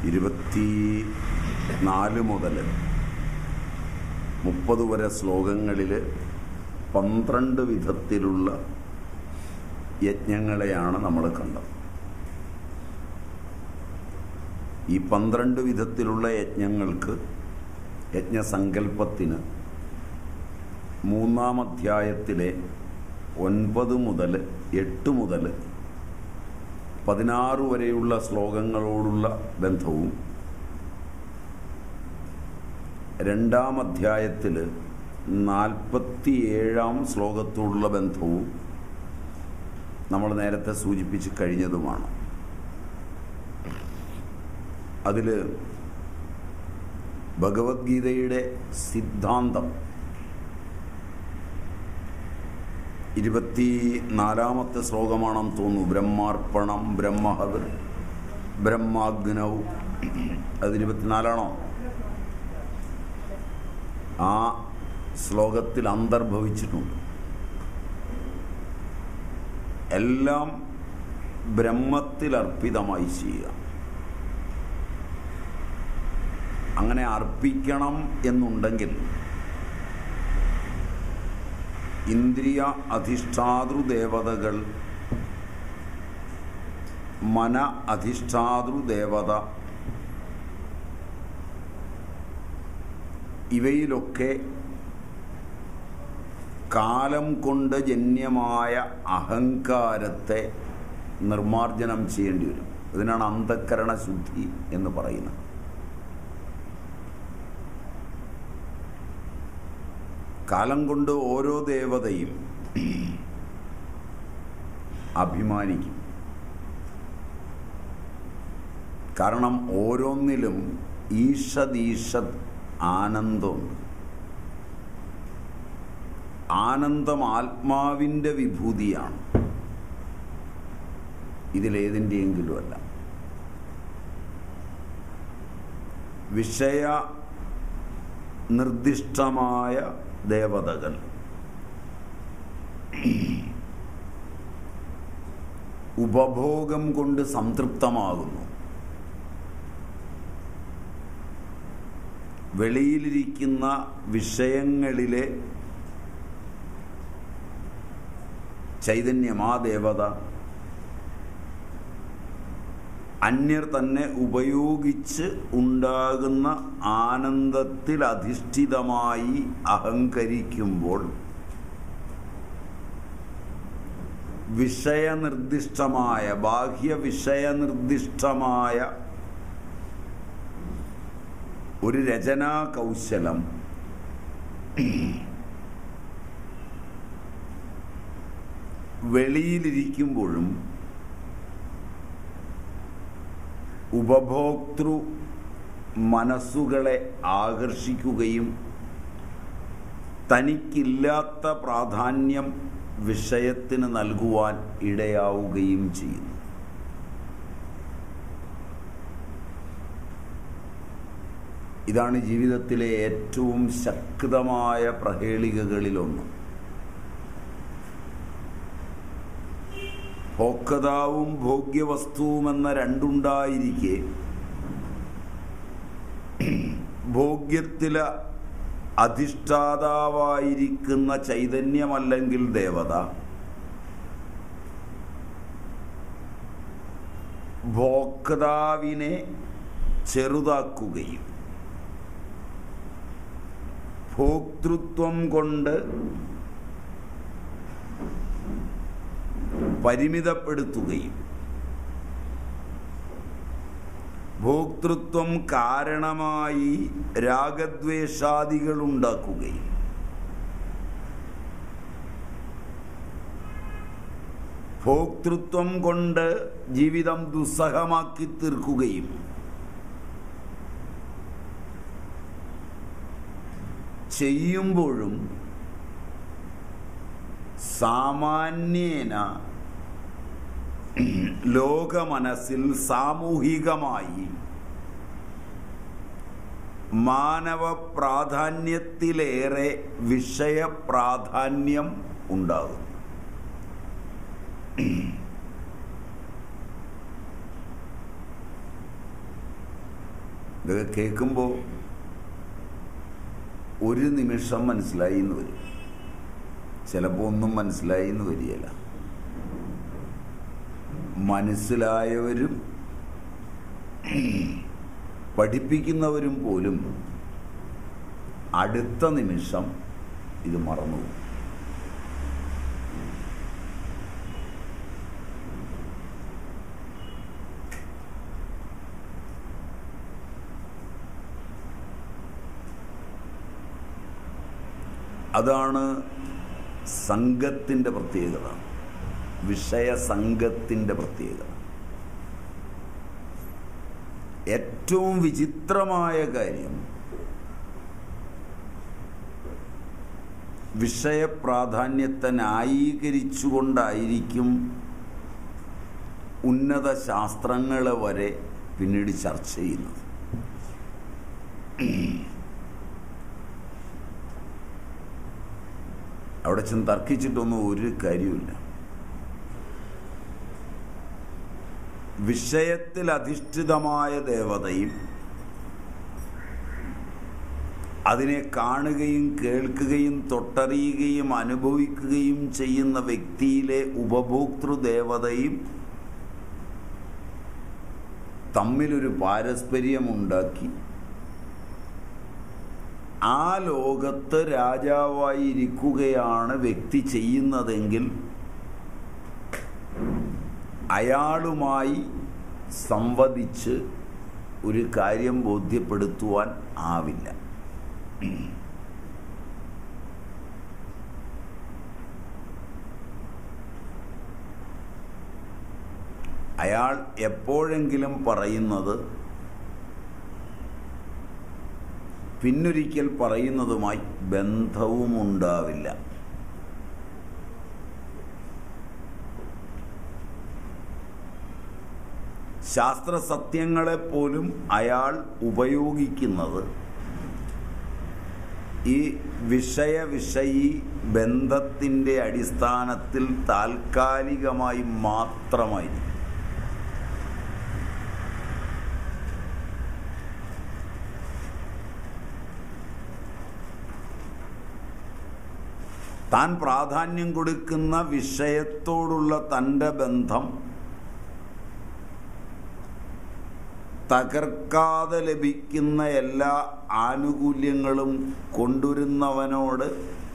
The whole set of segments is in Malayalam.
ഇരുപത്തി നാല് മുതൽ മുപ്പത് വരെ ശ്ലോകങ്ങളിൽ പന്ത്രണ്ട് വിധത്തിലുള്ള യജ്ഞങ്ങളെയാണ് നമ്മൾ കണ്ടത് ഈ പന്ത്രണ്ട് വിധത്തിലുള്ള യജ്ഞങ്ങൾക്ക് യജ്ഞസങ്കല്പത്തിന് മൂന്നാം അധ്യായത്തിലെ ഒൻപത് മുതൽ എട്ട് മുതൽ പതിനാറ് വരെയുള്ള ശ്ലോകങ്ങളോടുള്ള ബന്ധവും രണ്ടാം അധ്യായത്തിൽ നാൽപ്പത്തിയേഴാം ശ്ലോകത്തോടുള്ള ബന്ധവും നമ്മൾ നേരത്തെ സൂചിപ്പിച്ച് കഴിഞ്ഞതുമാണ് അതിൽ ഭഗവത്ഗീതയുടെ സിദ്ധാന്തം ഇരുപത്തി നാലാമത്തെ ശ്ലോകമാണെന്ന് തോന്നുന്നു ബ്രഹ്മാർപ്പണം ബ്രഹ്മഹവർ ബ്രഹ്മാഗ്നൗ അത് ഇരുപത്തിനാലാണോ ആ ശ്ലോകത്തിൽ അന്തർഭവിച്ചിട്ടുണ്ട് എല്ലാം ബ്രഹ്മത്തിൽ അർപ്പിതമായി ചെയ്യുക അങ്ങനെ അർപ്പിക്കണം എന്നുണ്ടെങ്കിൽ ഇന്ദ്രിയ അധിഷ്ഠാതൃ ദേവതകൾ മന അധിഷ്ഠാതൃ ദേവത ഇവയിലൊക്കെ കാലം കൊണ്ട് ജന്യമായ അഹങ്കാരത്തെ നിർമാർജനം ചെയ്യേണ്ടി വരും ഇതിനാണ് അന്ധക്കരണ ശുദ്ധി എന്ന് പറയുന്നത് കാലം കൊണ്ട് ഓരോ ദേവതയും അഭിമാനിക്കും കാരണം ഓരോന്നിലും ഈഷദീഷത് ആനന്ദമുണ്ട് ആനന്ദം ആത്മാവിൻ്റെ വിഭൂതിയാണ് ഇതിലേതിൻ്റെയെങ്കിലും അല്ല വിഷയ നിർദ്ദിഷ്ടമായ ദേവതകൾ ഉപഭോഗം കൊണ്ട് സംതൃപ്തമാകുന്നു വെളിയിലിരിക്കുന്ന വിഷയങ്ങളിലെ ചൈതന്യം ആ ദേവത അന്യർ തന്നെ ഉപയോഗിച്ച് ഉണ്ടാകുന്ന ആനന്ദത്തിൽ അധിഷ്ഠിതമായി അഹങ്കരിക്കുമ്പോൾ വിഷയനിർദ്ദിഷ്ടമായ ബാഹ്യ വിഷയനിർദ്ദിഷ്ടമായ ഒരു രചനാ കൗശലം വെളിയിലിരിക്കുമ്പോഴും ഉപഭോക്തൃ മനസ്സുകളെ ആകർഷിക്കുകയും തനിക്കില്ലാത്ത പ്രാധാന്യം വിഷയത്തിന് നൽകുവാൻ ഇടയാവുകയും ചെയ്യുന്നു ഇതാണ് ജീവിതത്തിലെ ഏറ്റവും ശക്തമായ പ്രഹേളികകളിലൊന്ന് ഭോക്താവും ഭോഗ്യവസ്തുവുമെന്ന രണ്ടുണ്ടായിരിക്കെ ഭോഗ്യത്തില അധിഷ്ഠാതാവായിരിക്കുന്ന ചൈതന്യമല്ലെങ്കിൽ ദേവത ഭോക്താവിനെ ചെറുതാക്കുകയും ഭോക്തൃത്വം കൊണ്ട് പരിമിതപ്പെടുത്തുകയും ഭോക്തൃത്വം കാരണമായി രാഗദ്വേഷാദികൾ ഉണ്ടാക്കുകയും ഭോക്തൃത്വം കൊണ്ട് ജീവിതം ദുസ്സഹമാക്കി തീർക്കുകയും ചെയ്യുമ്പോഴും സാമാന്യേന ലോകമനസ്സിൽ സാമൂഹികമായി മാനവ പ്രാധാന്യത്തിലേറെ വിഷയപ്രാധാന്യം ഉണ്ടാകും ഇതൊക്കെ കേൾക്കുമ്പോൾ ഒരു നിമിഷം മനസ്സിലായി എന്ന് വരും ചിലപ്പോൾ ഒന്നും മനസ്സിലായി എന്ന് വരികയില്ല മനസ്സിലായവരും പഠിപ്പിക്കുന്നവരും പോലും അടുത്ത നിമിഷം ഇത് മറന്നു പോകും. അതാണ് സംഘത്തിൻ്റെ പ്രത്യേകത വിഷയസംഘത്തിൻ്റെ പ്രത്യേകത ഏറ്റവും വിചിത്രമായ കാര്യം വിഷയപ്രാധാന്യത്തെ ന്യായീകരിച്ചുകൊണ്ടായിരിക്കും ഉന്നത ശാസ്ത്രങ്ങളെ വരെ പിന്നീട് ചർച്ച ചെയ്യുന്നത് അവിടെ ചെന്ന് തർക്കിച്ചിട്ടൊന്നും ഒരു കാര്യമില്ല വിഷയത്തിൽ അധിഷ്ഠിതമായ ദേവതയും അതിനെ കാണുകയും കേൾക്കുകയും തൊട്ടറിയുകയും അനുഭവിക്കുകയും ചെയ്യുന്ന വ്യക്തിയിലെ ഉപഭോക്തൃ ദേവതയും തമ്മിലൊരു പാരസ്പര്യമുണ്ടാക്കി ആ ലോകത്ത് രാജാവായി ഇരിക്കുകയാണ് വ്യക്തി ചെയ്യുന്നതെങ്കിൽ അയാളുമായി സംവദിച്ച് ഒരു കാര്യം ബോധ്യപ്പെടുത്തുവാൻ ആവില്ല അയാൾ എപ്പോഴെങ്കിലും പറയുന്നത് പിന്നൊരിക്കൽ പറയുന്നതുമായി ബന്ധവും ഉണ്ടാവില്ല ശാസ്ത്ര സത്യങ്ങളെപ്പോലും അയാൾ ഉപയോഗിക്കുന്നത് ഈ വിഷയ വിഷയി ബന്ധത്തിൻ്റെ അടിസ്ഥാനത്തിൽ താൽക്കാലികമായി മാത്രമായിരിക്കും താൻ പ്രാധാന്യം കൊടുക്കുന്ന വിഷയത്തോടുള്ള തൻ്റെ ബന്ധം തകർക്കാതെ ലഭിക്കുന്ന എല്ലാ ആനുകൂല്യങ്ങളും കൊണ്ടുവരുന്നവനോട്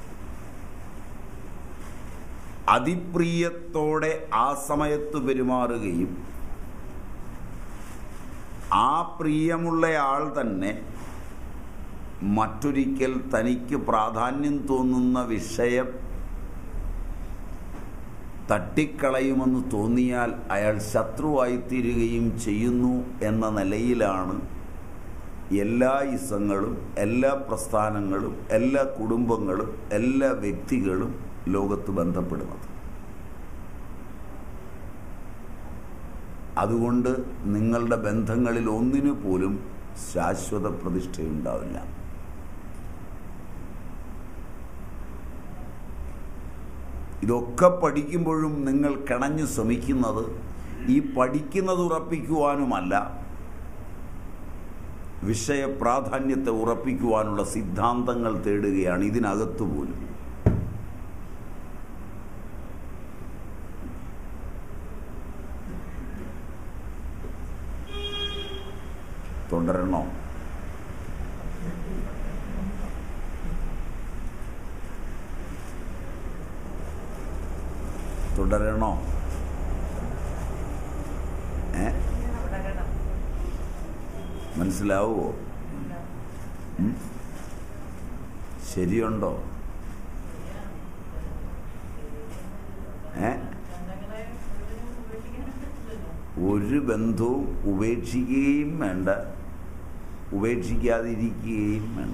അതിപ്രിയത്തോടെ ആ സമയത്ത് പെരുമാറുകയും ആ പ്രിയമുള്ള ആൾ തന്നെ മറ്റൊരിക്കൽ തനിക്ക് പ്രാധാന്യം തോന്നുന്ന വിഷയം തട്ടിക്കളയുമെന്ന് തോന്നിയാൽ അയാൾ ശത്രുവായിത്തീരുകയും ചെയ്യുന്നു എന്ന നിലയിലാണ് എല്ലാ ഇസങ്ങളും എല്ലാ പ്രസ്ഥാനങ്ങളും എല്ലാ കുടുംബങ്ങളും എല്ലാ വ്യക്തികളും ലോകത്ത് ബന്ധപ്പെടുന്നത് അതുകൊണ്ട് നിങ്ങളുടെ ബന്ധങ്ങളിൽ ഒന്നിനു പോലും ശാശ്വത പ്രതിഷ്ഠയുണ്ടാവില്ല ഇതൊക്കെ പഠിക്കുമ്പോഴും നിങ്ങൾ കിണഞ്ഞു ശ്രമിക്കുന്നത് ഈ പഠിക്കുന്നത് ഉറപ്പിക്കുവാനുമല്ല വിഷയ പ്രാധാന്യത്തെ ഉറപ്പിക്കുവാനുള്ള സിദ്ധാന്തങ്ങൾ തേടുകയാണ് ഇതിനകത്തു പോലും തുടരണോ തുടരണോ ഏ മനസ്സിലാവുമോ ഉം? ശരിയുണ്ടോ ഏ ഒരു ബന്ധവും ഉപേക്ഷിക്കുകയും വേണ്ട ഉപേക്ഷിക്കാതിരിക്കുകയും വേണ്ട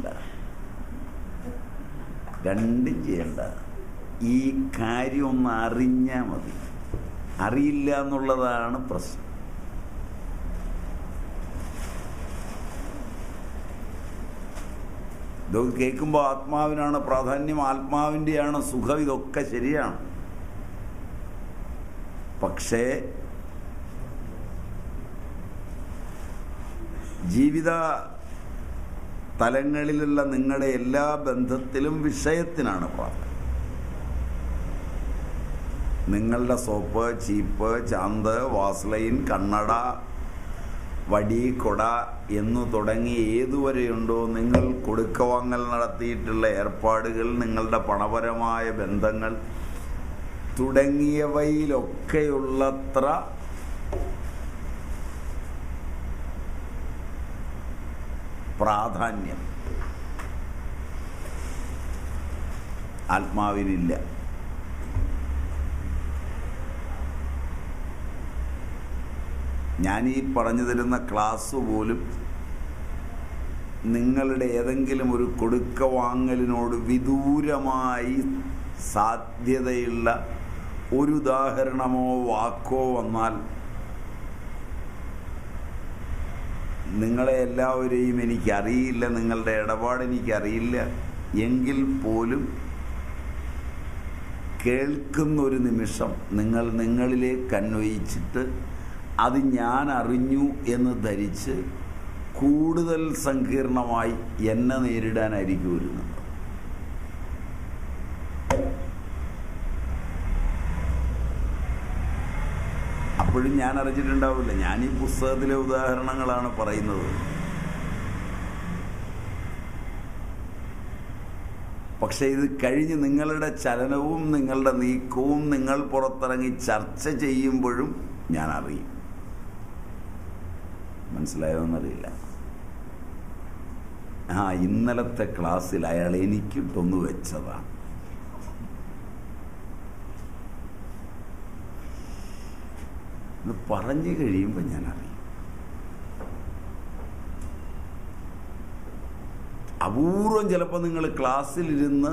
രണ്ടും ചെയ്യണ്ട ഈ കാര്യം ഒന്ന് അറിഞ്ഞാൽ മതി അറിയില്ല എന്നുള്ളതാണ് പ്രശ്നം ഇതൊക്കെ കേൾക്കുമ്പോൾ ആത്മാവിനാണ് പ്രാധാന്യം ആത്മാവിൻ്റെയാണ് സുഖം ഇതൊക്കെ ശരിയാണ് പക്ഷേ ജീവിത തലങ്ങളിലുള്ള നിങ്ങളുടെ എല്ലാ ബന്ധത്തിലും വിഷയത്തിനാണ് പ്രാധാന്യം നിങ്ങളുടെ സോപ്പ് ചീപ്പ് ചാന്ത് വാസ്ലൈൻ കണ്ണട വടി കൊട എന്നു തുടങ്ങി ഏതുവരെയുണ്ടോ നിങ്ങൾ കൊടുക്കവാങ്ങൽ നടത്തിയിട്ടുള്ള ഏർപ്പാടുകൾ നിങ്ങളുടെ പണപരമായ ബന്ധങ്ങൾ തുടങ്ങിയവയിലൊക്കെയുള്ളത്ര പ്രാധാന്യം ആത്മാവിനില്ല ഞാൻ ഈ പറഞ്ഞു തരുന്ന ക്ലാസ് പോലും നിങ്ങളുടെ ഏതെങ്കിലും ഒരു കൊടുക്ക വാങ്ങലിനോട് വിദൂരമായി സാധ്യതയുള്ള ഒരു ഉദാഹരണമോ വാക്കോ വന്നാൽ നിങ്ങളെ എല്ലാവരെയും എനിക്കറിയില്ല നിങ്ങളുടെ ഇടപാട് എനിക്കറിയില്ല എങ്കിൽ പോലും കേൾക്കുന്ന ഒരു നിമിഷം നിങ്ങൾ നിങ്ങളിലേക്ക് അന്വയിച്ചിട്ട് അത് ഞാൻ അറിഞ്ഞു എന്ന് ധരിച്ച് കൂടുതൽ സങ്കീർണമായി എന്നെ നേരിടാനായിരിക്കും വരുന്നത് അപ്പോഴും ഞാൻ അറിഞ്ഞിട്ടുണ്ടാവില്ല ഞാൻ ഈ പുസ്തകത്തിലെ ഉദാഹരണങ്ങളാണ് പറയുന്നത് പക്ഷെ ഇത് കഴിഞ്ഞ് നിങ്ങളുടെ ചലനവും നിങ്ങളുടെ നീക്കവും നിങ്ങൾ പുറത്തിറങ്ങി ചർച്ച ചെയ്യുമ്പോഴും ഞാൻ അറിയും മനസ്സിലായോന്നറിയില്ല ആ ഇന്നലത്തെ ക്ലാസ്സിൽ അയാൾ എനിക്കിട്ടൊന്ന് വെച്ചതാണ് ഇത് പറഞ്ഞു കഴിയുമ്പോൾ ഞാൻ അറിയും അപൂർവം ചിലപ്പോൾ നിങ്ങൾ ക്ലാസ്സിലിരുന്ന്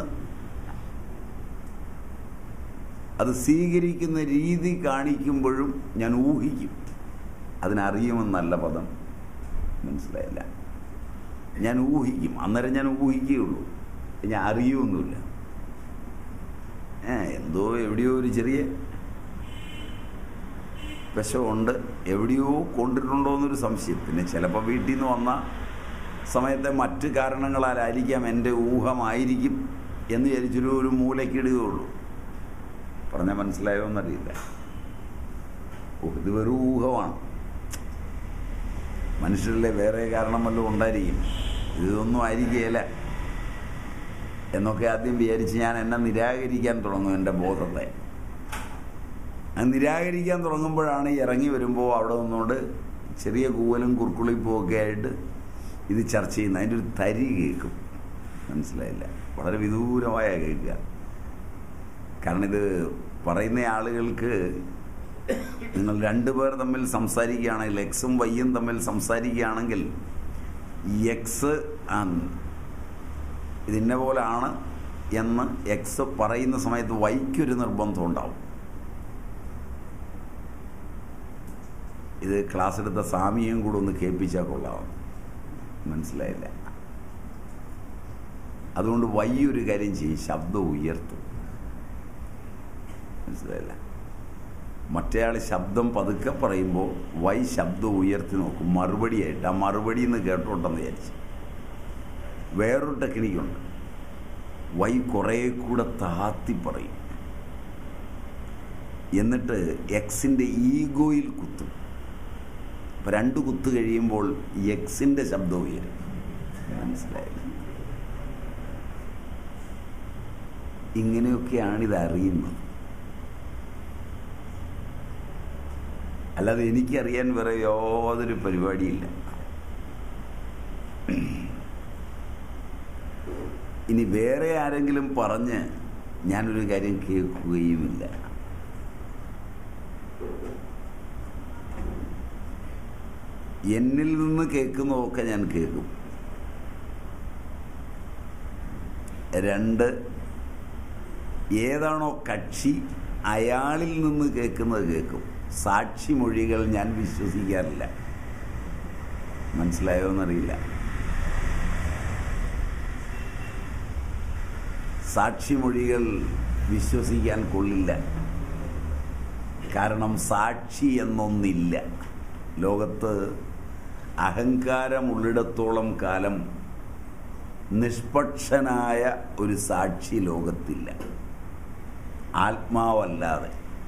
അത് സ്വീകരിക്കുന്ന രീതി കാണിക്കുമ്പോഴും ഞാൻ ഊഹിക്കും അതിനറിയുമെന്നല്ല പദം മനസ്സിലായില്ല ഞാൻ ഊഹിക്കും അന്നേരം ഞാൻ ഊഹിക്കുകയുള്ളൂ ഞാൻ അറിയുമൊന്നുമില്ല ഏ എന്തോ എവിടെയോ ഒരു ചെറിയ വിഷമുണ്ട് എവിടെയോ കൊണ്ടിട്ടുണ്ടോ എന്നൊരു സംശയം പിന്നെ ചിലപ്പോൾ വീട്ടിൽ നിന്ന് വന്ന സമയത്തെ മറ്റ് കാരണങ്ങളാലായിരിക്കാം എൻ്റെ ഊഹമായിരിക്കും എന്ന് വിചാരിച്ചൊരു ഒരു മൂലക്കിടുകയുള്ളൂ പറഞ്ഞാൽ മനസ്സിലായോ എന്നറിയില്ല ഓ ഇത് വെറും ഊഹമാണ് മനുഷ്യരിലെ വേറെ കാരണം വല്ലതും ഉണ്ടായിരിക്കും ഇതൊന്നും ആയിരിക്കുകയില്ല എന്നൊക്കെ ആദ്യം വിചാരിച്ച് ഞാൻ എന്നെ നിരാകരിക്കാൻ തുടങ്ങും എൻ്റെ ബോധത്തെ അത് നിരാകരിക്കാൻ തുടങ്ങുമ്പോഴാണ് ഈ ഇറങ്ങി വരുമ്പോൾ അവിടെ നിന്നുകൊണ്ട് ചെറിയ കൂവലും കുർക്കുളിപ്പും ഒക്കെ ആയിട്ട് ഇത് ചർച്ച ചെയ്യുന്നത് അതിൻ്റെ ഒരു തരി കേൾക്കും മനസ്സിലായില്ല വളരെ വിദൂരമായ കേൾക്കുക കാരണം ഇത് പറയുന്ന ആളുകൾക്ക് നിങ്ങൾ രണ്ടുപേർ തമ്മിൽ സംസാരിക്കുകയാണെങ്കിൽ എക്സും വൈയും തമ്മിൽ സംസാരിക്കുകയാണെങ്കിൽ ഈ എക്സ് ഇതിന്നെ പോലാണ് എന്ന് എക്സ് പറയുന്ന സമയത്ത് വൈക്കൊരു നിർബന്ധം ഉണ്ടാവും ഇത് ക്ലാസ് എടുത്ത സ്വാമിയും കൂടെ ഒന്ന് കേൾപ്പിച്ചാൽ കൊള്ളാം മനസ്സിലായില്ല അതുകൊണ്ട് വൈ ഒരു കാര്യം ചെയ്യും ശബ്ദം ഉയർത്തും മനസ്സിലായില്ല മറ്റേയാൾ ശബ്ദം പതുക്കെ പറയുമ്പോൾ വൈ ശബ്ദം ഉയർത്തി നോക്കും മറുപടിയായിട്ട് ആ മറുപടി എന്ന് കേട്ടോട്ടെന്ന് വിചാരിച്ചു വേറൊരു ടെക്നിക്കുണ്ട് വൈ കുറേ കൂടെ താത്തി പറയും എന്നിട്ട് എക്സിൻ്റെ ഈഗോയിൽ കുത്തും അപ്പം രണ്ട് കുത്ത് കഴിയുമ്പോൾ എക്സിൻ്റെ ശബ്ദം ഉയരും മനസ്സിലായില്ല ഇങ്ങനെയൊക്കെയാണ് ഇത് അറിയുന്നത് അല്ലാതെ എനിക്കറിയാൻ വേറെ യാതൊരു പരിപാടിയില്ല ഇനി വേറെ ആരെങ്കിലും പറഞ്ഞ് ഞാനൊരു കാര്യം കേൾക്കുകയുമില്ല എന്നിൽ നിന്ന് കേൾക്കുന്നതൊക്കെ ഞാൻ കേൾക്കും രണ്ട് ഏതാണോ കക്ഷി അയാളിൽ നിന്ന് കേൾക്കുന്നത് കേൾക്കും സാക്ഷിമൊഴികൾ ഞാൻ വിശ്വസിക്കാറില്ല മനസ്സിലായോ എന്നറിയില്ല സാക്ഷിമൊഴികൾ വിശ്വസിക്കാൻ കൊള്ളില്ല കാരണം സാക്ഷി എന്നൊന്നില്ല ലോകത്ത് അഹങ്കാരമുള്ളിടത്തോളം കാലം നിഷ്പക്ഷനായ ഒരു സാക്ഷി ലോകത്തില്ല ആത്മാവല്ലാതെ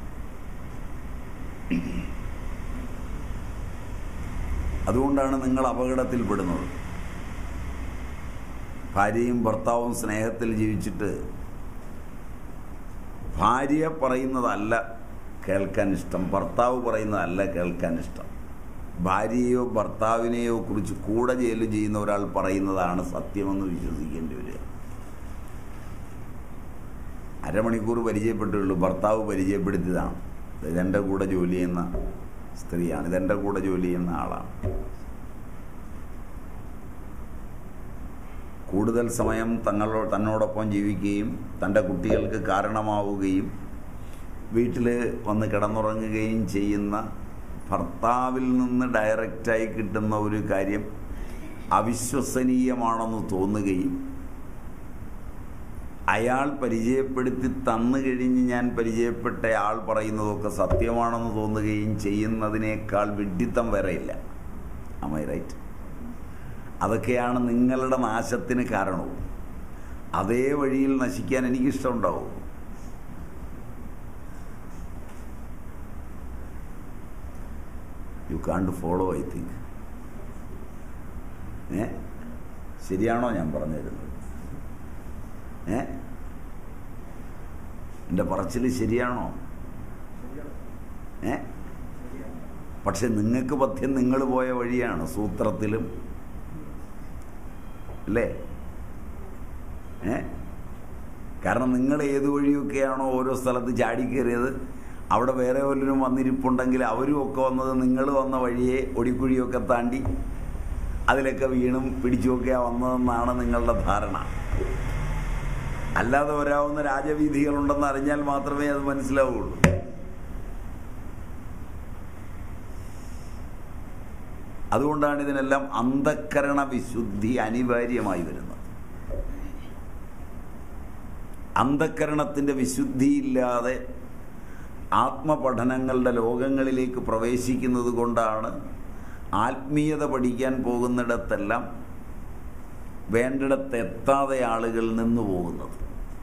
അതുകൊണ്ടാണ് നിങ്ങൾ അപകടത്തിൽപ്പെടുന്നത് ഭാര്യയും ഭർത്താവും സ്നേഹത്തിൽ ജീവിച്ചിട്ട് ഭാര്യ പറയുന്നതല്ല കേൾക്കാൻ ഇഷ്ടം ഭർത്താവ് പറയുന്നതല്ല കേൾക്കാൻ ഇഷ്ടം ഭാര്യയെയോ ഭർത്താവിനെയോ കുറിച്ച് കൂടെ ജയില് ചെയ്യുന്ന ഒരാൾ പറയുന്നതാണ് സത്യമെന്ന് വിശ്വസിക്കേണ്ടി വരിക അരമണിക്കൂർ പരിചയപ്പെട്ടുള്ളൂ ഭർത്താവ് പരിചയപ്പെടുത്തിയതാണ് ഇതെൻ്റെ കൂടെ ജോലി ചെയ്യുന്ന സ്ത്രീയാണ് ഇതെൻ്റെ കൂടെ ജോലി ചെയ്യുന്ന ആളാണ് കൂടുതൽ സമയം തങ്ങളോ തന്നോടൊപ്പം ജീവിക്കുകയും തൻ്റെ കുട്ടികൾക്ക് കാരണമാവുകയും വീട്ടിൽ വന്ന് കിടന്നുറങ്ങുകയും ചെയ്യുന്ന ഭർത്താവിൽ നിന്ന് ഡയറക്റ്റായി കിട്ടുന്ന ഒരു കാര്യം അവിശ്വസനീയമാണെന്ന് തോന്നുകയും അയാൾ പരിചയപ്പെടുത്തി തന്നു കഴിഞ്ഞ് ഞാൻ പരിചയപ്പെട്ട ആൾ പറയുന്നതൊക്കെ സത്യമാണെന്ന് തോന്നുകയും ചെയ്യുന്നതിനേക്കാൾ വിഡ്ഢിത്തം വരെയില്ല അമൈ റൈറ്റ് അതൊക്കെയാണ് നിങ്ങളുടെ നാശത്തിന് കാരണവും അതേ വഴിയിൽ നശിക്കാൻ എനിക്കിഷ്ടമുണ്ടാവും you can't follow I think ഏ ശരിയാണോ ഞാൻ പറഞ്ഞു തരുന്നത് ഏ എൻ്റെ പറച്ചിൽ ശരിയാണോ ഏ പക്ഷെ നിങ്ങൾക്ക് പഥ്യം നിങ്ങൾ പോയ വഴിയാണ് സൂത്രത്തിലും അല്ലേ ഏ കാരണം നിങ്ങൾ ഏത് വഴിയൊക്കെയാണോ ഓരോ സ്ഥലത്ത് ചാടിക്കേറിയത് അവിടെ വേറെ വല്ലവരും വന്നിരിപ്പുണ്ടെങ്കിൽ അവരും ഒക്കെ വന്നത് നിങ്ങൾ വന്ന വഴിയെ ഒടിക്കുഴിയൊക്കെ താണ്ടി അതിലൊക്കെ വീണും പിടിച്ചുമൊക്കെയാണ് വന്നതെന്നാണ് നിങ്ങളുടെ ധാരണ അല്ലാതെ വരാവുന്ന രാജവീതികളുണ്ടെന്ന് അറിഞ്ഞാൽ മാത്രമേ അത് മനസ്സിലാവുള്ളൂ അതുകൊണ്ടാണ് ഇതിനെല്ലാം അന്ധക്കരണ വിശുദ്ധി അനിവാര്യമായി വരുന്നത് അന്ധക്കരണത്തിൻ്റെ വിശുദ്ധിയില്ലാതെ ആത്മപഠനങ്ങളുടെ ലോകങ്ങളിലേക്ക് പ്രവേശിക്കുന്നത് കൊണ്ടാണ് ആത്മീയത പഠിക്കാൻ പോകുന്നിടത്തെല്ലാം വേണ്ടിടത്ത് എത്താതെ ആളുകൾ നിന്നു പോകുന്നത്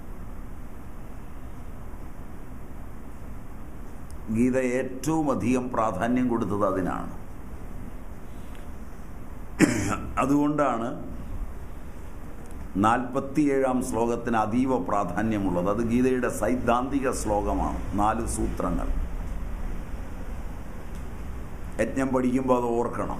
ഗീത ഏറ്റവും അധികം പ്രാധാന്യം കൊടുത്തത് അതിനാണ് അതുകൊണ്ടാണ് നാൽപ്പത്തിയേഴാം ശ്ലോകത്തിന് അതീവ പ്രാധാന്യമുള്ളത് അത് ഗീതയുടെ സൈദ്ധാന്തിക ശ്ലോകമാണ് നാല് സൂത്രങ്ങൾ യജ്ഞം പഠിക്കുമ്പോൾ അത് ഓർക്കണം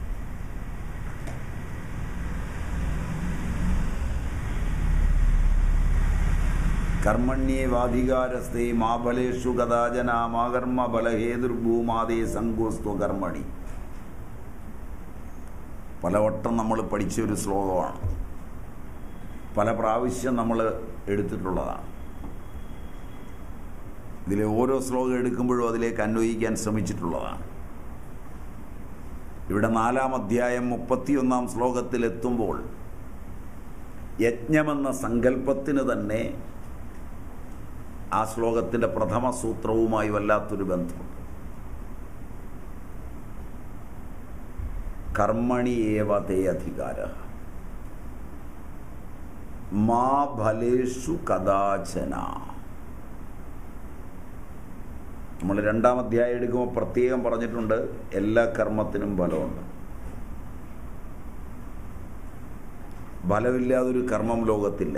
കർമ്മണ്യേവാധികാരസ്ഥേ മാബലേഷു കഥാചന മാകർമ്മ ബലഹേതുർഭൂമാതേ സങ്കോസ്ത്വ കർമ്മണി പലവട്ടം നമ്മൾ പഠിച്ച ഒരു ശ്ലോകമാണ് പല പ്രാവശ്യം നമ്മൾ എടുത്തിട്ടുള്ളതാണ് ഇതിലെ ഓരോ ശ്ലോകം എടുക്കുമ്പോഴും അതിലേക്ക് അന്വയിക്കാൻ ശ്രമിച്ചിട്ടുള്ളതാണ് ഇവിടെ നാലാം അധ്യായം മുപ്പത്തിയൊന്നാം ശ്ലോകത്തിൽ എത്തുമ്പോൾ യജ്ഞമെന്ന സങ്കല്പത്തിന് തന്നെ ആ ശ്ലോകത്തിൻ്റെ പ്രഥമ സൂത്രവുമായി വല്ലാത്തൊരു ബന്ധമുണ്ട് കർമ്മണി ഏവ തേ അധികാര മാ ഫലേഷു കഥാചന നമ്മൾ രണ്ടാം അധ്യായം എടുക്കുമ്പോൾ പ്രത്യേകം പറഞ്ഞിട്ടുണ്ട് എല്ലാ കർമ്മത്തിനും ഫലമുണ്ട് ഫലമില്ലാതൊരു കർമ്മം ലോകത്തില്ല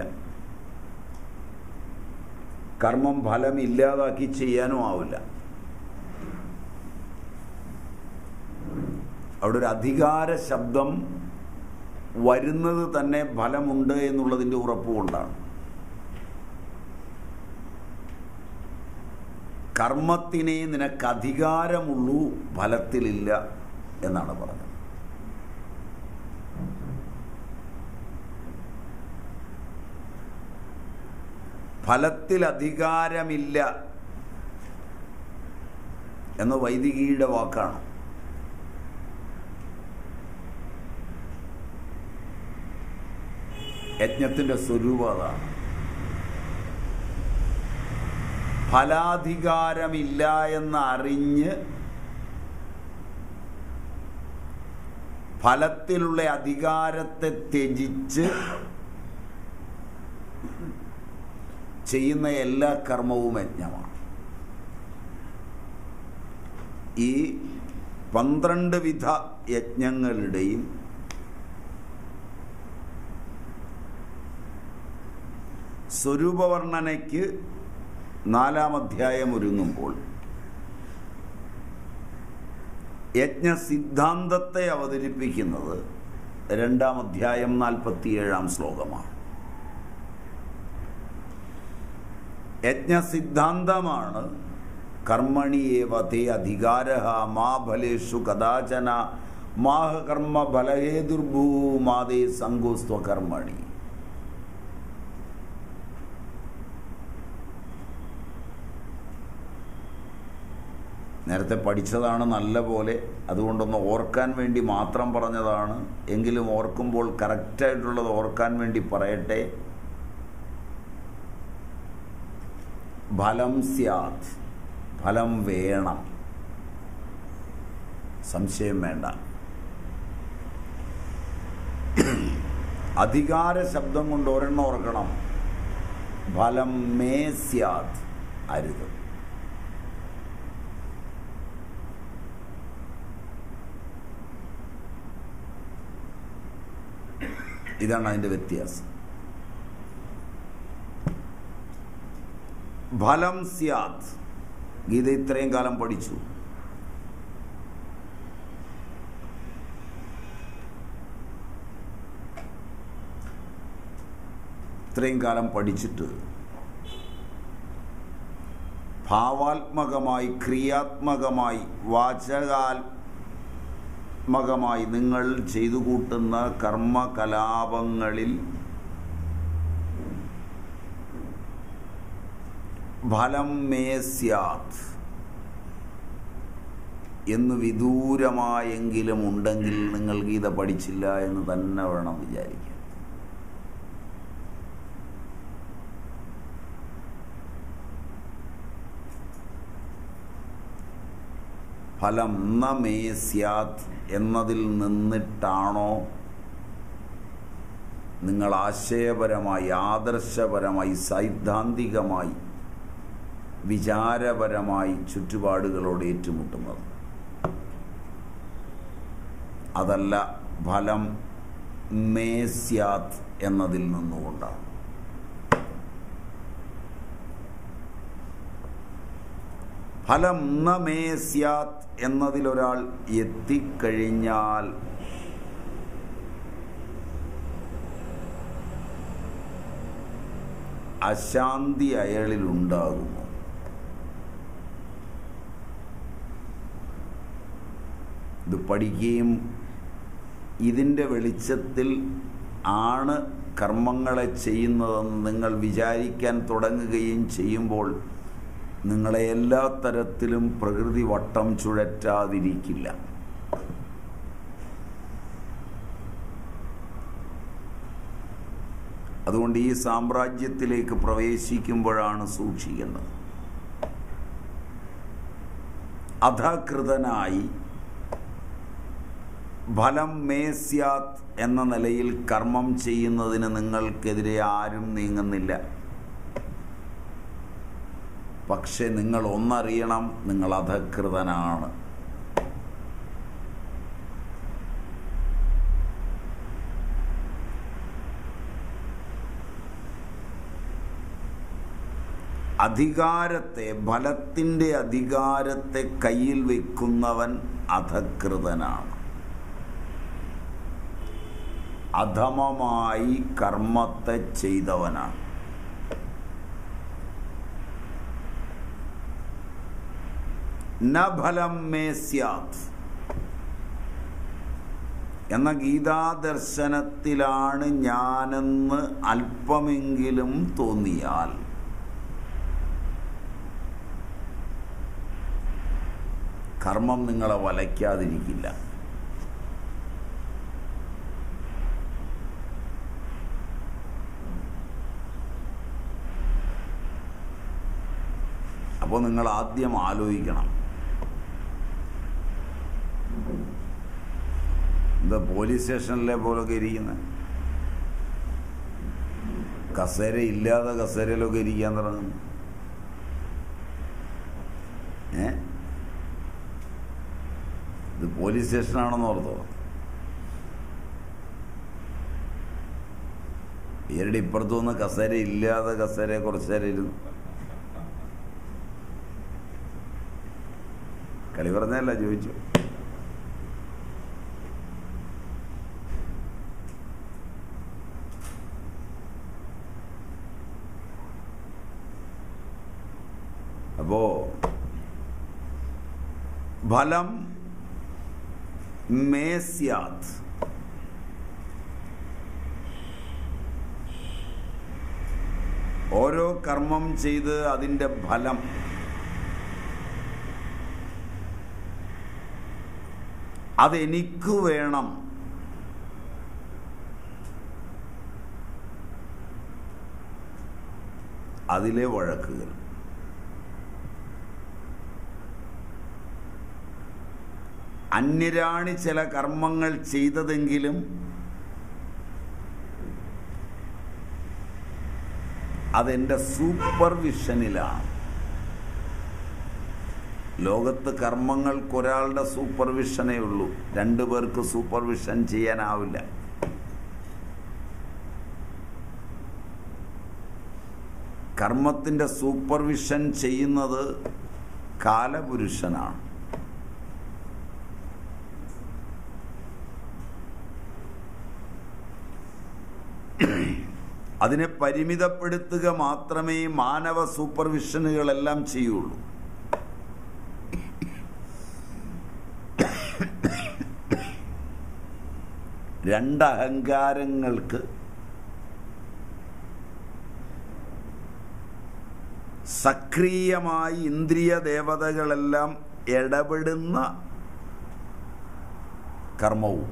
കർമ്മം ഫലം ഇല്ലാതാക്കി ചെയ്യാനും ആവില്ല അവിടെ ഒരു അധികാര ശബ്ദം വരുന്നത് തന്നെ ഫലമുണ്ട് എന്നുള്ളതിൻ്റെ ഉറപ്പുകൊണ്ടാണ് കർമ്മത്തിനെ നിനക്ക് അധികാരമുള്ളൂ ഫലത്തിലില്ല എന്നാണ് പറഞ്ഞത് ഫലത്തിൽ അധികാരമില്ല എന്ന വൈദികിയുടെ വാക്കാണ് യജ്ഞത്തിൻ്റെ സ്വരൂപം അതാണ് ഫലാധികാരമില്ല എന്ന് അറിഞ്ഞ് ഫലത്തിലുള്ള അധികാരത്തെ ത്യജിച്ച് ചെയ്യുന്ന എല്ലാ കർമ്മവും യജ്ഞമാണ് ഈ പന്ത്രണ്ട് വിധ യജ്ഞങ്ങളുടെയും സ്വരൂപവർണ്ണനയ്ക്ക് നാലാം അധ്യായം ഒരുങ്ങുമ്പോൾ യജ്ഞ സിദ്ധാന്തത്തെ അവതരിപ്പിക്കുന്നത് രണ്ടാം അധ്യായം നാൽപ്പത്തിയേഴാം ശ്ലോകമാണ് യജ്ഞ സിദ്ധാന്തമാണ് കർമ്മണിയേവ തേ അധികാര മാ ഫലേഷു കഥാചന മാഹ കർമ്മ ഫലഹേതുർഭൂ മാതേ സങ്കുസ്വകർമ്മണി നേരത്തെ പഠിച്ചതാണ് നല്ല പോലെ അതുകൊണ്ടൊന്ന് ഓർക്കാൻ വേണ്ടി മാത്രം പറഞ്ഞതാണ് എങ്കിലും ഓർക്കുമ്പോൾ കറക്റ്റായിട്ടുള്ളത് ഓർക്കാൻ വേണ്ടി പറയട്ടെ ഫലം സ്യാത് ഫലം വേണം സംശയം വേണ്ട അധികാര ശബ്ദം കൊണ്ട് ഒരെണ്ണം ഓർക്കണം ഫലം മേ സ്യാത് അരുത് ഇതാണ് അതിൻ്റെ വ്യത്യാസം ഫലം സ്യാത് ഗീത ഇത്രയും കാലം പഠിച്ചു ഇത്രയും കാലം പഠിച്ചിട്ട് ഭാവാത്മകമായി ക്രിയാത്മകമായി വാചകാത്മകമായി നിങ്ങൾ ചെയ്തു കൂട്ടുന്ന കർമ്മകലാപങ്ങളിൽ ഫലം മേ സ്യാത് എന്ന് വിദൂരമായെങ്കിലും ഉണ്ടെങ്കിൽ നിങ്ങൾ ഗീത പഠിച്ചില്ല എന്ന് തന്നെ വേണം വിചാരിക്കാൻ ഫലം ന മേ സ്യാത് എന്നതിൽ നിന്നിട്ടാണോ നിങ്ങൾ ആശയപരമായി ആദർശപരമായി സൈദ്ധാന്തികമായി വിചാരപരമായി ചുറ്റുപാടുകളോട് ഏറ്റുമുട്ടുന്നത് അതല്ല ഫലം മേസ്യാത് എന്നതിൽ നിന്നുകൊണ്ടാണ് ഫലം ന മേസ്യാത് എന്നതിലൊരാൾ എത്തിക്കഴിഞ്ഞാൽ അശാന്തി അയാളിലുണ്ടാകുമോ ഇത് പഠിക്കുകയും ഇതിൻ്റെ വെളിച്ചത്തിൽ ആണ് കർമ്മങ്ങളെ ചെയ്യുന്നതെന്ന് നിങ്ങൾ വിചാരിക്കാൻ തുടങ്ങുകയും ചെയ്യുമ്പോൾ നിങ്ങളെ എല്ലാ തരത്തിലും പ്രകൃതി വട്ടം ചുഴറ്റാതിരിക്കില്ല അതുകൊണ്ട് ഈ സാമ്രാജ്യത്തിലേക്ക് പ്രവേശിക്കുമ്പോഴാണ് സൂക്ഷിക്കേണ്ടത് അധകൃതനായി ഫലം മേസ്യാത് എന്ന നിലയിൽ കർമ്മം ചെയ്യുന്നതിന് നിങ്ങൾക്കെതിരെ ആരും നീങ്ങുന്നില്ല പക്ഷെ നിങ്ങൾ ഒന്നറിയണം നിങ്ങൾ അധകൃതനാണ് അധികാരത്തെ ഫലത്തിൻ്റെ അധികാരത്തെ കയ്യിൽ വെക്കുന്നവൻ അധകൃതനാണ് അധമമായി കർമ്മത്തെ ചെയ്തവനാണ് ന ഫലം മേ സ്യാത് എന്ന ഗീതാദർശനത്തിലാണ് ഞാനെന്ന് അല്പമെങ്കിലും തോന്നിയാൽ കർമ്മം നിങ്ങളെ വലയ്ക്കാതിരിക്കില്ല അപ്പോൾ നിങ്ങൾ ആദ്യം ആലോചിക്കണം എന്താ പോലീസ് സ്റ്റേഷനിലെ പോലൊക്കെ ഇരിക്കുന്നത് കസേര ഇല്ലാതെ കസേരയിലൊക്കെ ഇരിക്കാൻ തുടങ്ങുന്നു ഏ ഇത് പോലീസ് സ്റ്റേഷനാണെന്ന് ഓർത്തോ ഇവരുടെ ഇപ്പുറത്തു നിന്ന് കസേര ഇല്ലാതെ കസേര കുറച്ച് നേരം ഇരുന്നു കളി പറഞ്ഞല്ല ചോദിച്ചു അപ്പോ ഫലം മേസ്യാത് ഓരോ കർമ്മം ചെയ്ത് അതിൻ്റെ ഫലം അതെനിക്ക് വേണം അതിലെ വഴക്കുകൾ അന്യരാണി ചില കർമ്മങ്ങൾ ചെയ്തതെങ്കിലും അതെൻ്റെ സൂപ്പർവിഷനിലാണ് ലോകത്ത് കർമ്മങ്ങൾക്കൊരാളുടെ സൂപ്പർവിഷനേ ഉള്ളൂ രണ്ടു പേർക്ക് സൂപ്പർവിഷൻ ചെയ്യാനാവില്ല കർമ്മത്തിൻ്റെ സൂപ്പർവിഷൻ ചെയ്യുന്നത് കാലപുരുഷനാണ് അതിനെ പരിമിതപ്പെടുത്തുക മാത്രമേ മാനവ സൂപ്പർവിഷനുകളെല്ലാം ചെയ്യുള്ളൂ രണ്ട് അഹങ്കാരങ്ങൾക്ക് സക്രിയമായി ഇന്ദ്രിയ ദേവതകളെല്ലാം ഇടപെടുന്ന കർമ്മവും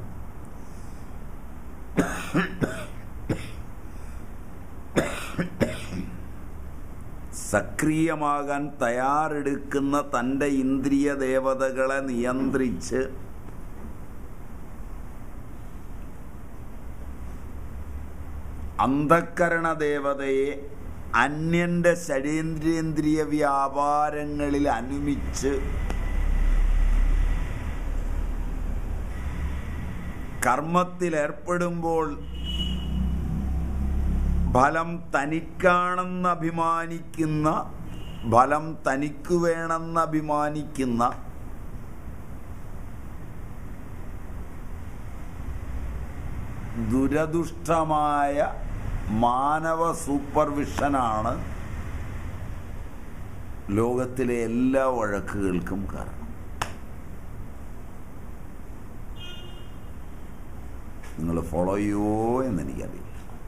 സക്രിയമാകാൻ തയ്യാറെടുക്കുന്ന തൻ്റെ ഇന്ദ്രിയ ദേവതകളെ നിയന്ത്രിച്ച് അന്ധക്കരണ ദേവതയെ അന്യന്റെ ശരീന്ദ്രിയേന്ദ്രിയ വ്യാപാരങ്ങളിൽ അനുമിച്ച് കർമ്മത്തിലേർപ്പെടുമ്പോൾ ഫലം തനിക്കാണെന്ന് അഭിമാനിക്കുന്ന ഫലം തനിക്ക് വേണമെന്ന് അഭിമാനിക്കുന്ന ദുരദുഷ്ടമായ മാനവ സൂപ്പർവിഷനാണ് ലോകത്തിലെ എല്ലാ വഴക്കുകൾക്കും കാരണം നിങ്ങൾ ഫോളോ ചെയ്യുമോ എന്ന് എനിക്കറിയില്ല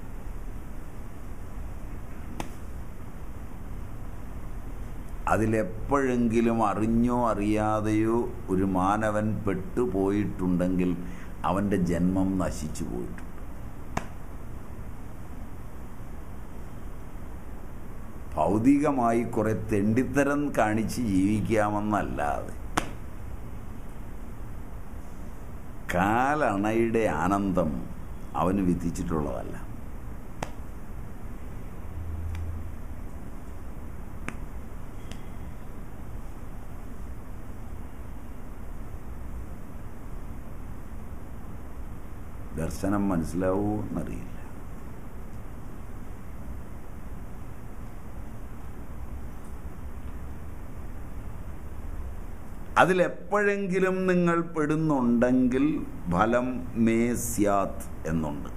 അതിലെപ്പോഴെങ്കിലും അറിഞ്ഞോ അറിയാതെയോ ഒരു മാനവൻ പെട്ടുപോയിട്ടുണ്ടെങ്കിൽ അവൻ്റെ ജന്മം നശിച്ചു പോയിട്ടുണ്ട് ഭൗതികമായി കുറെ തെണ്ടിത്തരം കാണിച്ച് ജീവിക്കാമെന്നല്ലാതെ കാലണയുടെ ആനന്ദം അവന് വിധിച്ചിട്ടുള്ളതല്ല ദർശനം മനസ്സിലാവൂ എന്നറിയില്ല അതിലെപ്പോഴെങ്കിലും നിങ്ങൾ പെടുന്നുണ്ടെങ്കിൽ ഫലം മേ സ്യാത് എന്നുണ്ട്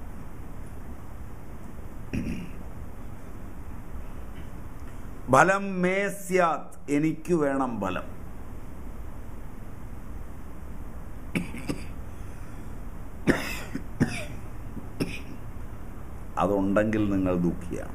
ഫലം മേ സ്യാത് എനിക്ക് വേണം ഫലം അതുണ്ടെങ്കിൽ നിങ്ങൾ ദുഃഖിയാണ്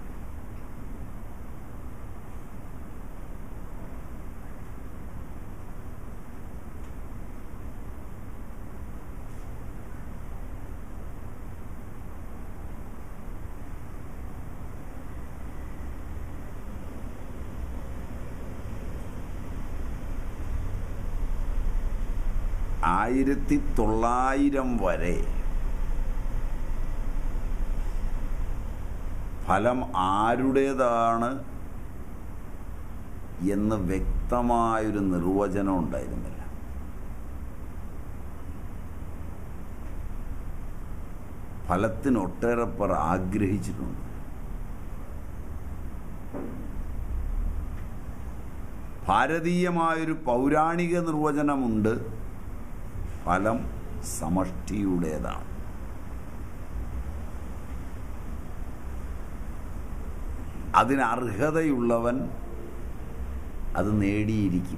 ആയിരത്തി തൊള്ളായിരം വരെ ഫലം ആരുടേതാണ് എന്ന് വ്യക്തമായൊരു നിർവചനം ഉണ്ടായിരുന്നില്ല ഫലത്തിന് ഒട്ടേറെ പേർ ആഗ്രഹിച്ചിട്ടുണ്ട് ഭാരതീയമായൊരു പൗരാണിക നിർവചനമുണ്ട് ഫലം സമഷ്ടിയുടേതാണ് അതിന് അർഹതയുള്ളവൻ അത് നേടിയിരിക്കും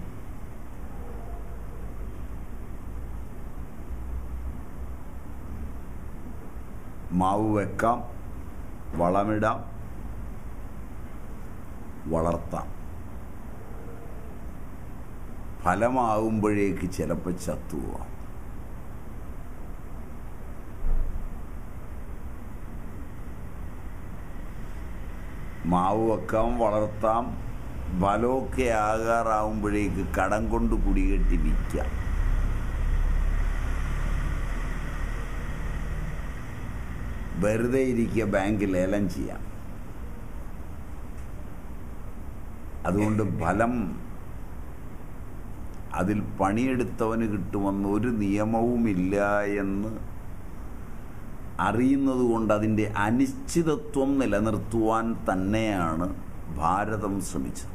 മാവ് വെക്കാം വളമിടാം വളർത്താം ഫലമാകുമ്പോഴേക്ക് ചിലപ്പോൾ ചത്തുപോവാം മാവ് വെക്കാം വളർത്താം ഫലമൊക്കെ ആകാറാവുമ്പോഴേക്ക് കടം കൊണ്ട് കുടികെട്ടി വിൽക്കാം വെറുതെ ഇരിക്കുക ബാങ്ക് ലേലം ചെയ്യാം അതുകൊണ്ട് ഫലം അതിൽ പണിയെടുത്തവന് കിട്ടുമെന്ന് ഒരു നിയമവുമില്ല എന്ന് അറിയുന്നത് കൊണ്ട് അതിൻ്റെ അനിശ്ചിതത്വം നിലനിർത്തുവാൻ തന്നെയാണ് ഭാരതം ശ്രമിച്ചത്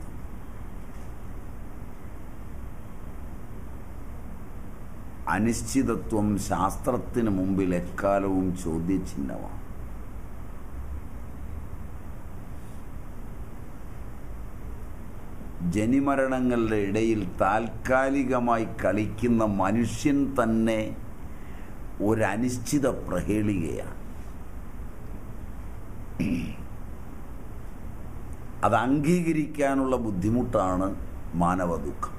അനിശ്ചിതത്വം ശാസ്ത്രത്തിന് മുമ്പിൽ എക്കാലവും ചോദ്യചിഹ്നമാണ് ജനിമരണങ്ങളുടെ ഇടയിൽ താൽക്കാലികമായി കളിക്കുന്ന മനുഷ്യൻ തന്നെ ഒരനിശ്ചിത പ്രഹേളികയാണ് അത് അംഗീകരിക്കാനുള്ള ബുദ്ധിമുട്ടാണ് മാനവദുഃഖം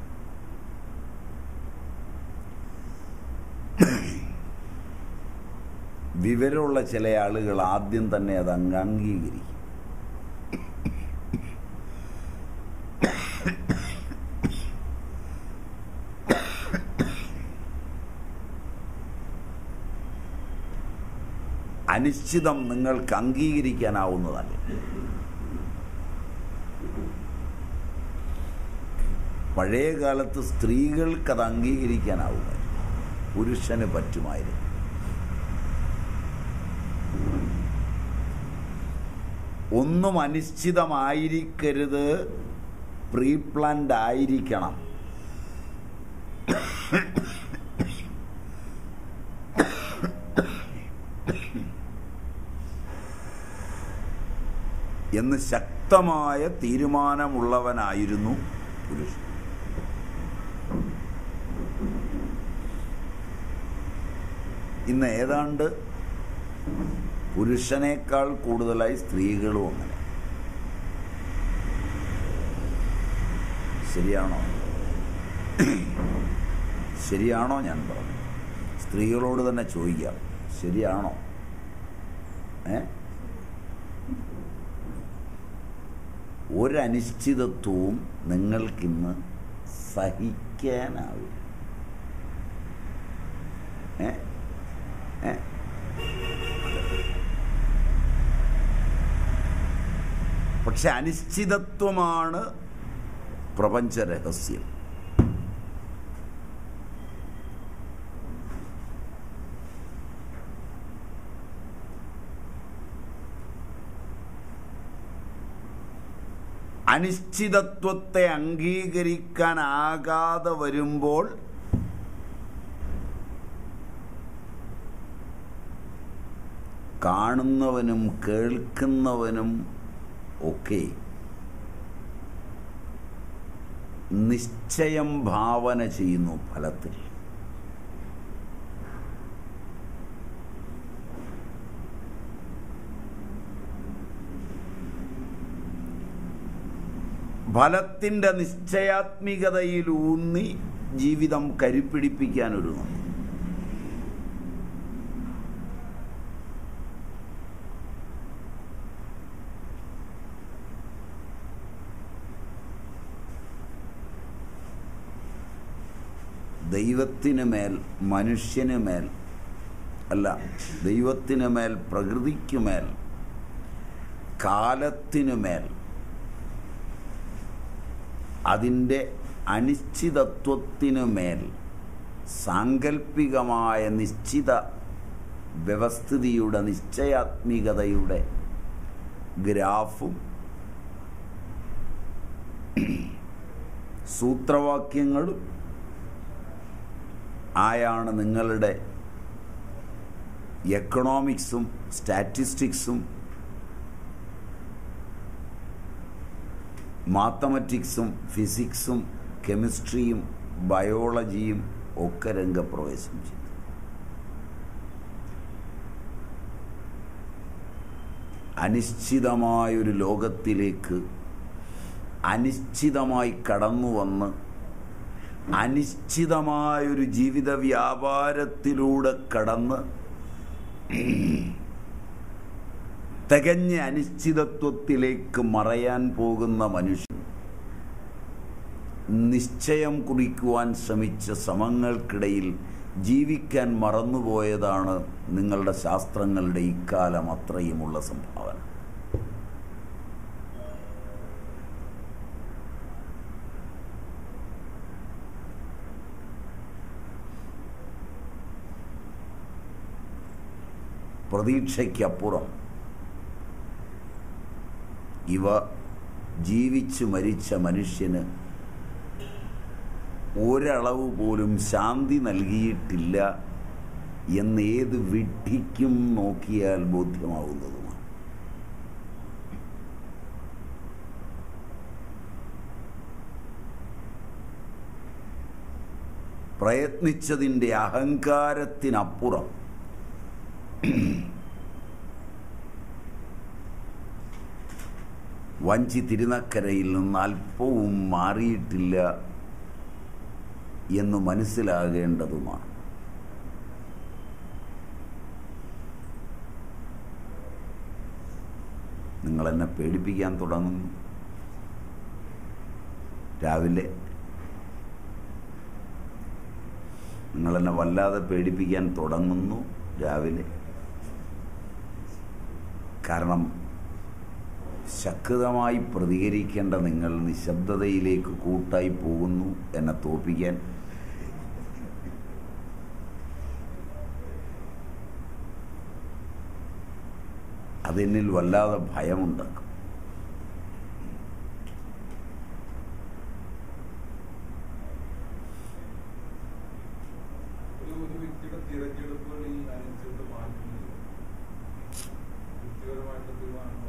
വിവരമുള്ള ചില ആളുകൾ ആദ്യം തന്നെ അത് അങ്ങ് അംഗീകരിക്കും അനിശ്ചിതം നിങ്ങൾക്ക് അംഗീകരിക്കാനാവുന്നതല്ല പഴയ കാലത്ത് സ്ത്രീകൾക്കത് അംഗീകരിക്കാനാവുമായിരുന്നു പുരുഷന് പറ്റുമായിരുന്നു ഒന്നും അനിശ്ചിതമായിരിക്കരുത് പ്രീ പ്ലാൻഡ് ആയിരിക്കണം എന്ന് ശക്തമായ തീരുമാനമുള്ളവനായിരുന്നു പുരുഷൻ ഇന്ന് ഏതാണ്ട് പുരുഷനേക്കാൾ കൂടുതലായി സ്ത്രീകളും അങ്ങനെ ശരിയാണോ ശരിയാണോ ഞാൻ പറഞ്ഞു സ്ത്രീകളോട് തന്നെ ചോദിക്കാം ശരിയാണോ ഏ ഒരനിശ്ചിതത്വവും നിങ്ങൾക്കിന്ന് സഹിക്കാനാവില്ല ഏ ഏ പക്ഷെ അനിശ്ചിതത്വമാണ് പ്രപഞ്ച രഹസ്യം അനിശ്ചിതത്വത്തെ അംഗീകരിക്കാനാകാതെ വരുമ്പോൾ കാണുന്നവനും കേൾക്കുന്നവനും ഒക്കെ നിശ്ചയം ഭാവന ചെയ്യുന്നു ഫലത്തിൽ ഫലത്തിൻ്റെ നിശ്ചയാത്മികതയിലൂന്നി ജീവിതം കരുപ്പിടിപ്പിക്കാൻ ഒരുങ്ങുന്നു ദൈവത്തിന് മേൽ മനുഷ്യന് മേൽ അല്ല ദൈവത്തിന് മേൽ പ്രകൃതിക്ക് മേൽ കാലത്തിനു മേൽ അതിൻ്റെ അനിശ്ചിതത്വത്തിനു മേൽ സാങ്കല്പികമായ നിശ്ചിത വ്യവസ്ഥിതിയുടെ നിശ്ചയാത്മികതയുടെ ഗ്രാഫും സൂത്രവാക്യങ്ങളും ആയാണ് നിങ്ങളുടെ എക്കണോമിക്സും സ്റ്റാറ്റിസ്റ്റിക്സും മാത്തമറ്റിക്സും ഫിസിക്സും കെമിസ്ട്രിയും ബയോളജിയും ഒക്കെ രംഗപ്രവേശം ചെയ്തു അനിശ്ചിതമായൊരു ലോകത്തിലേക്ക് അനിശ്ചിതമായി കടന്നു വന്ന് അനിശ്ചിതമായൊരു ജീവിത വ്യാപാരത്തിലൂടെ കടന്ന് തികഞ്ഞ അനിശ്ചിതത്വത്തിലേക്ക് മറയാൻ പോകുന്ന മനുഷ്യൻ നിശ്ചയം കുറിക്കുവാൻ ശ്രമിച്ച ശ്രമങ്ങൾക്കിടയിൽ ജീവിക്കാൻ മറന്നുപോയതാണ് നിങ്ങളുടെ ശാസ്ത്രങ്ങളുടെ ഇക്കാലം അത്രയുമുള്ള സംഭാവന പ്രതീക്ഷയ്ക്കപ്പുറം ഇവ ജീവിച്ചു മരിച്ച മനുഷ്യന് ഒരളവ് പോലും ശാന്തി നൽകിയിട്ടില്ല എന്ന് ഏത് വിഡ്ഢിക്കും നോക്കിയാൽ ബോധ്യമാവുന്നതുമാണ് പ്രയത്നിച്ചതിൻ്റെ അഹങ്കാരത്തിനപ്പുറം വഞ്ചി തിരുനക്കരയിൽ നിന്ന് അല്പവും മാറിയിട്ടില്ല എന്ന് മനസ്സിലാകേണ്ടതുമാണ് നിങ്ങൾ എന്നെ പേടിപ്പിക്കാൻ തുടങ്ങുന്നു രാവിലെ നിങ്ങൾ എന്നെ വല്ലാതെ പേടിപ്പിക്കാൻ തുടങ്ങുന്നു രാവിലെ കാരണം ശക്തമായി പ്രതികരിക്കേണ്ട നിങ്ങൾ നിശബ്ദതയിലേക്ക് കൂട്ടായി പോകുന്നു എന്നെ തോപ്പിക്കാൻ അതെന്നിൽ വല്ലാതെ ഭയമുണ്ടാക്കും ഒരു ഒരു വ്യക്തിയുടെ തിരഞ്ഞെടുപ്പുകൾ ഈ അനിശ്ചിതത്വം മാറ്റുന്നില്ല വ്യക്തിപരമായിട്ടുള്ള തീരുമാനങ്ങൾ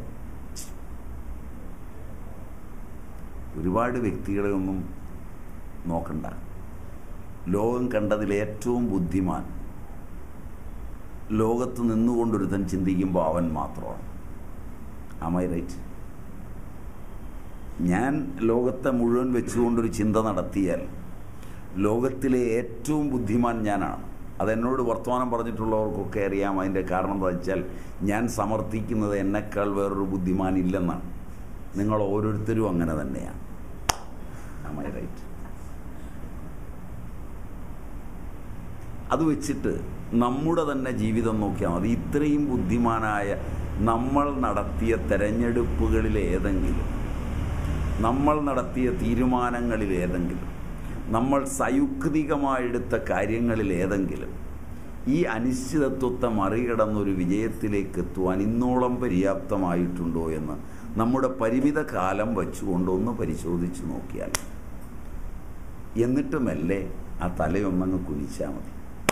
ഒരുപാട് വ്യക്തികളെ ഒന്നും നോക്കണ്ട ലോകം കണ്ടതിൽ ഏറ്റവും ബുദ്ധിമാൻ ലോകത്ത് നിന്നുകൊണ്ടൊരുത്തൻ ചിന്തിക്കുമ്പോൾ അവൻ മാത്രമാണ് ആമൈ റൈറ്റ് ഞാൻ ലോകത്തെ മുഴുവൻ വെച്ചുകൊണ്ടൊരു ചിന്ത നടത്തിയാൽ ലോകത്തിലെ ഏറ്റവും ബുദ്ധിമാൻ ഞാനാണ് അതെന്നോട് വർത്തമാനം പറഞ്ഞിട്ടുള്ളവർക്കൊക്കെ അറിയാം അതിൻ്റെ കാരണം എന്താ വെച്ചാൽ ഞാൻ സമർത്ഥിക്കുന്നത് എന്നെക്കാൾ വേറൊരു ബുദ്ധിമാൻ ഇല്ലെന്നാണ് നിങ്ങൾ ഓരോരുത്തരും അങ്ങനെ തന്നെയാണ് ആമൈ റൈറ്റ് അത് വെച്ചിട്ട് നമ്മുടെ തന്നെ ജീവിതം നോക്കിയാൽ മതി ഇത്രയും ബുദ്ധിമാനായ നമ്മൾ നടത്തിയ തെരഞ്ഞെടുപ്പുകളിൽ ഏതെങ്കിലും നമ്മൾ നടത്തിയ തീരുമാനങ്ങളിൽ ഏതെങ്കിലും നമ്മൾ സയുക്തികമായെടുത്ത കാര്യങ്ങളിൽ ഏതെങ്കിലും ഈ അനിശ്ചിതത്വത്തെ മറികടന്നൊരു വിജയത്തിലേക്ക് എത്തുവാൻ ഇന്നോളം പര്യാപ്തമായിട്ടുണ്ടോ എന്ന് നമ്മുടെ പരിമിത കാലം വച്ചുകൊണ്ട് ഒന്ന് പരിശോധിച്ച് നോക്കിയാൽ എന്നിട്ട് മെല്ലെ ആ തലയൊന്നങ്ങ് കുനിച്ചാൽ മതി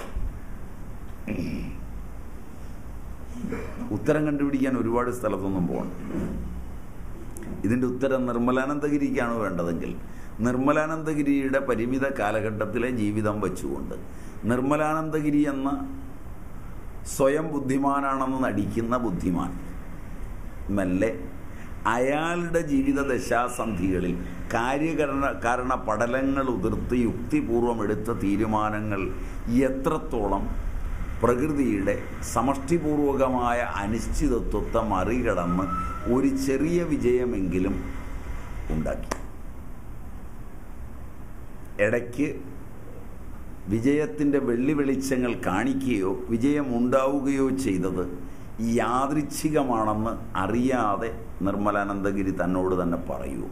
ഉത്തരം കണ്ടുപിടിക്കാൻ ഒരുപാട് സ്ഥലത്തൊന്നും പോകണം ഇതിൻ്റെ ഉത്തരം നിർമ്മലാനന്ദഗിരിക്കാണ് വേണ്ടതെങ്കിൽ നിർമ്മലാനന്ദഗിരിയുടെ പരിമിത കാലഘട്ടത്തിലെ ജീവിതം വെച്ചുകൊണ്ട് നിർമ്മലാനന്ദഗിരി എന്ന സ്വയം ബുദ്ധിമാനാണെന്ന് നടിക്കുന്ന ബുദ്ധിമാൻ മെല്ലെ അയാളുടെ ജീവിത ദശാസന്ധികളിൽ കാര്യകരണ കാരണ പടലങ്ങൾ ഉതിർത്ത് യുക്തിപൂർവം എടുത്ത തീരുമാനങ്ങൾ എത്രത്തോളം പ്രകൃതിയുടെ സമഷ്ടിപൂർവകമായ അനിശ്ചിതത്വത്തെ മറികടന്ന് ഒരു ചെറിയ വിജയമെങ്കിലും ഉണ്ടാക്കി ഇടയ്ക്ക് വിജയത്തിൻ്റെ വെള്ളി വെളിച്ചങ്ങൾ കാണിക്കുകയോ വിജയമുണ്ടാവുകയോ ചെയ്തത് യാദൃച്ഛികമാണെന്ന് അറിയാതെ നിർമ്മലാനന്ദഗിരി തന്നോട് തന്നെ പറയൂ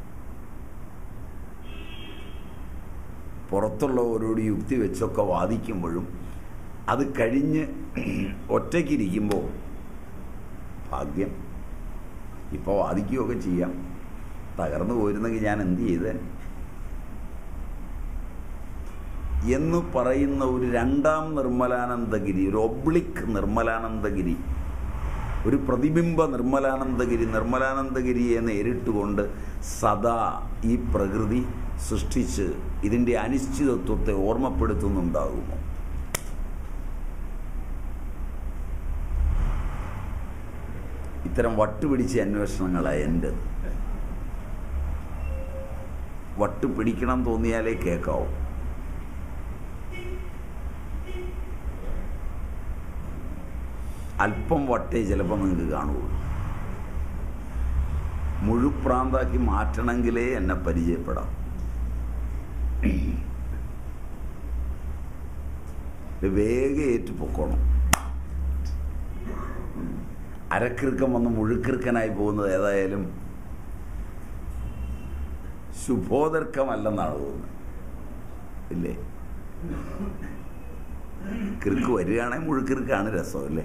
പുറത്തുള്ളവരോട് യുക്തി വെച്ചൊക്കെ വാദിക്കുമ്പോഴും അത് കഴിഞ്ഞ് ഒറ്റയ്ക്കിരിക്കുമ്പോൾ ഭാഗ്യം ഇപ്പോൾ വാദിക്കുകയൊക്കെ ചെയ്യാം തകർന്നു പോയിരുന്നെങ്കിൽ ഞാൻ എന്ത് ചെയ്തേ എന്ന് പറയുന്ന ഒരു രണ്ടാം നിർമ്മലാനന്ദഗിരി ഒരു ഒബ്ലിക് നിർമ്മലാനന്ദഗിരി ഒരു പ്രതിബിംബ നിർമ്മലാനന്ദഗിരി നിർമ്മലാനന്ദഗിരിയെ നേരിട്ടുകൊണ്ട് സദാ ഈ പ്രകൃതി സൃഷ്ടിച്ച് ഇതിൻ്റെ അനിശ്ചിതത്വത്തെ ഓർമ്മപ്പെടുത്തുന്നുണ്ടാകുമോ ഇത്തരം വട്ടുപിടിച്ച അന്വേഷണങ്ങളാണ് എൻ്റെ വട്ട് പിടിക്കണം തോന്നിയാലേ കേൾക്കാവൂ അല്പം വട്ടേ ചിലപ്പോൾ നിങ്ങൾക്ക് കാണുകയുള്ളൂ മുഴുപ്രാന്താക്കി മാറ്റണമെങ്കിലേ എന്നെ പരിചയപ്പെടാം വേഗം ഏറ്റു പൊക്കോണം അരക്കിറുക്കം വന്ന് മുഴുക്കിറുക്കനായി പോകുന്നത് ഏതായാലും ശുഭോദർക്കമല്ലെന്നാണ് തോന്നുന്നത് ഇല്ലേ കിറുക്ക് വരികയാണെങ്കിൽ മുഴുക്കിറുക്കാണ് രസം അല്ലേ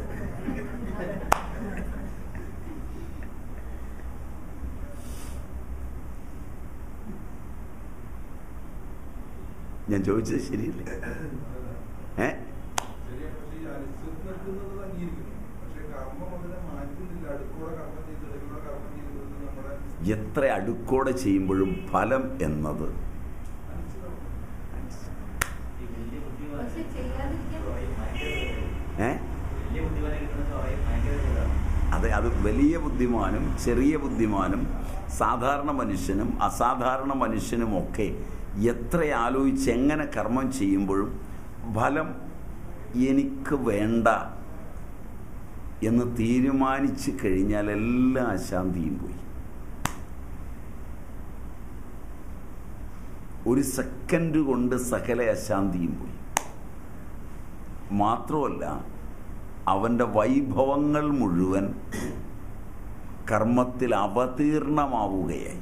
ഞാൻ ചോദിച്ചത് ശരിയല്ലേ ഏ ശരിയാ, പക്ഷേ ഈ അനിശ്ചിതത്വം നിൽക്കുന്നത് അംഗീകരിക്കുന്നു. പക്ഷേ കർമ്മം അതിനെ മാറ്റുന്നില്ല. അടുക്കൂടെ കർമ്മം ചെയ്ത് ഇടയ്ക്കൂടെ കർമ്മം ചെയ്യുന്നത് നമ്മുടെ എത്ര അടുക്കോടെ ചെയ്യുമ്പോഴും ഫലം എന്നത് അനിശ്ചിതമാണ്. ഈ വലിയ ബുദ്ധിമാൻ പക്ഷെ ചെയ്യാതിരിക്കാൻ സ്വയം ഭയങ്കര ഏ വലിയ ബുദ്ധിമാനെ കിട്ടുന്ന സ്വയം ഭയങ്കര ഇതാണ് അതെ അത് വലിയ ബുദ്ധിമാനും ചെറിയ ബുദ്ധിമാനും സാധാരണ മനുഷ്യനും അസാധാരണ മനുഷ്യനുമൊക്കെ എത്ര ആലോചിച്ച് എങ്ങനെ കർമ്മം ചെയ്യുമ്പോഴും ഫലം എനിക്ക് വേണ്ട എന്ന് തീരുമാനിച്ചു കഴിഞ്ഞാൽ എല്ലാ അശാന്തിയും പോയി ഒരു സെക്കൻഡ് കൊണ്ട് സകല അശാന്തിയും പോയി മാത്രമല്ല അവൻ്റെ വൈഭവങ്ങൾ മുഴുവൻ കർമ്മത്തിൽ അവതീർണമാവുകയായി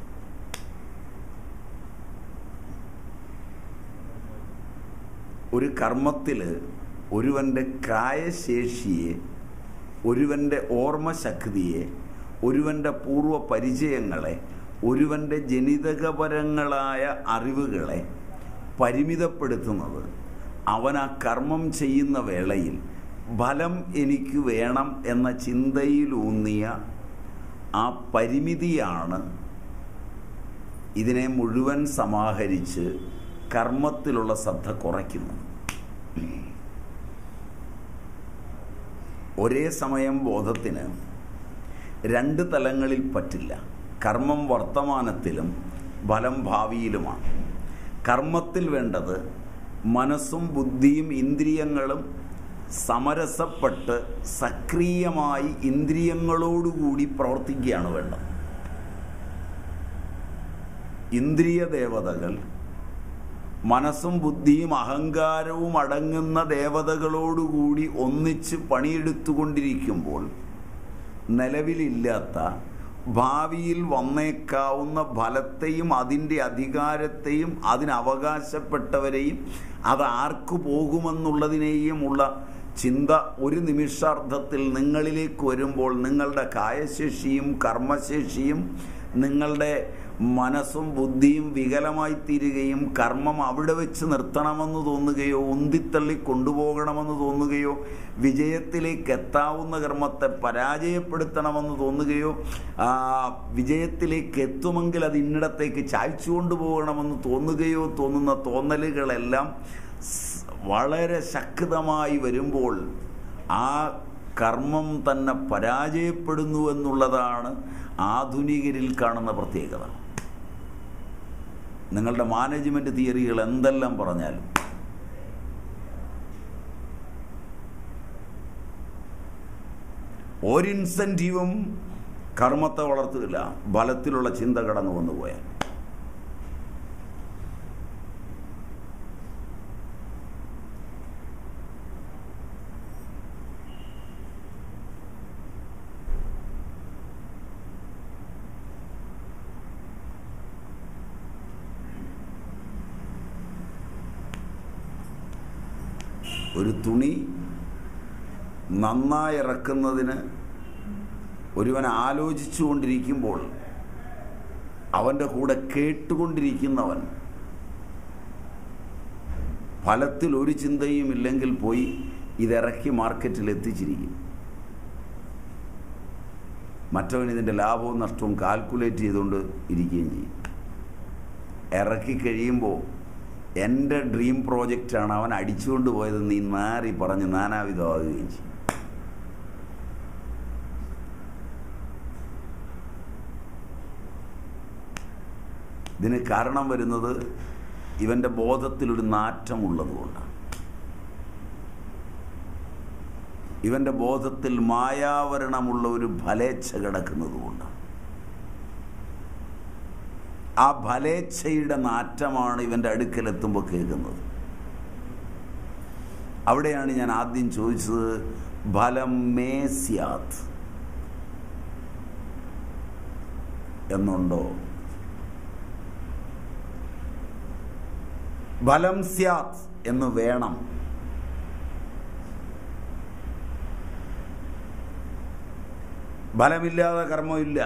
ഒരു കർമ്മത്തിൽ ഒരുവൻ്റെ കായശേഷിയെ ഒരുവൻ്റെ ഓർമ്മശക്തിയെ ഒരുവൻ്റെ പൂർവ്വ പരിചയങ്ങളെ ഒരുവൻ്റെ ജനിതകപരങ്ങളായ അറിവുകളെ പരിമിതപ്പെടുത്തുന്നത് അവൻ ആ കർമ്മം ചെയ്യുന്ന വേളയിൽ ഫലം എനിക്ക് വേണം എന്ന ചിന്തയിലൂന്നിയ ആ പരിമിതിയാണ് ഇതിനെ മുഴുവൻ സമാഹരിച്ച് കർമ്മത്തിലുള്ള ശ്രദ്ധ കുറയ്ക്കുന്നത് ഒരേ സമയം ബോധത്തിന് രണ്ട് തലങ്ങളിൽ പറ്റില്ല കർമ്മം വർത്തമാനത്തിലും ഫലം ഭാവിയിലുമാണ് കർമ്മത്തിൽ വേണ്ടത് മനസ്സും ബുദ്ധിയും ഇന്ദ്രിയങ്ങളും സമരസപ്പെട്ട് സക്രിയമായി ഇന്ദ്രിയങ്ങളോടുകൂടി പ്രവർത്തിക്കുകയാണ് വേണ്ടത് ഇന്ദ്രിയ ദേവതകൾ മനസ്സും ബുദ്ധിയും അഹങ്കാരവും അടങ്ങുന്ന ദേവതകളോടുകൂടി ഒന്നിച്ച് പണിയെടുത്തുകൊണ്ടിരിക്കുമ്പോൾ നിലവിലില്ലാത്ത ഭാവിയിൽ വന്നേക്കാവുന്ന ഫലത്തെയും അതിൻ്റെ അധികാരത്തെയും അതിന് അവകാശപ്പെട്ടവരെയും അത് ആർക്ക് പോകുമെന്നുള്ളതിനെയും ഉള്ള ചിന്ത ഒരു നിമിഷാർദ്ധത്തിൽ നിങ്ങളിലേക്ക് വരുമ്പോൾ നിങ്ങളുടെ കായശേഷിയും കർമ്മശേഷിയും നിങ്ങളുടെ മനസ്സും ബുദ്ധിയും വികലമായി തീരുകയും കർമ്മം അവിടെ വെച്ച് നിർത്തണമെന്ന് തോന്നുകയോ ഉന്തിത്തള്ളി കൊണ്ടുപോകണമെന്ന് തോന്നുകയോ വിജയത്തിലേക്ക് എത്താവുന്ന കർമ്മത്തെ പരാജയപ്പെടുത്തണമെന്ന് തോന്നുകയോ ആ, വിജയത്തിലേക്ക് എത്തുമെങ്കിൽ അത് ഇന്നിടത്തേക്ക് ചായ്ച്ചു കൊണ്ടുപോകണമെന്ന് തോന്നുകയോ തോന്നുന്ന തോന്നലുകളെല്ലാം സ് വളരെ ശക്തമായി വരുമ്പോൾ ആ കർമ്മം തന്നെ പരാജയപ്പെടുന്നു എന്നുള്ളതാണ് ആധുനികരിൽ കാണുന്ന പ്രത്യേകത നിങ്ങളുടെ മാനേജ്മെന്റ് തിയറികൾ എന്തെല്ലാം പറഞ്ഞാലും ഒരു ഇൻസെൻറ്റീവും കർമ്മത്തെ വളർത്തുകയില്ല ബലത്തിലുള്ള ചിന്ത കടന്നു വന്നു പോയാൽ ഒരു തുണി നന്നായി ഇറക്കുന്നതിന് ഒരുവൻ ആലോചിച്ചു കൊണ്ടിരിക്കുമ്പോൾ അവൻ്റെ കൂടെ കേട്ടുകൊണ്ടിരിക്കുന്നവൻ ഫലത്തിൽ ഒരു ചിന്തയും ഇല്ലെങ്കിൽ പോയി ഇതിറക്കി മാർക്കറ്റിൽ എത്തിച്ചിരിക്കും മറ്റവൻ ഇതിൻ്റെ ലാഭവും നഷ്ടവും കാൽക്കുലേറ്റ് ചെയ്തുകൊണ്ട് ഇരിക്കുകയും ചെയ്യും ഇറക്കി കഴിയുമ്പോൾ എൻ്റെ ഡ്രീം പ്രോജക്റ്റാണ് അവൻ അടിച്ചുകൊണ്ട് പോയത് നീ നാറി പറഞ്ഞ് നാനാവിധമാകുകയും ചെയ്യും ഇതിന് കാരണം വരുന്നത് ഇവൻ്റെ ബോധത്തിലൊരു നാറ്റമുള്ളതുകൊണ്ടാണ് ഇവൻ്റെ ബോധത്തിൽ മായാവരണമുള്ള ഒരു ഫലേച്ഛ കിടക്കുന്നതുകൊണ്ടാണ് ആ ഫലേച്ഛയുടെ നാറ്റമാണ് ഇവൻ്റെ അടുക്കലെത്തുമ്പോൾ കേൾക്കുന്നത് അവിടെയാണ് ഞാൻ ആദ്യം ചോദിച്ചത് ഫലം മേ സ്യാത് എന്നുണ്ടോ ഫലം സ്യാത് എന്ന് വേണം ഫലമില്ലാതെ കർമ്മമില്ല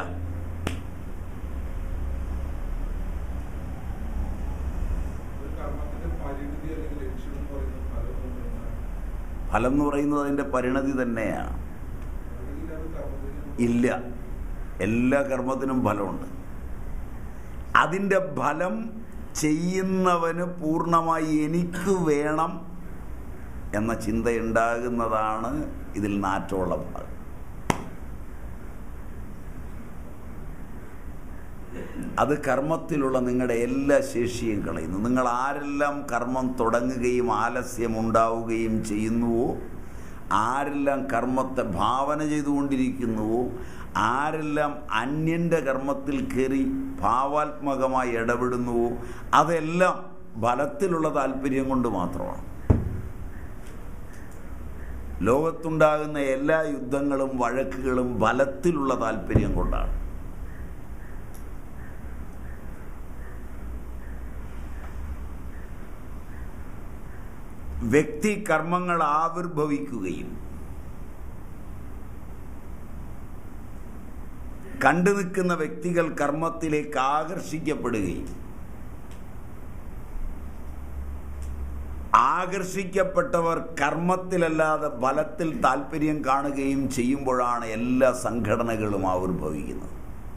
ഒരു കർമ്മത്തിന്റെ പരിമിതി അല്ലെങ്കിൽ ലക്ഷ്യം എന്ന് പറയുന്നത് ഫലം എന്ന് പറയുന്നത് ഫലം എന്ന് പറയുന്നത് അതിൻ്റെ പരിണതി തന്നെയാണ് അല്ലെങ്കിൽ അത് കർമ്മത്തിന് ഇല്ല എല്ലാ കർമ്മത്തിനും ഫലമുണ്ട് അതിൻ്റെ ഫലം ചെയ്യുന്നവന് പൂർണ്ണമായി എനിക്ക് വേണം എന്ന ചിന്തയുണ്ടാകുന്നതാണ് ഇതിൽ നാറ്റമുള്ള ഭാഗം അത് കർമ്മത്തിലുള്ള നിങ്ങളുടെ എല്ലാ ശേഷിയും കളയുന്നു നിങ്ങൾ ആരെല്ലാം കർമ്മം തുടങ്ങുകയും ആലസ്യം ഉണ്ടാവുകയും ചെയ്യുന്നുവോ ആരെല്ലാം കർമ്മത്തെ ഭാവന ചെയ്തുകൊണ്ടിരിക്കുന്നുവോ ആരെല്ലാം അന്യൻ്റെ കർമ്മത്തിൽ കയറി ഭാവാത്മകമായി ഇടപെടുന്നുവോ അതെല്ലാം ഫലത്തിലുള്ള താല്പര്യം കൊണ്ട് മാത്രമാണ് ലോകത്തുണ്ടാകുന്ന എല്ലാ യുദ്ധങ്ങളും വഴക്കുകളും ഫലത്തിലുള്ള താല്പര്യം കൊണ്ടാണ് വ്യക്തി കർമ്മങ്ങൾ ആവിർഭവിക്കുകയും കണ്ടു നിൽക്കുന്ന വ്യക്തികൾ കർമ്മത്തിലേക്ക് ആകർഷിക്കപ്പെടുകയും ആകർഷിക്കപ്പെട്ടവർ കർമ്മത്തിലല്ലാതെ ഫലത്തിൽ താല്പര്യം കാണുകയും ചെയ്യുമ്പോഴാണ് എല്ലാ സംഘടനകളും ആവിർഭവിക്കുന്നത്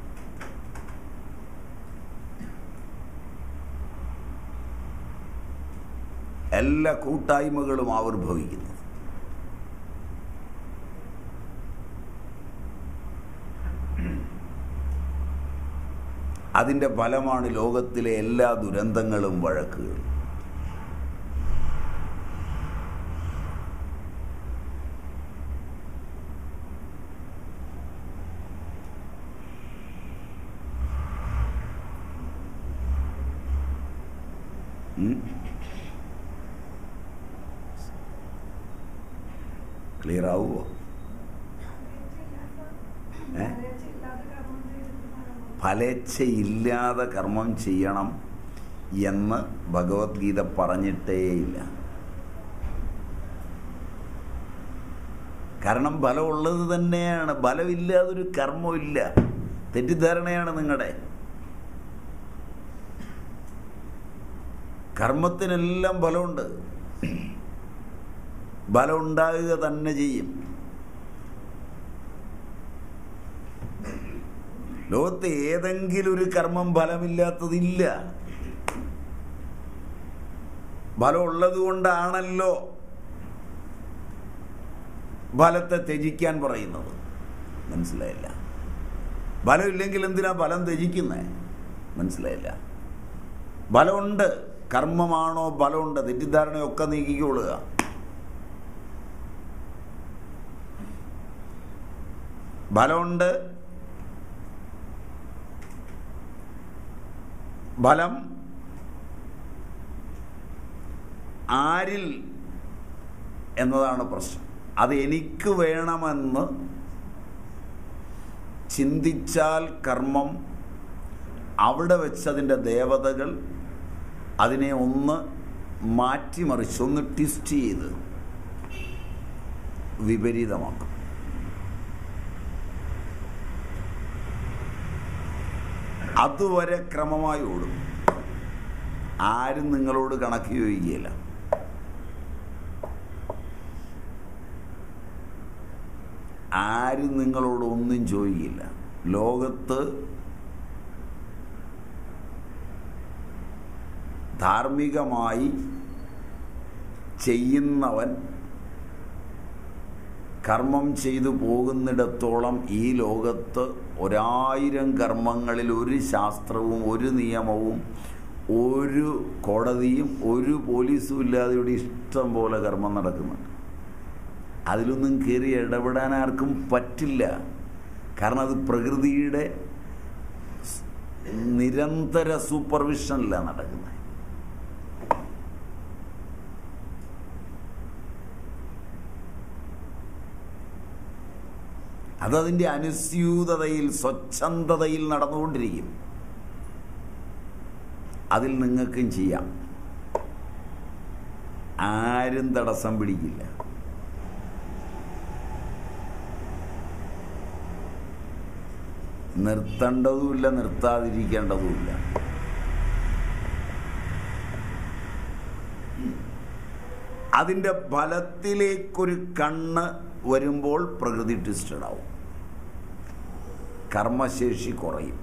എല്ലാ കൂട്ടായ്മകളും ആവിർഭവിക്കുന്നത് അതിൻ്റെ ഫലമാണ് ലോകത്തിലെ എല്ലാ ദുരന്തങ്ങളും വഴക്കുകളും ക്ലിയർ ആവുമോ ഏ? ഫലേച്ഛയില്ലാതെ കർമ്മം ചെയ്യണം എന്ന് ഭഗവത്ഗീത പറഞ്ഞിട്ടേയില്ല കാരണം ഫലമുള്ളത് തന്നെയാണ് ഫലമില്ലാതൊരു കർമ്മമില്ല തെറ്റിദ്ധാരണയാണ് നിങ്ങളുടെ കർമ്മത്തിനെല്ലാം ഫലമുണ്ട് ഫലം ഉണ്ടാകുക തന്നെ ചെയ്യും ലോകത്ത് ഏതെങ്കിലും ഒരു കർമ്മം ഫലമില്ലാത്തതില്ല ഫലമുള്ളത് കൊണ്ടാണല്ലോ ഫലത്തെ ത്യജിക്കാൻ പറയുന്നത് മനസ്സിലായില്ല ഫലമില്ലെങ്കിൽ എന്തിനാ ഫലം ത്യജിക്കുന്നേ മനസ്സിലായില്ല ഫലമുണ്ട് കർമ്മമാണോ ഫലമുണ്ട് തെറ്റിദ്ധാരണയൊക്കെ നീക്കിക്കൊള്ളുക ഫലമുണ്ട് ഫലം ആരിൽ എന്നതാണ് പ്രശ്നം അത് എനിക്ക് വേണമെന്ന് ചിന്തിച്ചാൽ കർമ്മം അവിടെ വെച്ചതിൻ്റെ ദേവതകൾ അതിനെ ഒന്ന് മാറ്റിമറിച്ച് ഒന്ന് ട്വിസ്റ്റ് ചെയ്ത് വിപരീതമാക്കും അതുവരെ ക്രമമായി ഓടും ആരും നിങ്ങളോട് കണക്ക് ചോദിക്കുകയില്ല ആരും നിങ്ങളോട് ഒന്നും ചോദിക്കില്ല ലോകത്ത് ധാർമ്മികമായി ചെയ്യുന്നവൻ കർമ്മം ചെയ്തു പോകുന്നിടത്തോളം ഈ ലോകത്ത് ഒരായിരം കർമ്മങ്ങളിൽ ഒരു ശാസ്ത്രവും ഒരു നിയമവും ഒരു കോടതിയും ഒരു പോലീസും ഇല്ലാതെ ഇവിടെ ഇഷ്ടം പോലെ കർമ്മം നടക്കുന്നുണ്ട് അതിലൊന്നും കയറി ഇടപെടാൻ ആർക്കും പറ്റില്ല കാരണം അത് പ്രകൃതിയുടെ സ് നിരന്തര സൂപ്പർവിഷനിലാണ് നടക്കുന്നത് അതതിൻ്റെ അനുസ്യൂതതയിൽ സ്വച്ഛന്തതയിൽ നടന്നുകൊണ്ടിരിക്കും അതിൽ നിങ്ങൾക്കും ചെയ്യാം ആരും തടസ്സം പിടിക്കില്ല നിർത്തേണ്ടതുമില്ല നിർത്താതിരിക്കേണ്ടതുമില്ല അതിൻ്റെ ഫലത്തിലേക്കൊരു കണ്ണ് വരുമ്പോൾ പ്രകൃതി ട്വിസ്റ്റഡ് ആവും കർമ്മശേഷി കുറയും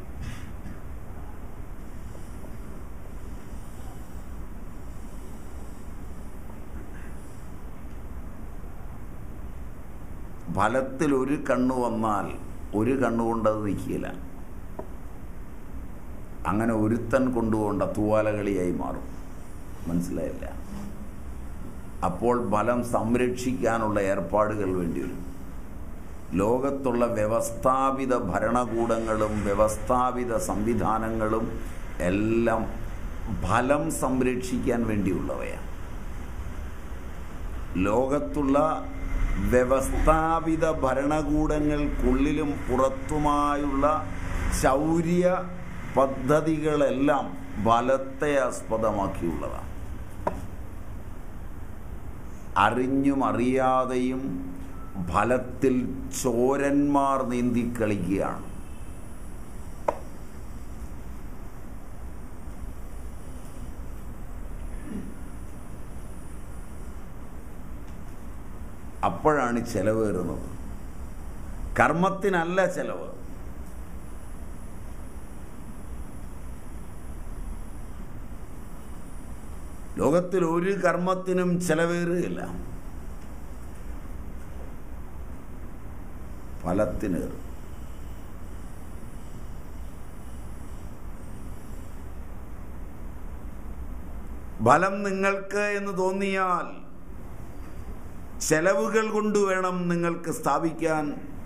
ഫലത്തിൽ ഒരു കണ്ണ് വന്നാൽ ഒരു കണ്ണുകൊണ്ട് അത് നിൽക്കില്ല അങ്ങനെ ഒരുത്തൻ കൊണ്ടുപോകേണ്ട തൂവാലകളിയായി മാറും മനസ്സിലായില്ല അപ്പോൾ ഫലം സംരക്ഷിക്കാനുള്ള ഏർപ്പാടുകൾ വേണ്ടിവരും ലോകത്തുള്ള വ്യവസ്ഥാപിത ഭരണകൂടങ്ങളും വ്യവസ്ഥാപിത സംവിധാനങ്ങളും എല്ലാം ഫലം സംരക്ഷിക്കാൻ വേണ്ടിയുള്ളവയാണ് ലോകത്തുള്ള വ്യവസ്ഥാപിത ഭരണകൂടങ്ങൾക്കുള്ളിലും പുറത്തുമായുള്ള ശൗര്യ പദ്ധതികളെല്ലാം ഫലത്തെ ആസ്പദമാക്കിയുള്ളതാണ് അറിഞ്ഞും അറിയാതെയും ഫലത്തിൽ ചോരന്മാർ നീന്തി കളിക്കുകയാണ് അപ്പോഴാണ് ചെലവേറുന്നത് കർമ്മത്തിനല്ല ചെലവ് ലോകത്തിൽ ഒരു കർമ്മത്തിനും ചെലവേറുകയില്ല ഫലത്തിനേറും ഫലം നിങ്ങൾക്ക് എന്ന് തോന്നിയാൽ ചെലവുകൾ കൊണ്ട് വേണം നിങ്ങൾക്ക് സ്ഥാപിക്കാൻ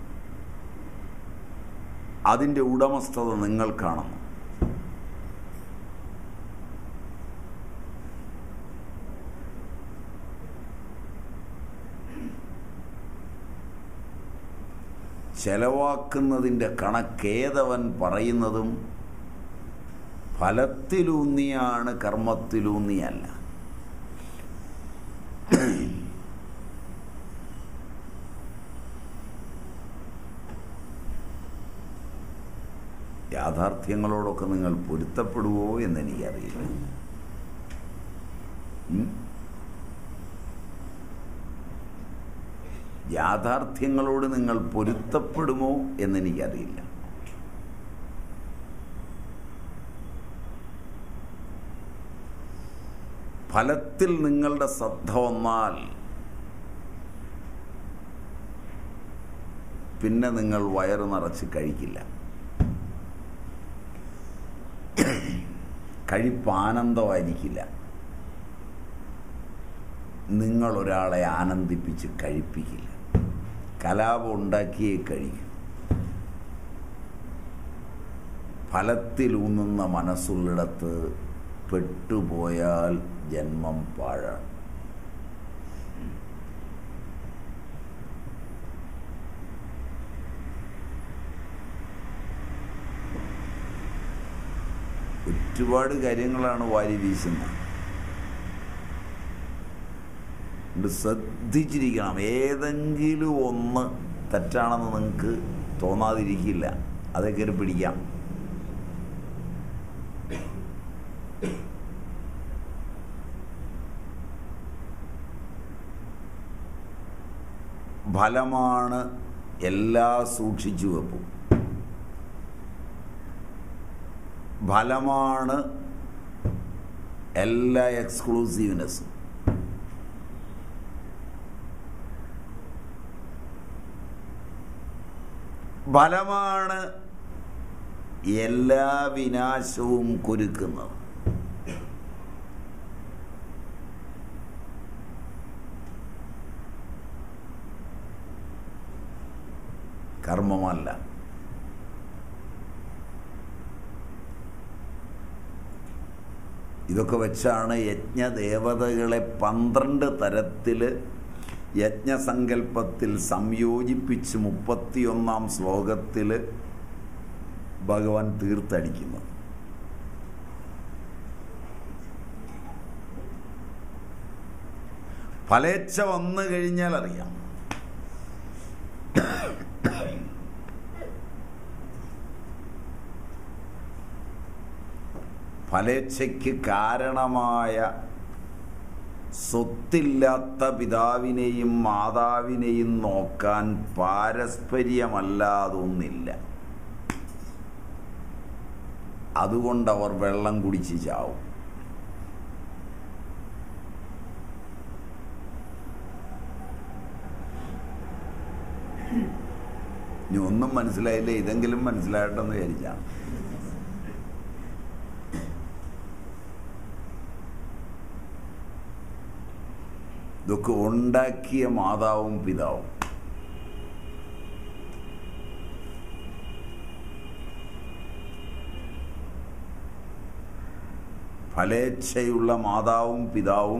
അതിൻ്റെ ഉടമസ്ഥത നിങ്ങൾക്കാണെന്ന് ചെലവാക്കുന്നതിൻ്റെ കണക്കേതവൻ പറയുന്നതും ഫലത്തിലൂന്നിയാണ് കർമ്മത്തിലൂന്നിയല്ല യാഥാർത്ഥ്യങ്ങളോടൊക്കെ നിങ്ങൾ പൊരുത്തപ്പെടുവോ എന്ന് എനിക്കറിയില്ല ഉം? യാഥാർത്ഥ്യങ്ങളോട് നിങ്ങൾ പൊരുത്തപ്പെടുമോ എന്നെനിക്കറിയില്ല ഫലത്തിൽ നിങ്ങളുടെ ശ്രദ്ധ വന്നാൽ പിന്നെ നിങ്ങൾ വയറ് നിറച്ച് കഴിക്കില്ല കഴിപ്പ് ആനന്ദമായിരിക്കില്ല നിങ്ങൾ ഒരാളെ ആനന്ദിപ്പിച്ച് കഴിപ്പിക്കില്ല കലാപം ഉണ്ടാക്കിയേ കഴിക്കും ഫലത്തിലൂന്നുന്ന മനസ്സുള്ളിടത്ത് പെട്ടുപോയാൽ ജന്മം പാഴാണ് ഒരുപാട് കാര്യങ്ങളാണ് വാരി വീശുന്നത് ഇത് ശ്രദ്ധിച്ചിരിക്കണം ഏതെങ്കിലും ഒന്ന് തെറ്റാണെന്ന് നിങ്ങൾക്ക് തോന്നാതിരിക്കില്ല അതേ കയറി പിടിക്കാം ഫലമാണ് എല്ലാ സൂക്ഷിച്ചു വെപ്പും ഫലമാണ് എല്ലാ എക്സ്ക്ലൂസീവ്നെസ്സും ഫലമാണ് എല്ലാ വിനാശവും കുരുക്കുന്നത് കർമ്മമല്ല ഇതൊക്കെ വെച്ചാണ് യജ്ഞദേവതകളെ പന്ത്രണ്ട് തരത്തിൽ യജ്ഞസങ്കല്പത്തിൽ സംയോജിപ്പിച്ച് മുപ്പത്തിയൊന്നാം ശ്ലോകത്തിൽ ഭഗവാൻ തീർത്തടിക്കുന്നത് ഫലേച്ഛ വന്നു കഴിഞ്ഞാൽ അറിയാം ഫലേച്ഛയ്ക്ക് കാരണമായ സ്വത്തില്ലാത്ത പിതാവിനെയും മാതാവിനെയും നോക്കാൻ പാരസ്പര്യമല്ലാതൊന്നില്ല അതുകൊണ്ട് അവർ വെള്ളം കുടിച്ച് ചാവും ഇനി ഒന്നും മനസ്സിലായില്ല ഇതെങ്കിലും മനസ്സിലായിട്ടെന്ന് വിചാരിച്ചാണ് ഇതൊക്കെ ഉണ്ടാക്കിയ മാതാവും പിതാവും ഫലേച്ഛയുള്ള മാതാവും പിതാവും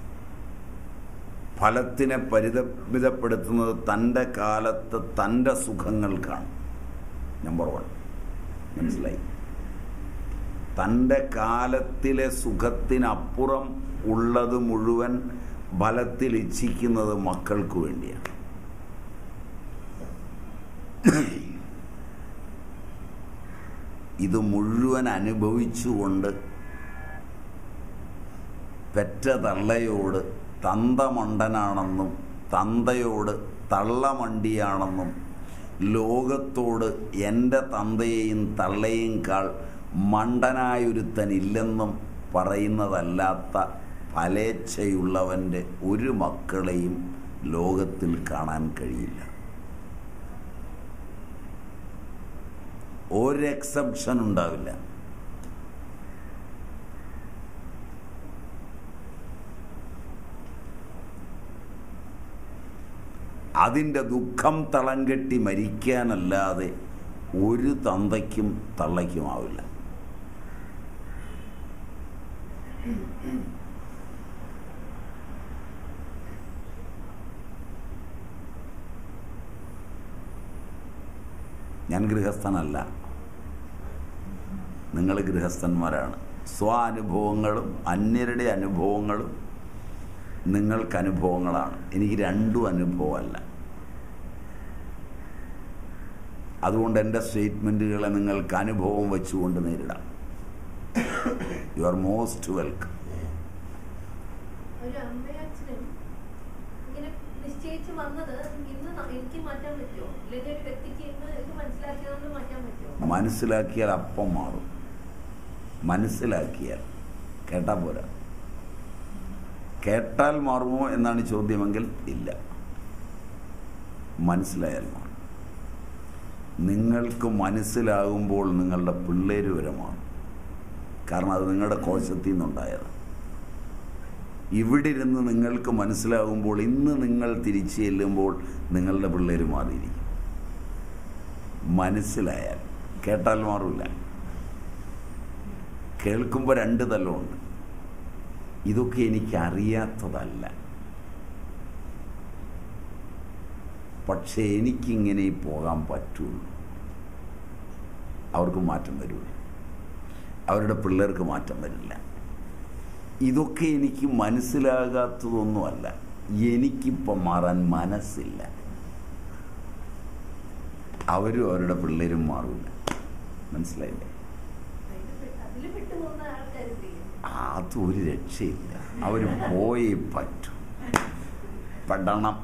ഫലത്തിനെ പരിതപിതപ്പെടുത്തുന്നത് തൻ്റെ കാലത്ത് തൻ്റെ സുഖങ്ങൾക്കാണ് നമ്പർ വൺ മനസ്സിലായി തൻ്റെ കാലത്തിലെ സുഖത്തിനപ്പുറം ഉള്ളത് മുഴുവൻ ഫലത്തിൽ ഇച്ഛിക്കുന്നത് മക്കൾക്ക് വേണ്ടിയാണ് ഇത് മുഴുവൻ അനുഭവിച്ചുകൊണ്ട് പെറ്റ തള്ളയോട് തന്തമണ്ടനാണെന്നും തന്തയോട് തള്ളമണ്ടിയാണെന്നും ലോകത്തോട് എൻ്റെ തന്തയെയും തള്ളയെയും കാൾ മണ്ടനായൊരുത്തനില്ലെന്നും പറയുന്നതല്ലാത്ത ഫലേച്ഛയുള്ളവൻ്റെ ഒരു മക്കളെയും ലോകത്തിൽ കാണാൻ കഴിയില്ല ഒരു എക്സെപ്ഷൻ ഉണ്ടാവില്ല അതിൻ്റെ ദുഃഖം തളം കെട്ടി മരിക്കാനല്ലാതെ ഒരു തന്തയ്ക്കും തള്ളയ്ക്കുമാവില്ല ഞാൻ ഗൃഹസ്ഥനല്ല നിങ്ങൾ ഗൃഹസ്ഥന്മാരാണ് സ്വാനുഭവങ്ങളും അന്യരുടെ അനുഭവങ്ങളും നിങ്ങൾക്ക് അനുഭവങ്ങളാണ് എനിക്ക് രണ്ടും അനുഭവമല്ല അതുകൊണ്ട് എൻ്റെ സ്റ്റേറ്റ്മെൻറ്റുകളെ നിങ്ങൾക്ക് അനുഭവം വെച്ചുകൊണ്ട് നേരിടാം യു ആർ മോസ്റ്റ് വെൽക്കം ഒരു അമ്മയച്ഛനും ഇങ്ങനെ നിശ്ചയിച്ച് വന്നത് ഇന്ന് ന- എനിക്ക് മാറ്റാൻ പറ്റുമോ ഇല്ലെങ്കിൽ ഒരു വ്യക്തിക്ക് ഇന്ന് ഇത് മനസ്സിലാക്കിയതുകൊണ്ട് മാറ്റാൻ പറ്റുമോ മനസ്സിലാക്കിയാൽ അപ്പം മാറും മനസ്സിലാക്കിയാൽ കേട്ടാൽ പോരാ കേട്ടാൽ മാറുമോ എന്നാണ് ചോദ്യമെങ്കിൽ ഇല്ല മനസ്സിലായാൽ മാറും നിങ്ങൾക്ക് മനസ്സിലാകുമ്പോൾ നിങ്ങളുടെ പിള്ളേര് വരെ മാറും കാരണം അത് നിങ്ങളുടെ കോശത്തിൽ നിന്നുണ്ടായത് ഇവിടെ ഇരുന്ന് നിങ്ങൾക്ക് മനസ്സിലാകുമ്പോൾ ഇന്ന് നിങ്ങൾ തിരിച്ചു ചെല്ലുമ്പോൾ നിങ്ങളുടെ പിള്ളേര് മാറിയിരിക്കും മനസ്സിലായാൽ കേട്ടാൽ മാറില്ല കേൾക്കുമ്പോൾ രണ്ട് തലമുണ്ട് ഇതൊക്കെ എനിക്ക് അറിയാത്തതല്ല പക്ഷേ എനിക്കിങ്ങനെ പോകാൻ പറ്റുള്ളൂ അവർക്ക് മാറ്റം വരില്ല അവരുടെ പിള്ളേർക്ക് മാറ്റം വരില്ല ഇതൊക്കെ എനിക്ക് മനസ്സിലാകാത്തതൊന്നുമല്ല എനിക്കിപ്പം മാറാൻ മനസ്സില്ല അവരും അവരുടെ പിള്ളേരും മാറൂല മനസ്സിലായില്ലേ അതിൽ പെട്ടുപോകുന്ന ആൾക്കാർ ചെയ്യും അതൊരു രക്ഷയില്ല അവർ പോയേ പറ്റൂ പെടണം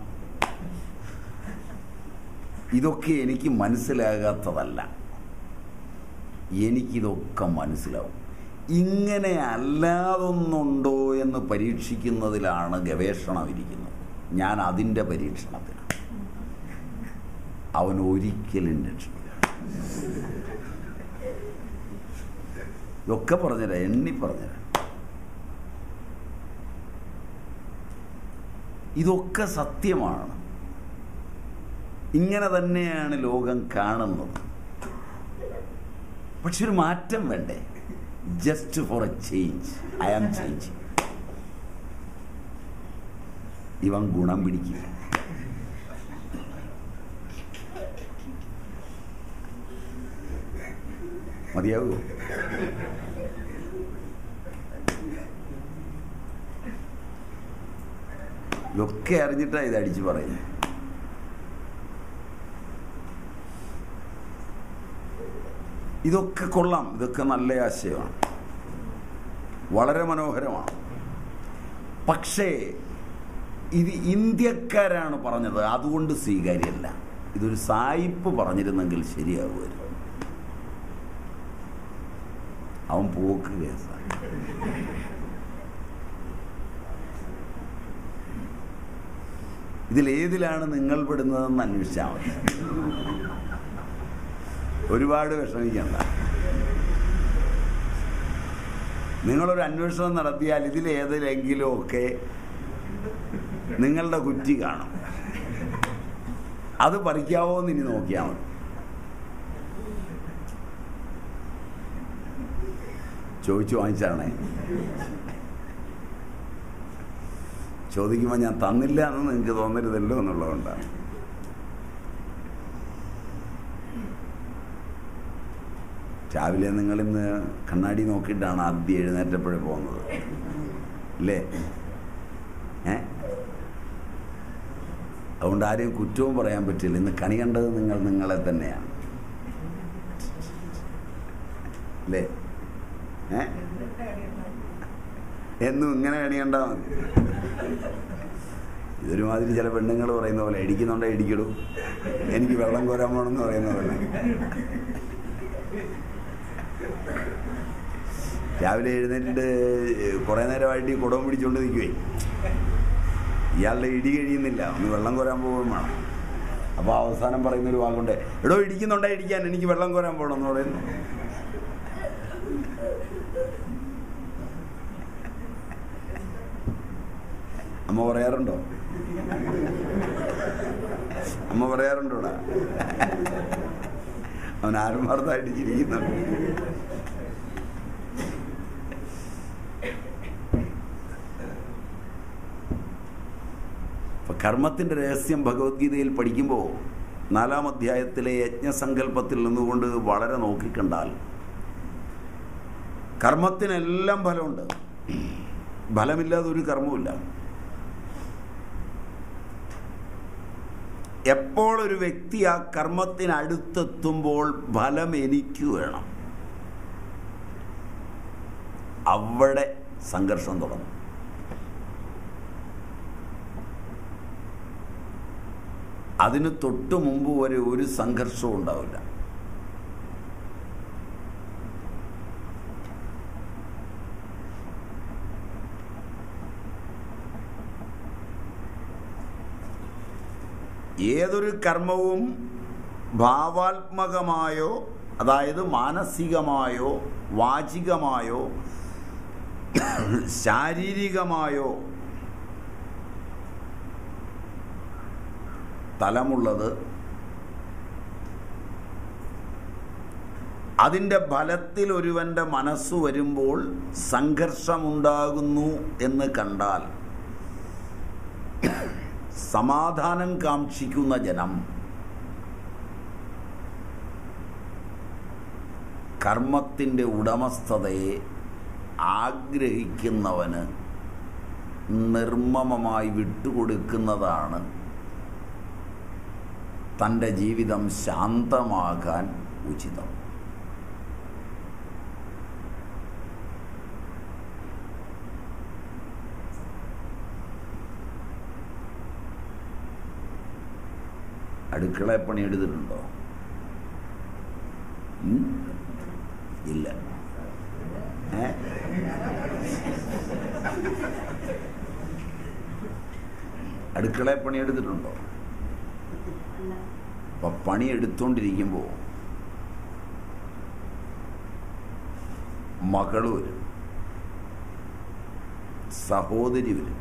ഇതൊക്കെ എനിക്ക് മനസ്സിലാകാത്തതല്ല എനിക്കിതൊക്കെ മനസ്സിലാവും ഇങ്ങനെ അല്ലാതൊന്നുണ്ടോ എന്ന് പരീക്ഷിക്കുന്നതിലാണ് ഗവേഷണം ഇരിക്കുന്നത് ഞാൻ അതിൻ്റെ പരീക്ഷണത്തിലാണ് അവൻ ഒരിക്കലും രക്ഷയില്ല ഇതൊക്കെ പറഞ്ഞുതരാം എണ്ണി പറഞ്ഞുതരാം ഇതൊക്കെ സത്യമാണ് ഇങ്ങനെ തന്നെയാണ് ലോകം കാണുന്നത് പക്ഷെ ഒരു മാറ്റം വേണ്ടേ just for a change I am change ഇവൻ ഗുണം പിടിക്കില്ല മതിയാവൂ ഇതൊക്കെ അറിഞ്ഞിട്ടാ ഇത് അടിച്ചു പറയുന്നത് ഇതൊക്കെ കൊള്ളാം ഇതൊക്കെ നല്ല ആശയമാണ് വളരെ മനോഹരമാണ് പക്ഷേ ഇത് ഇന്ത്യക്കാരാണ് പറഞ്ഞത് അതുകൊണ്ട് സ്വീകാര്യമല്ല ഇതൊരു സായിപ്പ് പറഞ്ഞിരുന്നെങ്കിൽ ശരിയാകുമായിരുന്നു അവൻ പോക്ക് കേസാണ് ഇതിലേതിലാണ് നിങ്ങൾ പെടുന്നതെന്ന് അന്വേഷിച്ചാൽ മതി ഒരുപാട് വിഷമിക്കണ്ട നിങ്ങളൊരു അന്വേഷണം നടത്തിയാൽ ഇതിലേതിലെങ്കിലും ഒക്കെ നിങ്ങളുടെ കുറ്റി കാണും അത് പറിക്കാവോ എന്ന് ഇനി നോക്കിയാൽ മതി ചോദിച്ചു വാങ്ങിച്ചാണേ ചോദിക്കുമ്പോൾ ഞാൻ തന്നില്ല എന്ന് നിങ്ങൾക്ക് തോന്നരുതല്ലോ എന്നുള്ളതുകൊണ്ടാണ് രാവിലെ നിങ്ങൾ ഇന്ന് കണ്ണാടി നോക്കിയിട്ടാണ് ആദ്യം എഴുന്നേറ്റപ്പോഴേ പോകുന്നത് അല്ലേ ഏ അതുകൊണ്ട് ആരെയും കുറ്റവും പറയാൻ പറ്റില്ല ഇന്ന് കണി കണ്ടത് നിങ്ങൾ നിങ്ങളെ തന്നെയാണ് അല്ലേ ഏ എന്നും ഇങ്ങനെ കണിയണ്ട മതി ഇതൊരുമാതിരി ചില പെണ്ണുങ്ങൾ പറയുന്ന പോലെ ഇടിക്കുന്നുണ്ടോ ഇടിക്കടൂ എനിക്ക് വെള്ളം കോരാൻ പോകണമെന്ന് പറയുന്ന പോലെ രാവിലെ എഴുന്നേറ്റിട്ട് കുറേ നേരമായിട്ട് ഈ കുടവും പിടിച്ചുകൊണ്ട് നിൽക്കുവേ ഇയാളുടെ ഇടി കഴിയുന്നില്ല ഒന്ന് വെള്ളം കോരാൻ പോകുകയും വേണം അപ്പോൾ അവസാനം പറയുന്ന ഒരു വാക്കുണ്ട് എടോ ഇടിക്കുന്നുണ്ടോ ഇടിക്കാൻ എനിക്ക് വെള്ളം കോരാൻ പോകണം എന്ന് പറയുന്നു അമ്മ പറയാറുണ്ടോ അമ്മ പറയാറുണ്ടോടാ അവൻ ആത്മാർത്ഥമായിട്ട് ചിരിക്കുന്നുണ്ട് അപ്പൊ കർമ്മത്തിന്റെ രഹസ്യം ഭഗവത്ഗീതയിൽ പഠിക്കുമ്പോൾ നാലാം അധ്യായത്തിലെ യജ്ഞസങ്കല്പത്തിൽ നിന്നുകൊണ്ട് വളരെ നോക്കിക്കണ്ടാൽ കർമ്മത്തിനെല്ലാം ഫലമുണ്ട് ഫലമില്ലാതെ ഒരു കർമ്മവുമില്ല എപ്പോൾ ഒരു വ്യക്തി ആ കർമ്മത്തിനടുത്തെത്തുമ്പോൾ ഫലം എനിക്ക് വേണം അവിടെ സംഘർഷം തുടങ്ങും അതിന് തൊട്ടു മുമ്പ് വരെ ഒരു സംഘർഷവും ഉണ്ടാവില്ല ഏതൊരു കർമ്മവും ഭാവാത്മകമായോ അതായത് മാനസികമായോ വാചികമായോ ശാരീരികമായോ തലമുള്ളത് അതിൻ്റെ ഫലത്തിൽ ഒരുവൻ്റെ മനസ്സ് വരുമ്പോൾ സംഘർഷമുണ്ടാകുന്നു എന്ന് കണ്ടാൽ സമാധാനം കാക്ഷിക്കുന്ന ജനം കർമ്മത്തിൻ്റെ ഉടമസ്ഥതയെ ആഗ്രഹിക്കുന്നവന് നിർമ്മമമായി വിട്ടുകൊടുക്കുന്നതാണ് തൻ്റെ ജീവിതം ശാന്തമാകാൻ ഉചിതം അടുക്കള പണി എടുത്തിട്ടുണ്ടോ ഉം? ഇല്ല ഏ അടുക്കള പണി എടുത്തിട്ടുണ്ടോ അപ്പൊ പണി എടുത്തോണ്ടിരിക്കുമ്പോൾ മകള് വരും സഹോദരി വരും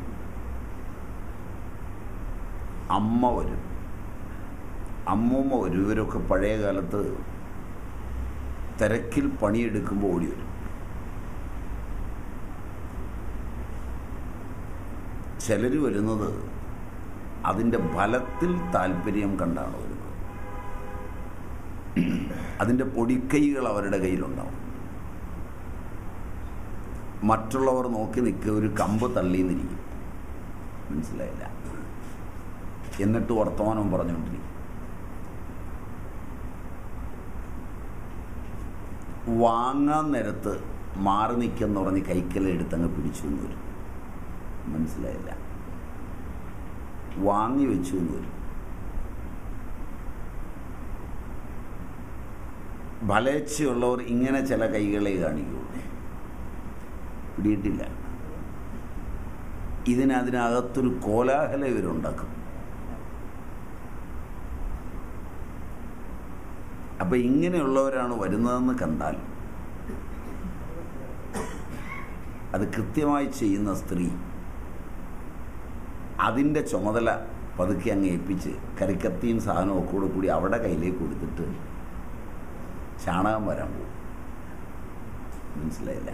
അമ്മ വരും അമ്മൂമ്മ വരും ഇവരൊക്കെ പഴയ കാലത്ത് തിരക്കിൽ പണിയെടുക്കുമ്പോൾ ഓടി വരും ചിലർ വരുന്നത് അതിൻ്റെ ഫലത്തിൽ താല്പര്യം കണ്ടാണ് വരുന്നത് അതിൻ്റെ പൊടിക്കൈകൾ അവരുടെ കയ്യിലുണ്ടാവും മറ്റുള്ളവർ നോക്കി നിൽക്കുക ഒരു കമ്പ് തള്ളിന്നിരിക്കും മനസ്സിലായില്ല എന്നിട്ട് വർത്തമാനം പറഞ്ഞുകൊണ്ടിരിക്കും വാങ്ങാൻ നേരത്ത് മാറി നിൽക്കെന്ന് പറഞ്ഞ് കൈക്കലെടുത്തങ്ങ് പിടിച്ചു എന്ന് വരും മനസ്സിലായില്ല വാങ്ങി വെച്ചു എന്ന് വരും ഫലേച്ഛയുള്ളവർ ഇങ്ങനെ ചില കൈകളെ കാണിക്കുള്ളൂ പിടിയിട്ടില്ല ഇതിനതിനകത്തൊരു കോലാഹലം ഇവരുണ്ടാക്കും അപ്പൊ ഇങ്ങനെയുള്ളവരാണ് വരുന്നതെന്ന് കണ്ടാൽ അത് കൃത്യമായി ചെയ്യുന്ന സ്ത്രീ അതിൻ്റെ ചുമതല പതുക്കെ അങ്ങ് ഏൽപ്പിച്ച് കരിക്കത്തിയും സാധനവും ഒക്കെ കൂടെ കൂടി അവിടെ കയ്യിലേക്ക് കൊടുത്തിട്ട് ചാണകം വരാൻ പോകും മനസ്സിലായില്ല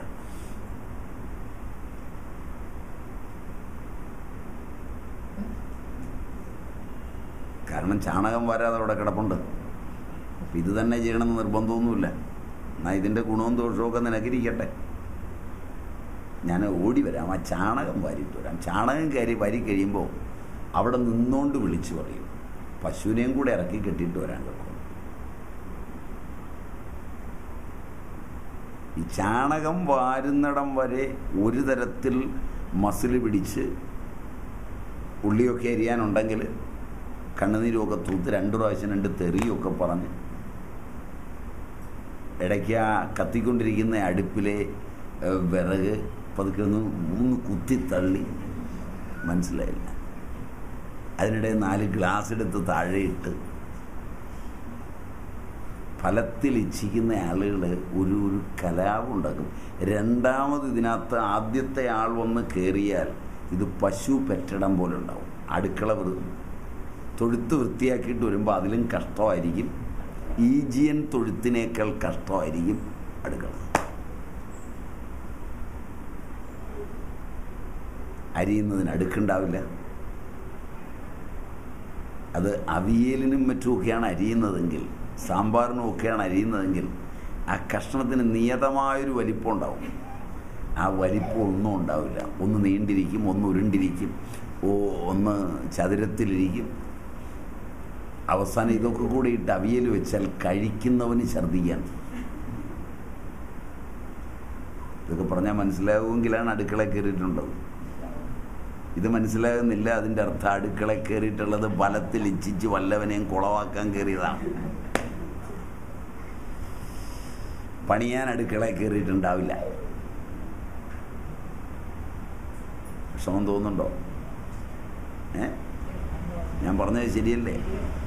കാരണം ചാണകം വരാതെ അവിടെ കിടപ്പുണ്ട് അപ്പം ഇത് തന്നെ ചെയ്യണമെന്ന് നിർബന്ധമൊന്നുമില്ല എന്നാൽ ഇതിൻ്റെ ഗുണവും ദോഷമൊക്കെ നിനക്കിരിക്കട്ടെ ഞാൻ ഓടി വരാം ആ ചാണകം വാരിയിട്ട് വരാം ചാണകം കയറി വരി കഴിയുമ്പോൾ അവിടെ നിന്നോണ്ട് വിളിച്ചു പറയും പശുവിനെയും കൂടെ ഇറക്കി കെട്ടിയിട്ട് വരാൻ കേൾക്കും ഈ ചാണകം വാരുന്നിടം വരെ ഒരു തരത്തിൽ മസിൽ പിടിച്ച് ഉള്ളിയൊക്കെ എരിയാനുണ്ടെങ്കിൽ കണ്ണുനീരുമൊക്കെ തൂത്ത് രണ്ടു പ്രാവശ്യം രണ്ട് തെറിയൊക്കെ പറഞ്ഞ് ഇടയ്ക്ക് ആ കത്തിക്കൊണ്ടിരിക്കുന്ന അടുപ്പിലെ ഏഹ്, വിറക് പതുക്കെ ഒന്ന് മൂന്ന് കുത്തി തള്ളി മനസ്സിലായില്ല അതിനിടെ നാല് ഗ്ലാസ് എടുത്ത് താഴെയിട്ട് ഫലത്തിൽ ഇച്ഛിക്കുന്ന ആളുകൾ ഒരു ഒരു കലാപം ഉണ്ടാക്കും രണ്ടാമത് ഇതിനകത്ത് ആദ്യത്തെ ആൾ വന്ന് കയറിയാൽ ഇത് പശു പെറ്റിടം പോലെ ഉണ്ടാവും അടുക്കള വൃ തൊഴുത്ത് വൃത്തിയാക്കിയിട്ട് വരുമ്പോൾ അതിലും കഷ്ടമായിരിക്കും ഈജിയൻ തൊഴുത്തിനേക്കാൾ കഷ്ടമായിരിക്കും അടുക്കള അരിയുന്നതിന് അടുക്കുണ്ടാവില്ല അത് അവിയലിനും മറ്റുമൊക്കെയാണ് അരിയുന്നതെങ്കിൽ സാമ്പാറിനും ഒക്കെയാണ് അരിയുന്നതെങ്കിൽ ആ കഷ്ണത്തിന് നിയതമായൊരു വലിപ്പം ഉണ്ടാവും ആ വലിപ്പം ഒന്നും ഉണ്ടാവില്ല ഒന്ന് നീണ്ടിരിക്കും ഒന്ന് ഉരുണ്ടിരിക്കും ഓ ഒന്ന് ചതുരത്തിലിരിക്കും അവസാനം ഇതൊക്കെ കൂടി ഇട്ട് അവിയൽ വെച്ചാൽ കഴിക്കുന്നവന് ഛർദ്ദിക്കാൻ ഇതൊക്കെ പറഞ്ഞാൽ മനസ്സിലാകുമെങ്കിലാണ് അടുക്കള കയറിയിട്ടുള്ളത് ഇത് മനസ്സിലാകുന്നില്ല അതിൻ്റെ അർത്ഥം അടുക്കള കയറിയിട്ടുള്ളത് ബലത്തിൽ ഇച്ഛിച്ച് വല്ലവനെയും കുളവാക്കാൻ കയറിയതാണ് പണിയാൻ അടുക്കള കയറിയിട്ടുണ്ടാവില്ല വിഷമം തോന്നുന്നുണ്ടോ ഏ ഞാൻ പറഞ്ഞത് ശരിയല്ലേ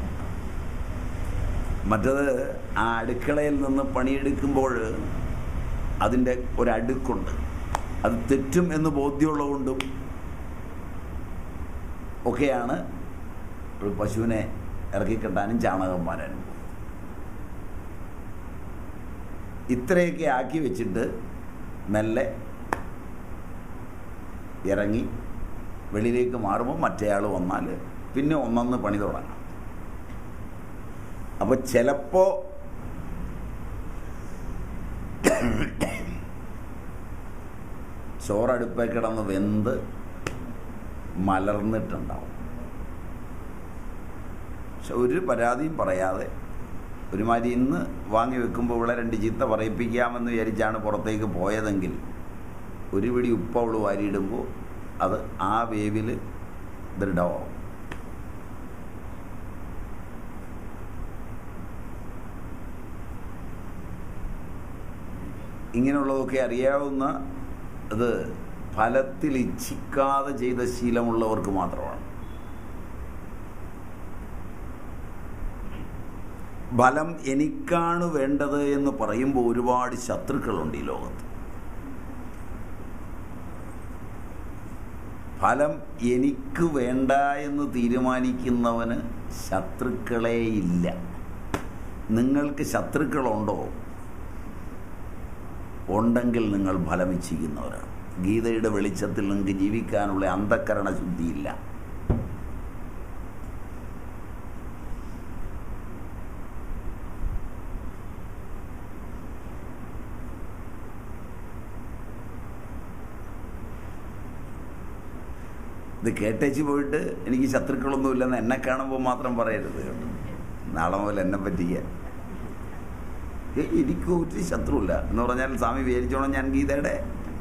മറ്റത് ആ അടുക്കളയിൽ നിന്ന് പണിയെടുക്കുമ്പോൾ അതിൻ്റെ ഒരടുക്കുണ്ട് അത് തെറ്റും എന്ന് ബോധ്യമുള്ളതുകൊണ്ടും ഒക്കെയാണ് ഒരു പശുവിനെ ഇറക്കിക്കെട്ടാനും ചാണകം മാറാനും ഇത്രയൊക്കെ ആക്കി വെച്ചിട്ട് മെല്ലെ ഇറങ്ങി വെളിയിലേക്ക് മാറുമ്പോൾ മറ്റേയാൾ വന്നാൽ പിന്നെ ഒന്നൊന്ന് പണി തുടങ്ങാം അപ്പോൾ ചിലപ്പോൾ ചോറടുപ്പേ കിടന്ന് വെന്ത് മലർന്നിട്ടുണ്ടാവും പക്ഷെ ഒരു പരാതിയും പറയാതെ ഒരുമാതിരി ഇന്ന് വാങ്ങി വെക്കുമ്പോൾ ഇവിടെ രണ്ട് ചീത്ത പറയിപ്പിക്കാമെന്ന് വിചാരിച്ചാണ് പുറത്തേക്ക് പോയതെങ്കിൽ ഒരു പിടി ഉപ്പ് അവൾ വാരിയിടുമ്പോൾ അത് ആ വേവിൽ ദൃഢമാവും ഇങ്ങനെയുള്ളതൊക്കെ അറിയാവുന്ന അത് ഫലത്തിൽ ഇച്ഛിക്കാതെ ചെയ്ത ശീലമുള്ളവർക്ക് മാത്രമാണ് ഫലം എനിക്കാണ് വേണ്ടത് എന്ന് പറയുമ്പോൾ ഒരുപാട് ശത്രുക്കളുണ്ട് ഈ ലോകത്ത് ഫലം എനിക്ക് വേണ്ട എന്ന് തീരുമാനിക്കുന്നവന് ശത്രുക്കളേ ഇല്ല നിങ്ങൾക്ക് ശത്രുക്കളുണ്ടോ ഉണ്ടെങ്കിൽ നിങ്ങൾ ഫലം ഇച്ഛിക്കുന്നവരാണ് ഗീതയുടെ വെളിച്ചത്തിൽ നിങ്ങൾക്ക് ജീവിക്കാനുള്ള അന്ധക്കരണ ശുദ്ധിയില്ല ഇത് കേട്ടേച്ച് പോയിട്ട് എനിക്ക് ശത്രുക്കളൊന്നുമില്ലെന്ന് എന്നെ കാണുമ്പോൾ മാത്രം പറയരുത് കേട്ടോ നാളെ മുതൽ എന്നെ പറ്റിക്കാൻ ഏയ് എനിക്ക് ഒരു ശത്രുവില്ല എന്ന് പറഞ്ഞാൽ സ്വാമി വിചാരിച്ചോണം ഞാൻ ഗീതയുടെ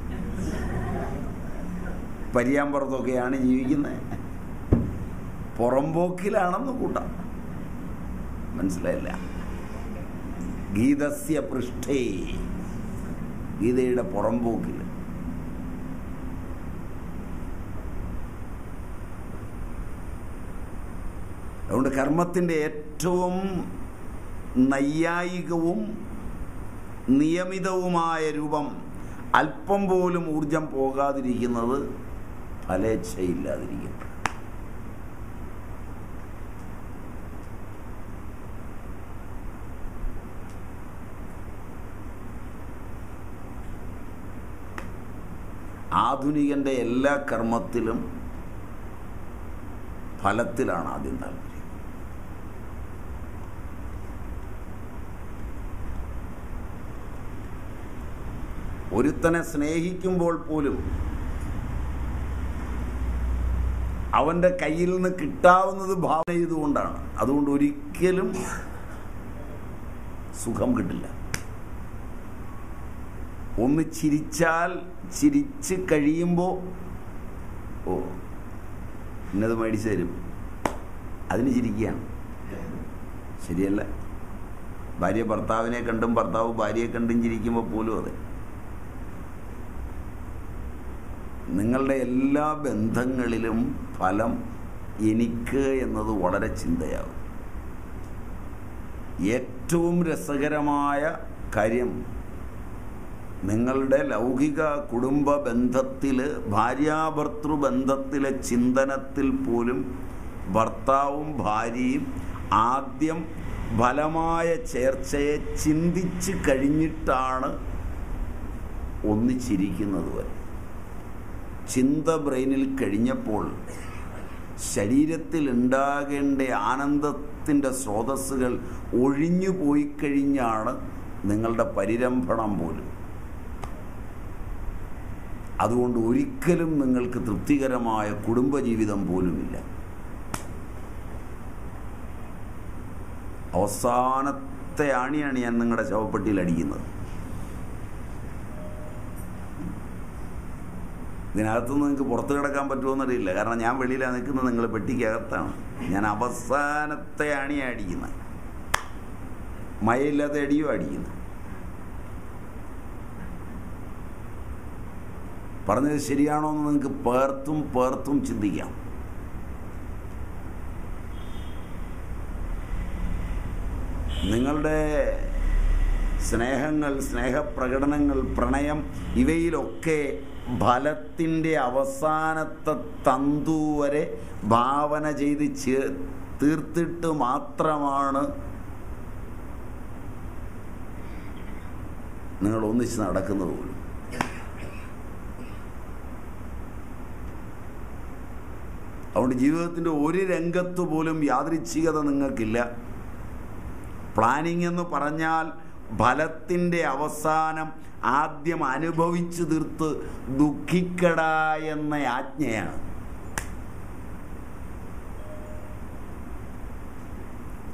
പരിയാമ്പുറത്തൊക്കെയാണ് ജീവിക്കുന്നത് പുറമ്പോക്കിലാണെന്ന് കൂട്ടാം മനസ്സിലായില്ല ഗീതസ്യ പൃഷ്ഠേ ഗീതയുടെ പുറമ്പോക്കിൽ അതുകൊണ്ട് കർമ്മത്തിൻ്റെ ഏറ്റവും നൈയായികവും നിയമിതവുമായ രൂപം അല്പം പോലും ഊർജം പോകാതിരിക്കുന്നത് ഫലേച്ഛയില്ലാതിരിക്കും ആധുനികന്റെ എല്ലാ കർമ്മത്തിലും ഫലത്തിലാണ് ആദ്യം താല്പര്യം ഒരുത്തനെ സ്നേഹിക്കുമ്പോൾ പോലും അവന്റെ കയ്യിൽ നിന്ന് കിട്ടാവുന്നത് ഭാവന ചെയ്തുകൊണ്ടാണ് അതുകൊണ്ട് ഒരിക്കലും സുഖം കിട്ടില്ല ഒന്ന് ചിരിച്ചാൽ ചിരിച്ച് കഴിയുമ്പോൾ ഓ ഇന്നത് മേടിച്ചു തരും അതിന് ചിരിക്കുകയാണ് ശരിയല്ല ഭാര്യ ഭർത്താവിനെ കണ്ടും ഭർത്താവ് ഭാര്യയെ കണ്ടും ചിരിക്കുമ്പോൾ പോലും അതെ നിങ്ങളുടെ എല്ലാ ബന്ധങ്ങളിലും ഫലം എനിക്ക് എന്നത് വളരെ ചിന്തയാകും ഏറ്റവും രസകരമായ കാര്യം നിങ്ങളുടെ ലൗകിക കുടുംബ ബന്ധത്തിൽ ഭാര്യാഭർത്തൃ ബന്ധത്തിലെ ചിന്തനത്തിൽ പോലും ഭർത്താവും ഭാര്യയും ആദ്യം ഫലമായ ചേർച്ചയെ ചിന്തിച്ച് കഴിഞ്ഞിട്ടാണ് ഒന്നിച്ചിരിക്കുന്നത് വരെ ചിന്ത ബ്രെയിനിൽ കഴിഞ്ഞപ്പോൾ ശരീരത്തിൽ ഉണ്ടാകേണ്ട ആനന്ദത്തിൻ്റെ സ്രോതസ്സുകൾ ഒഴിഞ്ഞു പോയി കഴിഞ്ഞാണ് നിങ്ങളുടെ പരിരംഭണം പോലും അതുകൊണ്ട് ഒരിക്കലും നിങ്ങൾക്ക് തൃപ്തികരമായ കുടുംബജീവിതം പോലുമില്ല അവസാനത്തെ ആണിയാണ് ഞാൻ നിങ്ങളുടെ ശവപ്പെട്ടിയിൽ അടിക്കുന്നത് ഇതിനകത്തുനിന്ന് നിങ്ങൾക്ക് പുറത്ത് കിടക്കാൻ പറ്റുമോയെന്നറിയില്ല കാരണം ഞാൻ വെളിയിലാണ് നിൽക്കുന്നത് നിങ്ങൾ പെട്ടിക്കകത്താണ് ഞാൻ അവസാനത്തെ അണിയാണ് അടിക്കുന്നത് മഴയില്ലാത്ത അടിയോ അടിക്കുന്നത് പറഞ്ഞത് ശരിയാണോ എന്ന് നിങ്ങൾക്ക് പേർത്തും പേർത്തും ചിന്തിക്കാം നിങ്ങളുടെ സ്നേഹങ്ങൾ സ്നേഹപ്രകടനങ്ങൾ പ്രണയം ഇവയിലൊക്കെ ഫലത്തിൻ്റെ അവസാനത്തെ തന്തു വരെ ഭാവന ചെയ്ത് ചേ- തീർത്തിട്ട് മാത്രമാണ് നിങ്ങൾ ഒന്നിച്ച് നടക്കുന്നത് പോലും അതുകൊണ്ട് ജീവിതത്തിൻ്റെ ഒരു രംഗത്ത് പോലും യാദൃച്ഛികത നിങ്ങൾക്കില്ല പ്ലാനിങ് എന്ന് പറഞ്ഞാൽ ഫലത്തിൻ്റെ അവസാനം ആദ്യം അനുഭവിച്ചു തീർത്ത് ദുഃഖിക്കട എന്ന ആജ്ഞയാണ്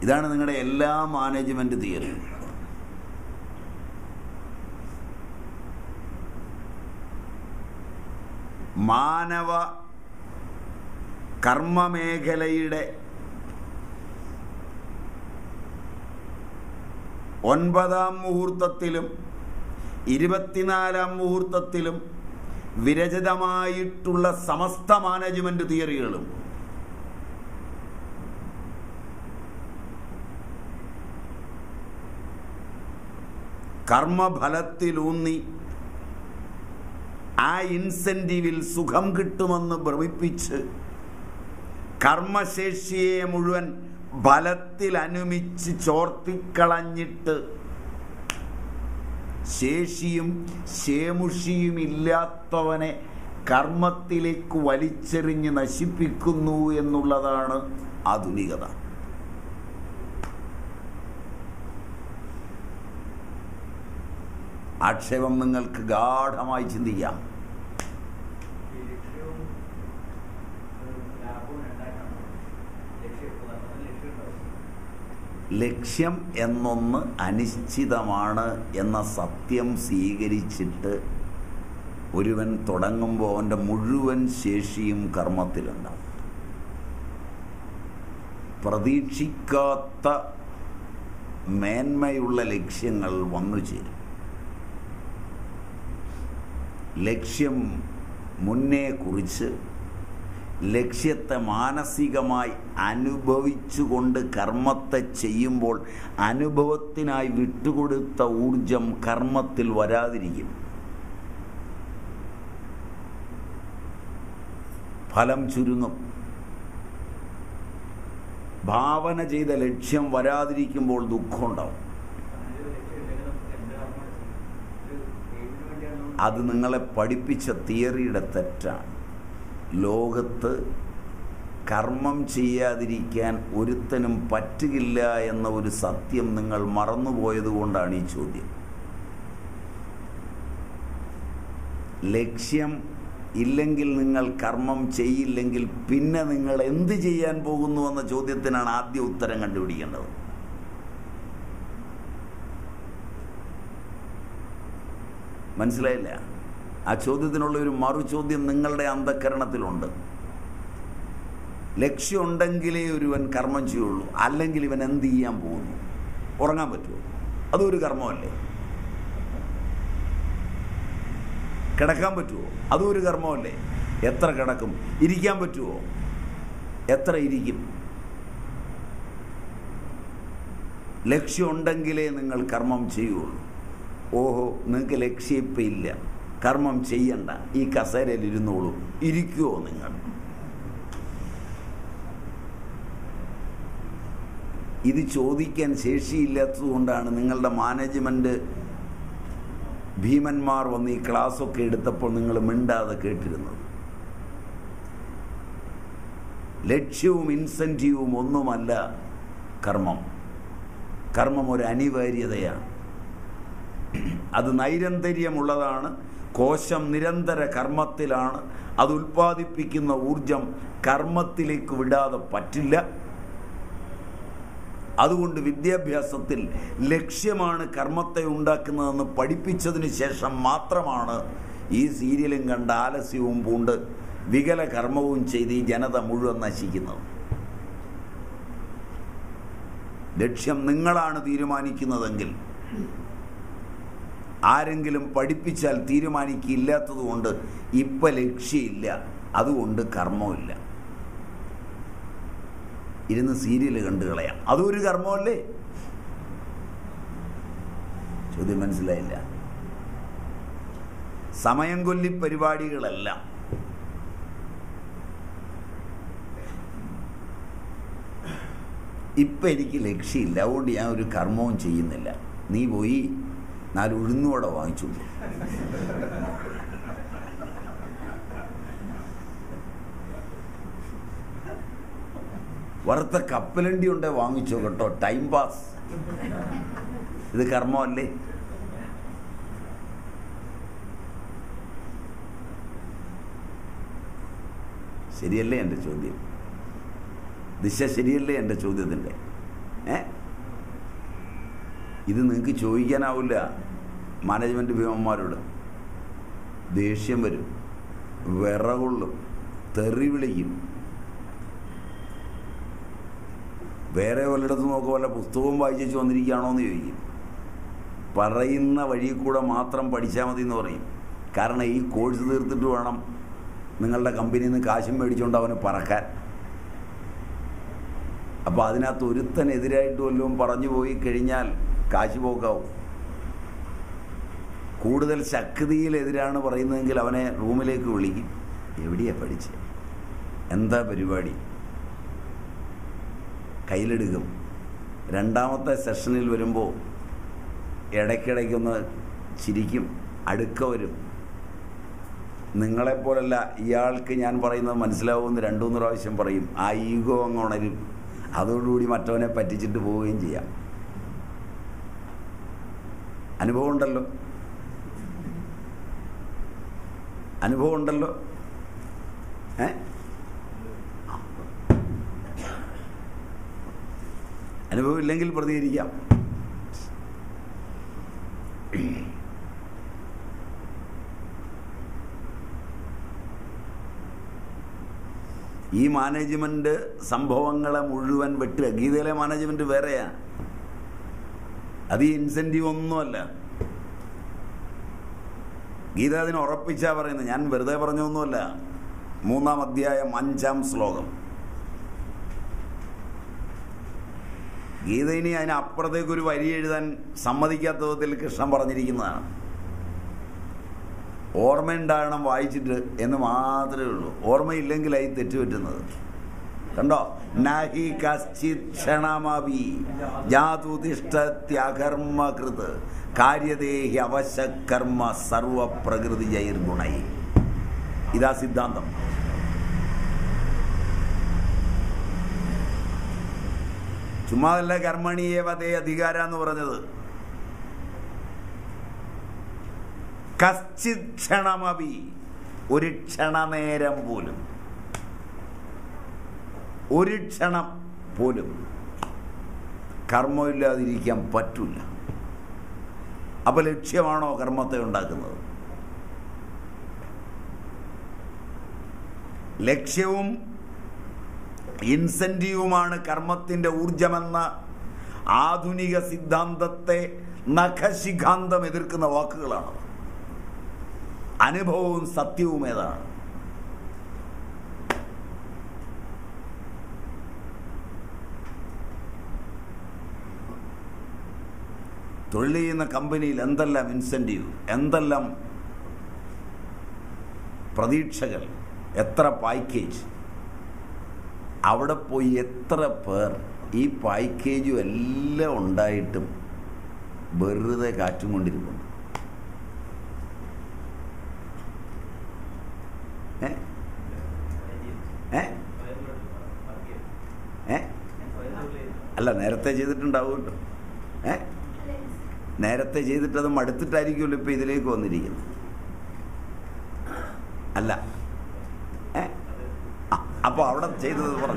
ഇതാണ് നിങ്ങളുടെ എല്ലാ മാനേജ്മെന്റ് തിയറിയും മാനവ കർമ്മമേഖലയുടെ ഒൻപതാം മുഹൂർത്തത്തിലും ഇരുപത്തിനാലാം മുഹൂർത്തത്തിലും വിരചിതമായിട്ടുള്ള സമസ്ത മാനേജ്മെന്റ് തിയറികളും കർമ്മഫലത്തിലൂന്നി ആ ഇൻസെന്റീവിൽ സുഖം കിട്ടുമെന്ന് ഭ്രമിപ്പിച്ച് കർമ്മശേഷിയെ മുഴുവൻ ഫലത്തിൽ അനുമിച്ച് ചോർത്തിക്കളഞ്ഞിട്ട് ശേഷിയും ശേമുഷിയും ഇല്ലാത്തവനെ കർമ്മത്തിലേക്ക് വലിച്ചെറിഞ്ഞ് നശിപ്പിക്കുന്നു എന്നുള്ളതാണ് ആധുനികത ആക്ഷേപം നിങ്ങൾക്ക് ഗാഠമായി ചിന്തിക്കാം ഈ ലക്ഷ്യവും ഏഹ്, ലാഭവും രണ്ടായിട്ടാണ് ലക്ഷ്യം കർമ്മത്തിന് ലക്ഷ്യം ഉണ്ടാവും ലക്ഷ്യം എന്നൊന്ന് അനിശ്ചിതമാണ് എന്ന സത്യം സ്വീകരിച്ചിട്ട് ഒരുവൻ തുടങ്ങുമ്പോൾ അവൻ്റെ മുഴുവൻ ശേഷിയും കർമ്മത്തിലുണ്ടാവും പ്രതീക്ഷിക്കാത്ത മേന്മയുള്ള ലക്ഷ്യങ്ങൾ വന്നു ചേരും ലക്ഷ്യം മുന്നേ കുറിച്ച് ലക്ഷ്യത്തെ മാനസികമായി അനുഭവിച്ചുകൊണ്ട് കർമ്മത്തെ ചെയ്യുമ്പോൾ അനുഭവത്തിനായി വിട്ടുകൊടുത്ത ഊർജം കർമ്മത്തിൽ വരാതിരിക്കും ഫലം ചുരുങ്ങും ഭാവന ചെയ്ത ലക്ഷ്യം വരാതിരിക്കുമ്പോൾ ദുഃഖമുണ്ടാവും അങ്ങനെ ഒരു ലക്ഷ്യം ഇല്ലെങ്കിൽ നമുക്ക് എന്ത് കർമ്മം ഒരു എയിമിന് വേണ്ടിയാണ് നമ്മൾ അത് നിങ്ങളെ പഠിപ്പിച്ച തിയറിയുടെ തെറ്റാണ് ലോകത്ത് കർമ്മം ചെയ്യാതിരിക്കാൻ ഒരുത്തനും പറ്റുകില്ല എന്ന ഒരു സത്യം നിങ്ങൾ മറന്നുപോയത് കൊണ്ടാണ് ഈ ചോദ്യം ലക്ഷ്യം ഇല്ലെങ്കിൽ നിങ്ങൾ കർമ്മം ചെയ്യില്ലെങ്കിൽ പിന്നെ നിങ്ങൾ എന്ത് ചെയ്യാൻ പോകുന്നു എന്ന ചോദ്യത്തിനാണ് ആദ്യ ഉത്തരം കണ്ടുപിടിക്കേണ്ടത് മനസ്സിലായില്ല ആ ചോദ്യത്തിനുള്ള ഒരു മറു ചോദ്യം നിങ്ങളുടെ അന്ധക്കരണത്തിലുണ്ട് ലക്ഷ്യമുണ്ടെങ്കിലേ ഒരുവൻ കർമ്മം ചെയ്യുള്ളൂ അല്ലെങ്കിൽ ഇവൻ എന്ത് ചെയ്യാൻ പോകുന്നു ഉറങ്ങാൻ പറ്റുമോ അതൊരു കർമ്മമല്ലേ കിടക്കാൻ പറ്റുമോ അതും ഒരു കർമ്മമല്ലേ എത്ര കിടക്കും ഇരിക്കാൻ പറ്റുമോ എത്ര ഇരിക്കും ലക്ഷ്യമുണ്ടെങ്കിലേ നിങ്ങൾ കർമ്മം ചെയ്യുള്ളൂ ഓഹോ നിങ്ങൾക്ക് ലക്ഷ്യം ഇപ്പം ഇല്ല കർമ്മം ചെയ്യണ്ട ഈ കസേരയിൽ ഇരുന്നോളൂ ഇരിക്കുമോ നിങ്ങൾ ഇത് ചോദിക്കാൻ ശേഷിയില്ലാത്തത് കൊണ്ടാണ് നിങ്ങളുടെ മാനേജ്മെന്റ് ഭീമന്മാർ വന്ന് ഈ ക്ലാസ്സൊക്കെ എടുത്തപ്പോൾ നിങ്ങൾ മിണ്ടാതെ കേട്ടിരുന്നത് ലക്ഷ്യവും ഇൻസെൻറ്റീവും ഒന്നുമല്ല കർമ്മം കർമ്മം ഒരു അനിവാര്യതയാണ് അത് നൈരന്തര്യമുള്ളതാണ് കോശം നിരന്തര കർമ്മത്തിലാണ് അത് ഉൽപ്പാദിപ്പിക്കുന്ന ഊർജം കർമ്മത്തിലേക്ക് വിടാതെ പറ്റില്ല അതുകൊണ്ട് വിദ്യാഭ്യാസത്തിൽ ലക്ഷ്യമാണ് കർമ്മത്തെ ഉണ്ടാക്കുന്നതെന്ന് പഠിപ്പിച്ചതിന് ശേഷം മാത്രമാണ് ഈ സീരിയലും കണ്ട ആലസ്യവും പൂണ്ട് വികല കർമ്മവും ചെയ്ത് ഈ ജനത മുഴുവൻ നശിക്കുന്നത് ലക്ഷ്യം നിങ്ങളാണ് തീരുമാനിക്കുന്നതെങ്കിൽ ആരെങ്കിലും പഠിപ്പിച്ചാൽ തീരുമാനിക്കില്ലാത്തതുകൊണ്ട് ഇപ്പം ലക്ഷ്യമില്ല അതുകൊണ്ട് കർമ്മമില്ല ഇരുന്ന് സീരിയൽ കണ്ടു കളയാം അതും ഒരു കർമ്മമല്ലേ ചോദ്യം മനസ്സിലായില്ല സമയം കൊല്ലി പരിപാടികളെല്ലാം ഇപ്പം എനിക്ക് ലക്ഷ്യമില്ല അതുകൊണ്ട് ഞാൻ ഒരു കർമ്മവും ചെയ്യുന്നില്ല നീ പോയി നാല് ഉഴുന്നുവട വാങ്ങിച്ചു വറുത്ത കപ്പലണ്ടി ഉണ്ടേ വാങ്ങിച്ചോ കേട്ടോ ടൈം പാസ് ഇത് കർമ്മമല്ലേ ശരിയല്ലേ എൻ്റെ ചോദ്യം ദിശ ശരിയല്ലേ എൻ്റെ ചോദ്യത്തിൻ്റെ ഏ ഇത് നിങ്ങൾക്ക് ചോദിക്കാനാവില്ല മാനേജ്മെൻറ്റ് ഭീമന്മാരോട് ദേഷ്യം വരും വിറകൊള്ളും തെറി വിളിക്കും വേറെ വല്ലയിടത്തും നോക്കുക വല്ല പുസ്തകവും വായിച്ചു വന്നിരിക്കുകയാണോ എന്ന് ചോദിക്കും പറയുന്ന വഴി കൂടെ മാത്രം പഠിച്ചാൽ മതി എന്ന് പറയും കാരണം ഈ കോഴ്സ് തീർത്തിട്ട് വേണം നിങ്ങളുടെ കമ്പനിയിൽ നിന്ന് കാശും മേടിച്ചുകൊണ്ട് അവന് പറക്കാൻ അപ്പോൾ അതിനകത്ത് ഒരുത്തനെതിരായിട്ട് വല്ലതും പറഞ്ഞു പോയി കഴിഞ്ഞാൽ കാശ് പോക്കാവും കൂടുതൽ ശക്തിയിലെതിരാണ് പറയുന്നതെങ്കിൽ അവനെ റൂമിലേക്ക് വിളിക്കും എവിടെയാ പഠിച്ചേ എന്താ പരിപാടി കയ്യിലെടുക്കും രണ്ടാമത്തെ സെഷനിൽ വരുമ്പോൾ ഇടയ്ക്കിടയ്ക്കൊന്ന് ചിരിക്കും അടുക്ക വരും നിങ്ങളെപ്പോലല്ല ഇയാൾക്ക് ഞാൻ പറയുന്നത് മനസ്സിലാവുമെന്ന് രണ്ടു മൂന്ന് പ്രാവശ്യം പറയും ആ ഈഗോ അങ്ങ് ഉണരും അതോടുകൂടി മറ്റവനെ പറ്റിച്ചിട്ട് പോവുകയും ചെയ്യാം അനുഭവം ഉണ്ടല്ലോ അനുഭവം ഉണ്ടല്ലോ ഏ ആ. അനുഭവം ഇല്ലെങ്കിൽ പ്രതികരിക്കാം ഈ മാനേജ്മെന്റ് സംഭവങ്ങളെ മുഴുവൻ വെട്ടുക ഗീതയിലെ മാനേജ്മെന്റ് വേറെയാ അത് ഈ ഇൻസെന്റീവ് ഒന്നുമല്ല ഗീത അതിന് ഉറപ്പിച്ചാ പറയുന്നത് ഞാൻ വെറുതെ പറഞ്ഞൊന്നുമല്ല മൂന്നാം അധ്യായം അഞ്ചാം ശ്ലോകം ഗീത ഇനി അതിനപ്പുറത്തേക്ക് ഒരു വരി എഴുതാൻ സമ്മതിക്കാത്ത വിധത്തിൽ കൃഷ്ണൻ പറഞ്ഞിരിക്കുന്നതാണ് ഓർമ്മയുണ്ടാകണം വായിച്ചിട്ട് എന്ന് മാത്രമേ ഉള്ളൂ ഓർമ്മയില്ലെങ്കിലായി തെറ്റുപറ്റുന്നത് കണ്ടോ നഹി കശ്ചിത് ക്ഷണമപി ജാതുതിഷ്ഠത്യകർമ്മകൃത് കാര്യദേഹി അവശകർമ്മ സർവപ്രകൃതി ജൈർഗുണൈ ഇതാ സിദ്ധാന്തം ചുമ്മാതല്ല കർമ്മണീയവതേ അധികാര എന്ന് പറഞ്ഞത് കശ്ചിത് ക്ഷണമപി ഒരു ക്ഷണനേരം പോലും ഒരു ക്ഷണം പോലും കർമ്മമില്ലാതിരിക്കാൻ പറ്റില്ല അപ്പൊ ലക്ഷ്യമാണോ കർമ്മത്തെ ഉണ്ടാക്കുന്നത് ലക്ഷ്യവും ഇൻസെന്റീവുമാണ് കർമ്മത്തിന്റെ ഊർജമെന്ന ആധുനിക സിദ്ധാന്തത്തെ നഖശിഖാന്തം എതിർക്കുന്ന വാക്കുകളാണ് അനുഭവവും സത്യവും ഏതാണ് തൊഴിൽ ചെയ്യുന്ന കമ്പനിയിൽ എന്തെല്ലാം ഇൻസെൻറ്റീവ് എന്തെല്ലാം പ്രതീക്ഷകൾ എത്ര പാക്കേജ് അവിടെ പോയി എത്ര പേർ ഈ പാക്കേജും എല്ലാം ഉണ്ടായിട്ടും വെറുതെ കാറ്റും കൊണ്ടിരിക്കുന്നു ഏ ഏ ഏ അല്ല നേരത്തെ ചെയ്തിട്ടുണ്ടാവുമല്ലോ ഏ നേരത്തെ ചെയ്തിട്ട് അത് മടുത്തിട്ടായിരിക്കുമല്ലോ ഇപ്പൊ ഇതിലേക്ക് വന്നിരിക്കുന്നത് അല്ല ഏ ആ, അപ്പൊ അവിടെ ചെയ്തത് പറഞ്ഞ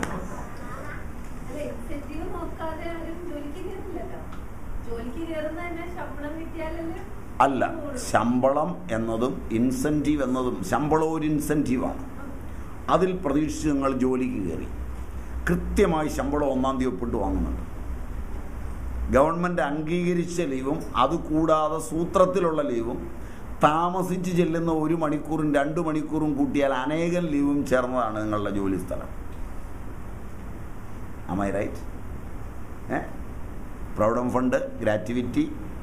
അല്ല ഇൻസെന്റീവ് നോക്കാതെ ആരും ജോലിക്ക് കയറില്ലല്ലോ ജോലിക്ക് കയറുന്ന തന്നെ ശമ്പളം കിട്ടിയാലല്ലേ അല്ല ശമ്പളം എന്നതും ഇൻസെൻറ്റീവ് എന്നതും ശമ്പളം ഒരു ഇൻസെൻറ്റീവാണ് അതിൽ പ്രതീക്ഷിച്ച് നിങ്ങൾ ജോലിക്ക് കയറി കൃത്യമായി ശമ്പളം ഒന്നാം തീയതി ഒപ്പിട്ട് വാങ്ങുന്നുണ്ട് ഗവൺമെൻറ് അംഗീകരിച്ച ലീവും അതുകൂടാതെ സൂത്രത്തിലുള്ള ലീവും താമസിച്ച് ചെല്ലുന്ന ഒരു മണിക്കൂറും രണ്ട് മണിക്കൂറും കൂട്ടിയാൽ അനേകം ലീവും ചേർന്നതാണ് നിങ്ങളുടെ ജോലി സ്ഥലം അമൈ റൈറ്റ് ഏ പ്രൗഡം ഫണ്ട് ഗ്രാറ്റുവിറ്റി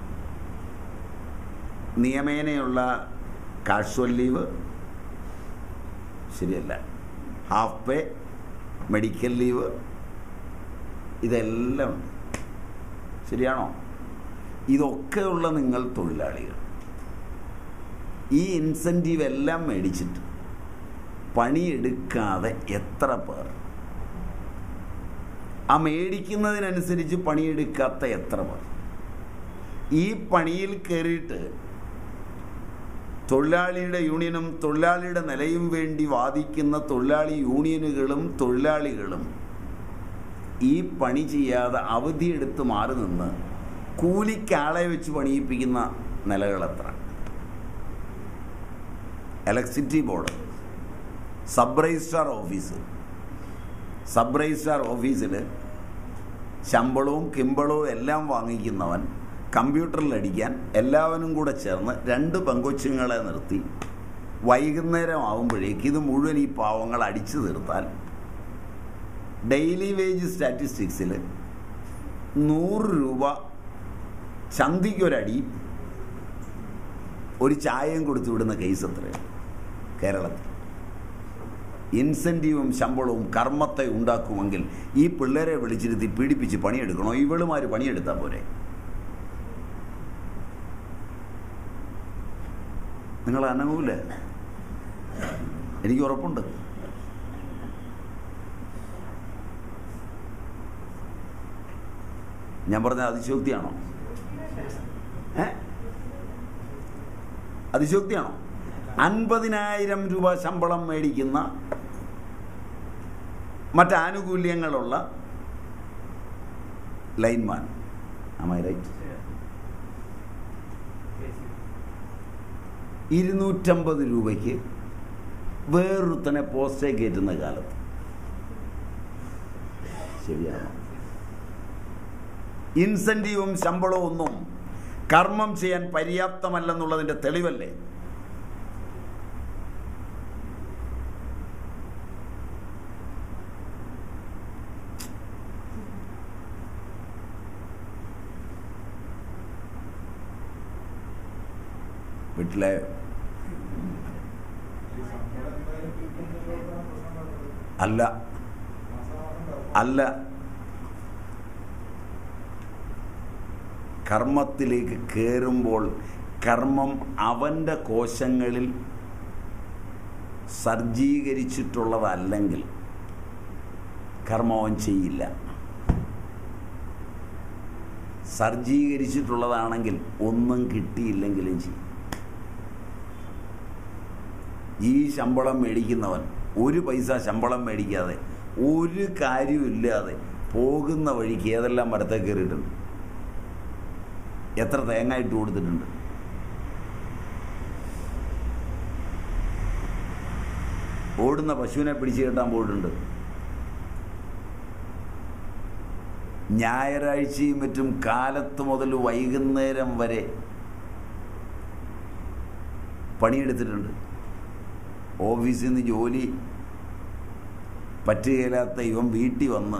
നിയമേനയുള്ള കാഷ്വൽ ലീവ് ശരിയല്ല ഹാഫ് പേ മെഡിക്കൽ ലീവ് ഇതെല്ലാം ഉണ്ട് ശരിയാണോ ഇതൊക്കെയുള്ള നിങ്ങൾ തൊഴിലാളികൾ ഈ ഇൻസെൻറ്റീവ് എല്ലാം മേടിച്ചിട്ട് പണിയെടുക്കാതെ എത്ര പേർ ആ മേടിക്കുന്നതിനനുസരിച്ച് പണിയെടുക്കാത്ത എത്ര പേർ ഈ പണിയിൽ കയറിയിട്ട് തൊഴിലാളിയുടെ യൂണിയനും തൊഴിലാളിയുടെ നിലയും വേണ്ടി വാദിക്കുന്ന തൊഴിലാളി യൂണിയനുകളും തൊഴിലാളികളും ഈ പണി ചെയ്യാതെ അവധിയെടുത്ത് മാറി നിന്ന് കൂലിക്കാളെ വെച്ച് പണിയിപ്പിക്കുന്ന നിലകളെത്ര electricity board sub registrar office sub registrar ഓഫീസിൽ ശമ്പളവും കിമ്പളവും എല്ലാം വാങ്ങിക്കുന്നവൻ കമ്പ്യൂട്ടറിൽ അടിക്കാൻ എല്ലാവരും കൂടെ ചേർന്ന് രണ്ട് പെങ്കൊച്ചുങ്ങളെ നിർത്തി വൈകുന്നേരം ആവുമ്പോഴേക്ക് ഇത് മുഴുവൻ ഈ പാവങ്ങൾ അടിച്ചു തീർത്താൽ ഡെയിലി വേജ് സ്റ്റാറ്റിസ്റ്റിക്സിൽ നൂറ് രൂപ ചന്തിക്കൊരടി ഒരു ചായയും കൊടുത്തു വിടുന്ന കേസ് എത്രയാണ് കേരളത്തിൽ ഇൻസെൻറ്റീവും ശമ്പളവും കർമ്മത്തെ ഉണ്ടാക്കുമെങ്കിൽ ഈ പിള്ളേരെ വിളിച്ചിരുത്തി പീഡിപ്പിച്ച് പണിയെടുക്കണോ ഇവളുമാർ പണിയെടുത്താൽ പോരെ നിങ്ങൾ അനങ്ങൂല എനിക്ക് ഉറപ്പുണ്ട് ഞാൻ പറഞ്ഞ അതിശോക്തിയാണോ ഏ അതിശോക്തിയാണോ അൻപതിനായിരം രൂപ ശമ്പളം മേടിക്കുന്ന മറ്റാനുകൂല്യങ്ങളുള്ള ലൈൻമാൻ ആമൈ റൈറ്റ് ഇരുന്നൂറ്റമ്പത് രൂപയ്ക്ക് വേറൊരുത്തനെ പോസ്റ്റേ കയറ്റുന്ന കാലത്ത് ശരിയാണോ ഇൻസെൻറ്റീവും ശമ്പളവും ഒന്നും കർമ്മം ചെയ്യാൻ പര്യാപ്തമല്ലെന്നുള്ളതിൻ്റെ തെളിവല്ലേ വീട്ടിലെ ഈ ശമ്പളം എന്തായാലും കിട്ടുന്നതിനോടാണ് പ്രശ്നം വരുന്നത്. അല്ല മാസാമാസം കർമ്മം അല്ല കർമ്മത്തിലേക്ക് കയറുമ്പോൾ കർമ്മം അവൻ്റെ കോശങ്ങളിൽ സജ്ജീകരിച്ചിട്ടുള്ളതല്ലെങ്കിൽ കർമ്മം അവൻ ചെയ്യില്ല സജ്ജീകരിച്ചിട്ടുള്ളതാണെങ്കിൽ ഒന്നും കിട്ടിയില്ലെങ്കിലും ചെയ്യും ഈ ശമ്പളം മേടിക്കുന്നവൻ ഒരു പൈസ ശമ്പളം മേടിക്കാതെ ഒരു കാര്യമില്ലാതെ പോകുന്ന വഴിക്ക് ഏതെല്ലാം മരത്തെ കയറിയിട്ടുണ്ട് എത്ര തേങ്ങ ഇട്ട് കൊടുത്തിട്ടുണ്ട് ഓടുന്ന പശുവിനെ പിടിച്ചു കെട്ടാൻ പോയിട്ടുണ്ട് ഞായറാഴ്ചയും മറ്റും കാലത്ത് മുതൽ വൈകുന്നേരം വരെ പണിയെടുത്തിട്ടുണ്ട് ഓഫീസിൽ നിന്ന് ജോലി പറ്റുകയില്ലാത്ത ഇവൻ വീട്ടിൽ വന്ന്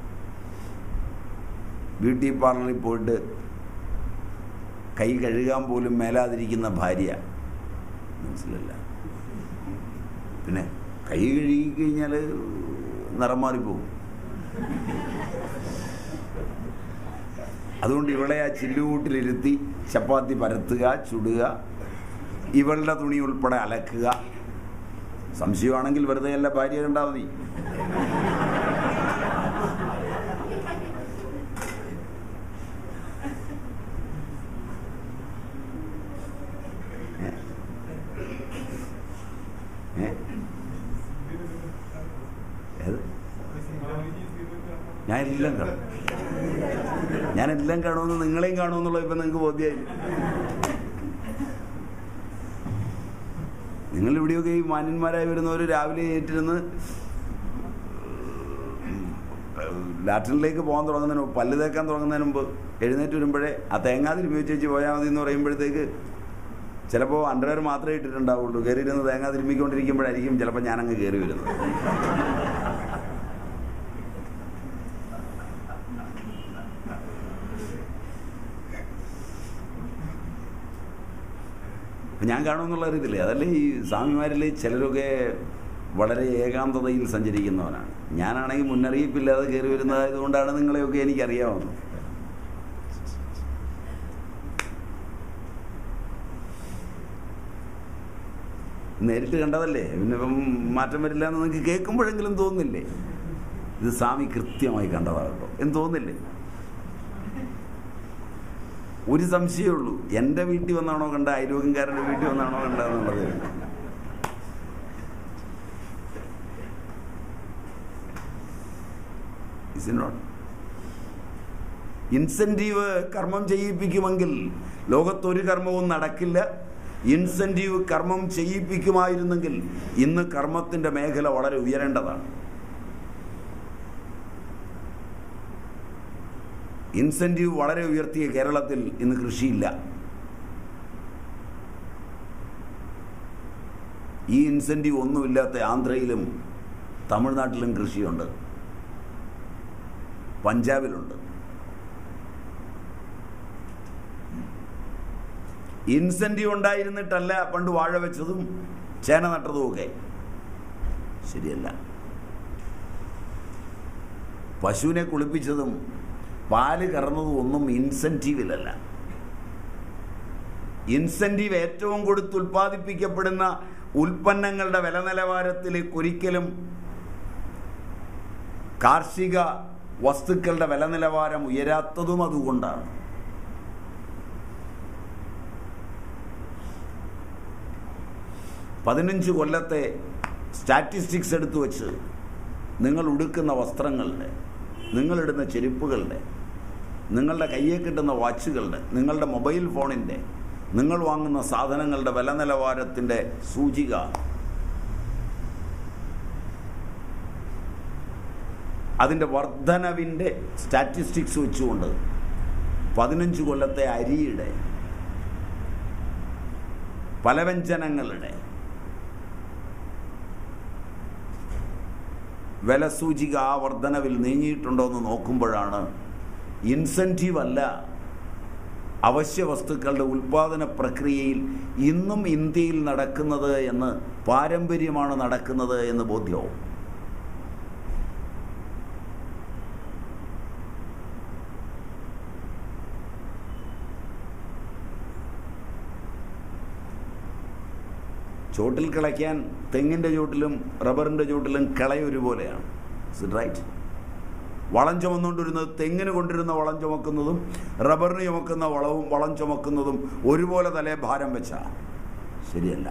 ബ്യൂട്ടി പാർലറിൽ പോയിട്ട് കൈ കഴുകാൻ പോലും മേലാതിരിക്കുന്ന ഭാര്യ മനസ്സിലല്ല പിന്നെ കൈ കഴുകി കഴിഞ്ഞാൽ നിറം മാറിപ്പോകും അതുകൊണ്ട് ഇവളെ ആ ചില്ലുകൂട്ടിലിരുത്തി ചപ്പാത്തി പരത്തുക ചുടുക ഇവളുടെ തുണി ഉൾപ്പെടെ അലക്കുക സംശയമാണെങ്കിൽ വെറുതെ അല്ല ഭാര്യ കണ്ടാൽ മതി ഏ? ഏത്? ഞാൻ എല്ലാം കാണും ഞാൻ എല്ലാം കാണുമെന്ന് നിങ്ങളെയും കാണുമെന്നുള്ളത് ഇപ്പം നിങ്ങൾക്ക് ബോധ്യമായി നിങ്ങൾ ഇവിടെയൊക്കെ ഈ മാന്യന്മാരായി വരുന്നവർ രാവിലെ ഏറ്റിരുന്ന് ലാറ്റിനിലേക്ക് പോകാൻ തുടങ്ങുന്നതിന് മുമ്പ് പല്ല് തേക്കാൻ തുടങ്ങുന്നതിന് മുമ്പ് എഴുന്നേറ്റ് വരുമ്പോഴേ ആ തേങ്ങാതിരുമ്പി വെച്ച് വെച്ച് പോയാൽ മതി എന്ന് പറയുമ്പോഴത്തേക്ക് ചിലപ്പോൾ അണ്ടർവെയർ മാത്രമേ ഇട്ടിട്ടുണ്ടാവുള്ളൂ കയറി ഇരുന്ന് തേങ്ങ തിരുമ്മിക്കൊണ്ടിരിക്കുമ്പോഴായിരിക്കും ചിലപ്പോൾ ഞാനങ്ങ് കയറി വരുന്നത് അപ്പം ഞാൻ കാണുമെന്നുള്ള അറിയത്തില്ലേ അതല്ലേ ഈ സ്വാമിമാരിൽ ചിലരൊക്കെ വളരെ ഏകാന്തതയിൽ സഞ്ചരിക്കുന്നവനാണ് ഞാനാണെങ്കിൽ മുന്നറിയിപ്പില്ലാതെ കയറി വരുന്നതായതുകൊണ്ടാണ് നിങ്ങളെയൊക്കെ എനിക്കറിയാവുന്നത് നേരിട്ട് കണ്ടതല്ലേ പിന്നെ ഇപ്പം മാറ്റം വരില്ല എന്ന് നിങ്ങൾക്ക് കേൾക്കുമ്പോഴെങ്കിലും തോന്നുന്നില്ലേ ഇത് സ്വാമി കൃത്യമായി കണ്ടതാകട്ടോ എന്ന് തോന്നില്ലേ ഒരു സംശയമേ ഉള്ളൂ എൻ്റെ വീട്ടിൽ വന്നാണോ കണ്ട അയൽവകംകാരൻ്റെ വീട്ടിൽ വന്നാണോ കണ്ടതെന്നുള്ളത് ഇസ് നോട്ട് ഇൻസെൻറ്റീവ് കർമ്മം ചെയ്യിപ്പിക്കുമെങ്കിൽ ലോകത്തൊരു കർമ്മവും നടക്കില്ല ഇൻസെൻറ്റീവ് കർമ്മം ചെയ്യിപ്പിക്കുമായിരുന്നെങ്കിൽ ഇന്ന് കർമ്മത്തിൻ്റെ മേഖല വളരെ ഉയരേണ്ടതാണ് ഇൻസെൻറ്റീവ് വളരെ ഉയർത്തിയ കേരളത്തിൽ ഇന്ന് കൃഷിയില്ല ഈ ഇൻസെൻറ്റീവ് ഒന്നുമില്ലാത്ത ആന്ധ്രയിലും തമിഴ്നാട്ടിലും കൃഷിയുണ്ട് പഞ്ചാബിലുണ്ട് ഇൻസെൻറ്റീവ് ഉണ്ടായിരുന്നിട്ടല്ല പണ്ട് വാഴ വെച്ചതും ചേന നട്ടതും ഒക്കെ ശരിയല്ല പശുവിനെ കുളിപ്പിച്ചതും പാല് കറന്നതും ഒന്നും ഇൻസെൻറ്റീവിലല്ല ഇൻസെൻറ്റീവ് ഏറ്റവും കൊടുത്ത് ഉൽപ്പാദിപ്പിക്കപ്പെടുന്ന ഉൽപ്പന്നങ്ങളുടെ വില നിലവാരത്തിലേക്ക് ഒരിക്കലും കാർഷിക വസ്തുക്കളുടെ വില നിലവാരം ഉയരാത്തതും അതുകൊണ്ടാണ് പതിനഞ്ച് കൊല്ലത്തെ സ്റ്റാറ്റിസ്റ്റിക്സ് എടുത്തു വച്ച് നിങ്ങൾ ഉടുക്കുന്ന വസ്ത്രങ്ങളുടെ നിങ്ങളിടുന്ന ചെരുപ്പുകളുടെ നിങ്ങളുടെ കയ്യിൽ കിട്ടുന്ന വാച്ചുകളുടെ നിങ്ങളുടെ മൊബൈൽ ഫോണിൻ്റെ നിങ്ങൾ വാങ്ങുന്ന സാധനങ്ങളുടെ വില നിലവാരത്തിൻ്റെ സൂചിക അതിൻ്റെ വർധനവിൻ്റെ സ്റ്റാറ്റിസ്റ്റിക്സ് വെച്ചുകൊണ്ട് പതിനഞ്ച് കൊല്ലത്തെ അരിയുടെ പലവ്യഞ്ജനങ്ങളുടെ വില സൂചിക ആ വർധനവിൽ നീങ്ങിയിട്ടുണ്ടോ എന്ന് നോക്കുമ്പോഴാണ് ഇൻസെൻറ്റീവ് അല്ല അവശ്യ വസ്തുക്കളുടെ ഉൽപാദന പ്രക്രിയയിൽ ഇന്നും ഇന്ത്യയിൽ നടക്കുന്നത് എന്ന് പാരമ്പര്യമാണ് നടക്കുന്നത് എന്ന് ബോധ്യവും ചോട്ടിൽ കിളയ്ക്കാൻ തെങ്ങിൻ്റെ ചോട്ടിലും റബ്ബറിൻ്റെ ചോട്ടിലും കിള ഒരുപോലെയാണ് റൈറ്റ് വളം ചുമന്നുകൊണ്ടിരുന്നത് തെങ്ങിന് കൊണ്ടിരുന്ന വളം ചുമക്കുന്നതും റബ്ബറിന് ചുമക്കുന്ന വളവും വളം ചുമക്കുന്നതും ഒരുപോലെ തലേ ഭാരം വെച്ച ശരിയല്ല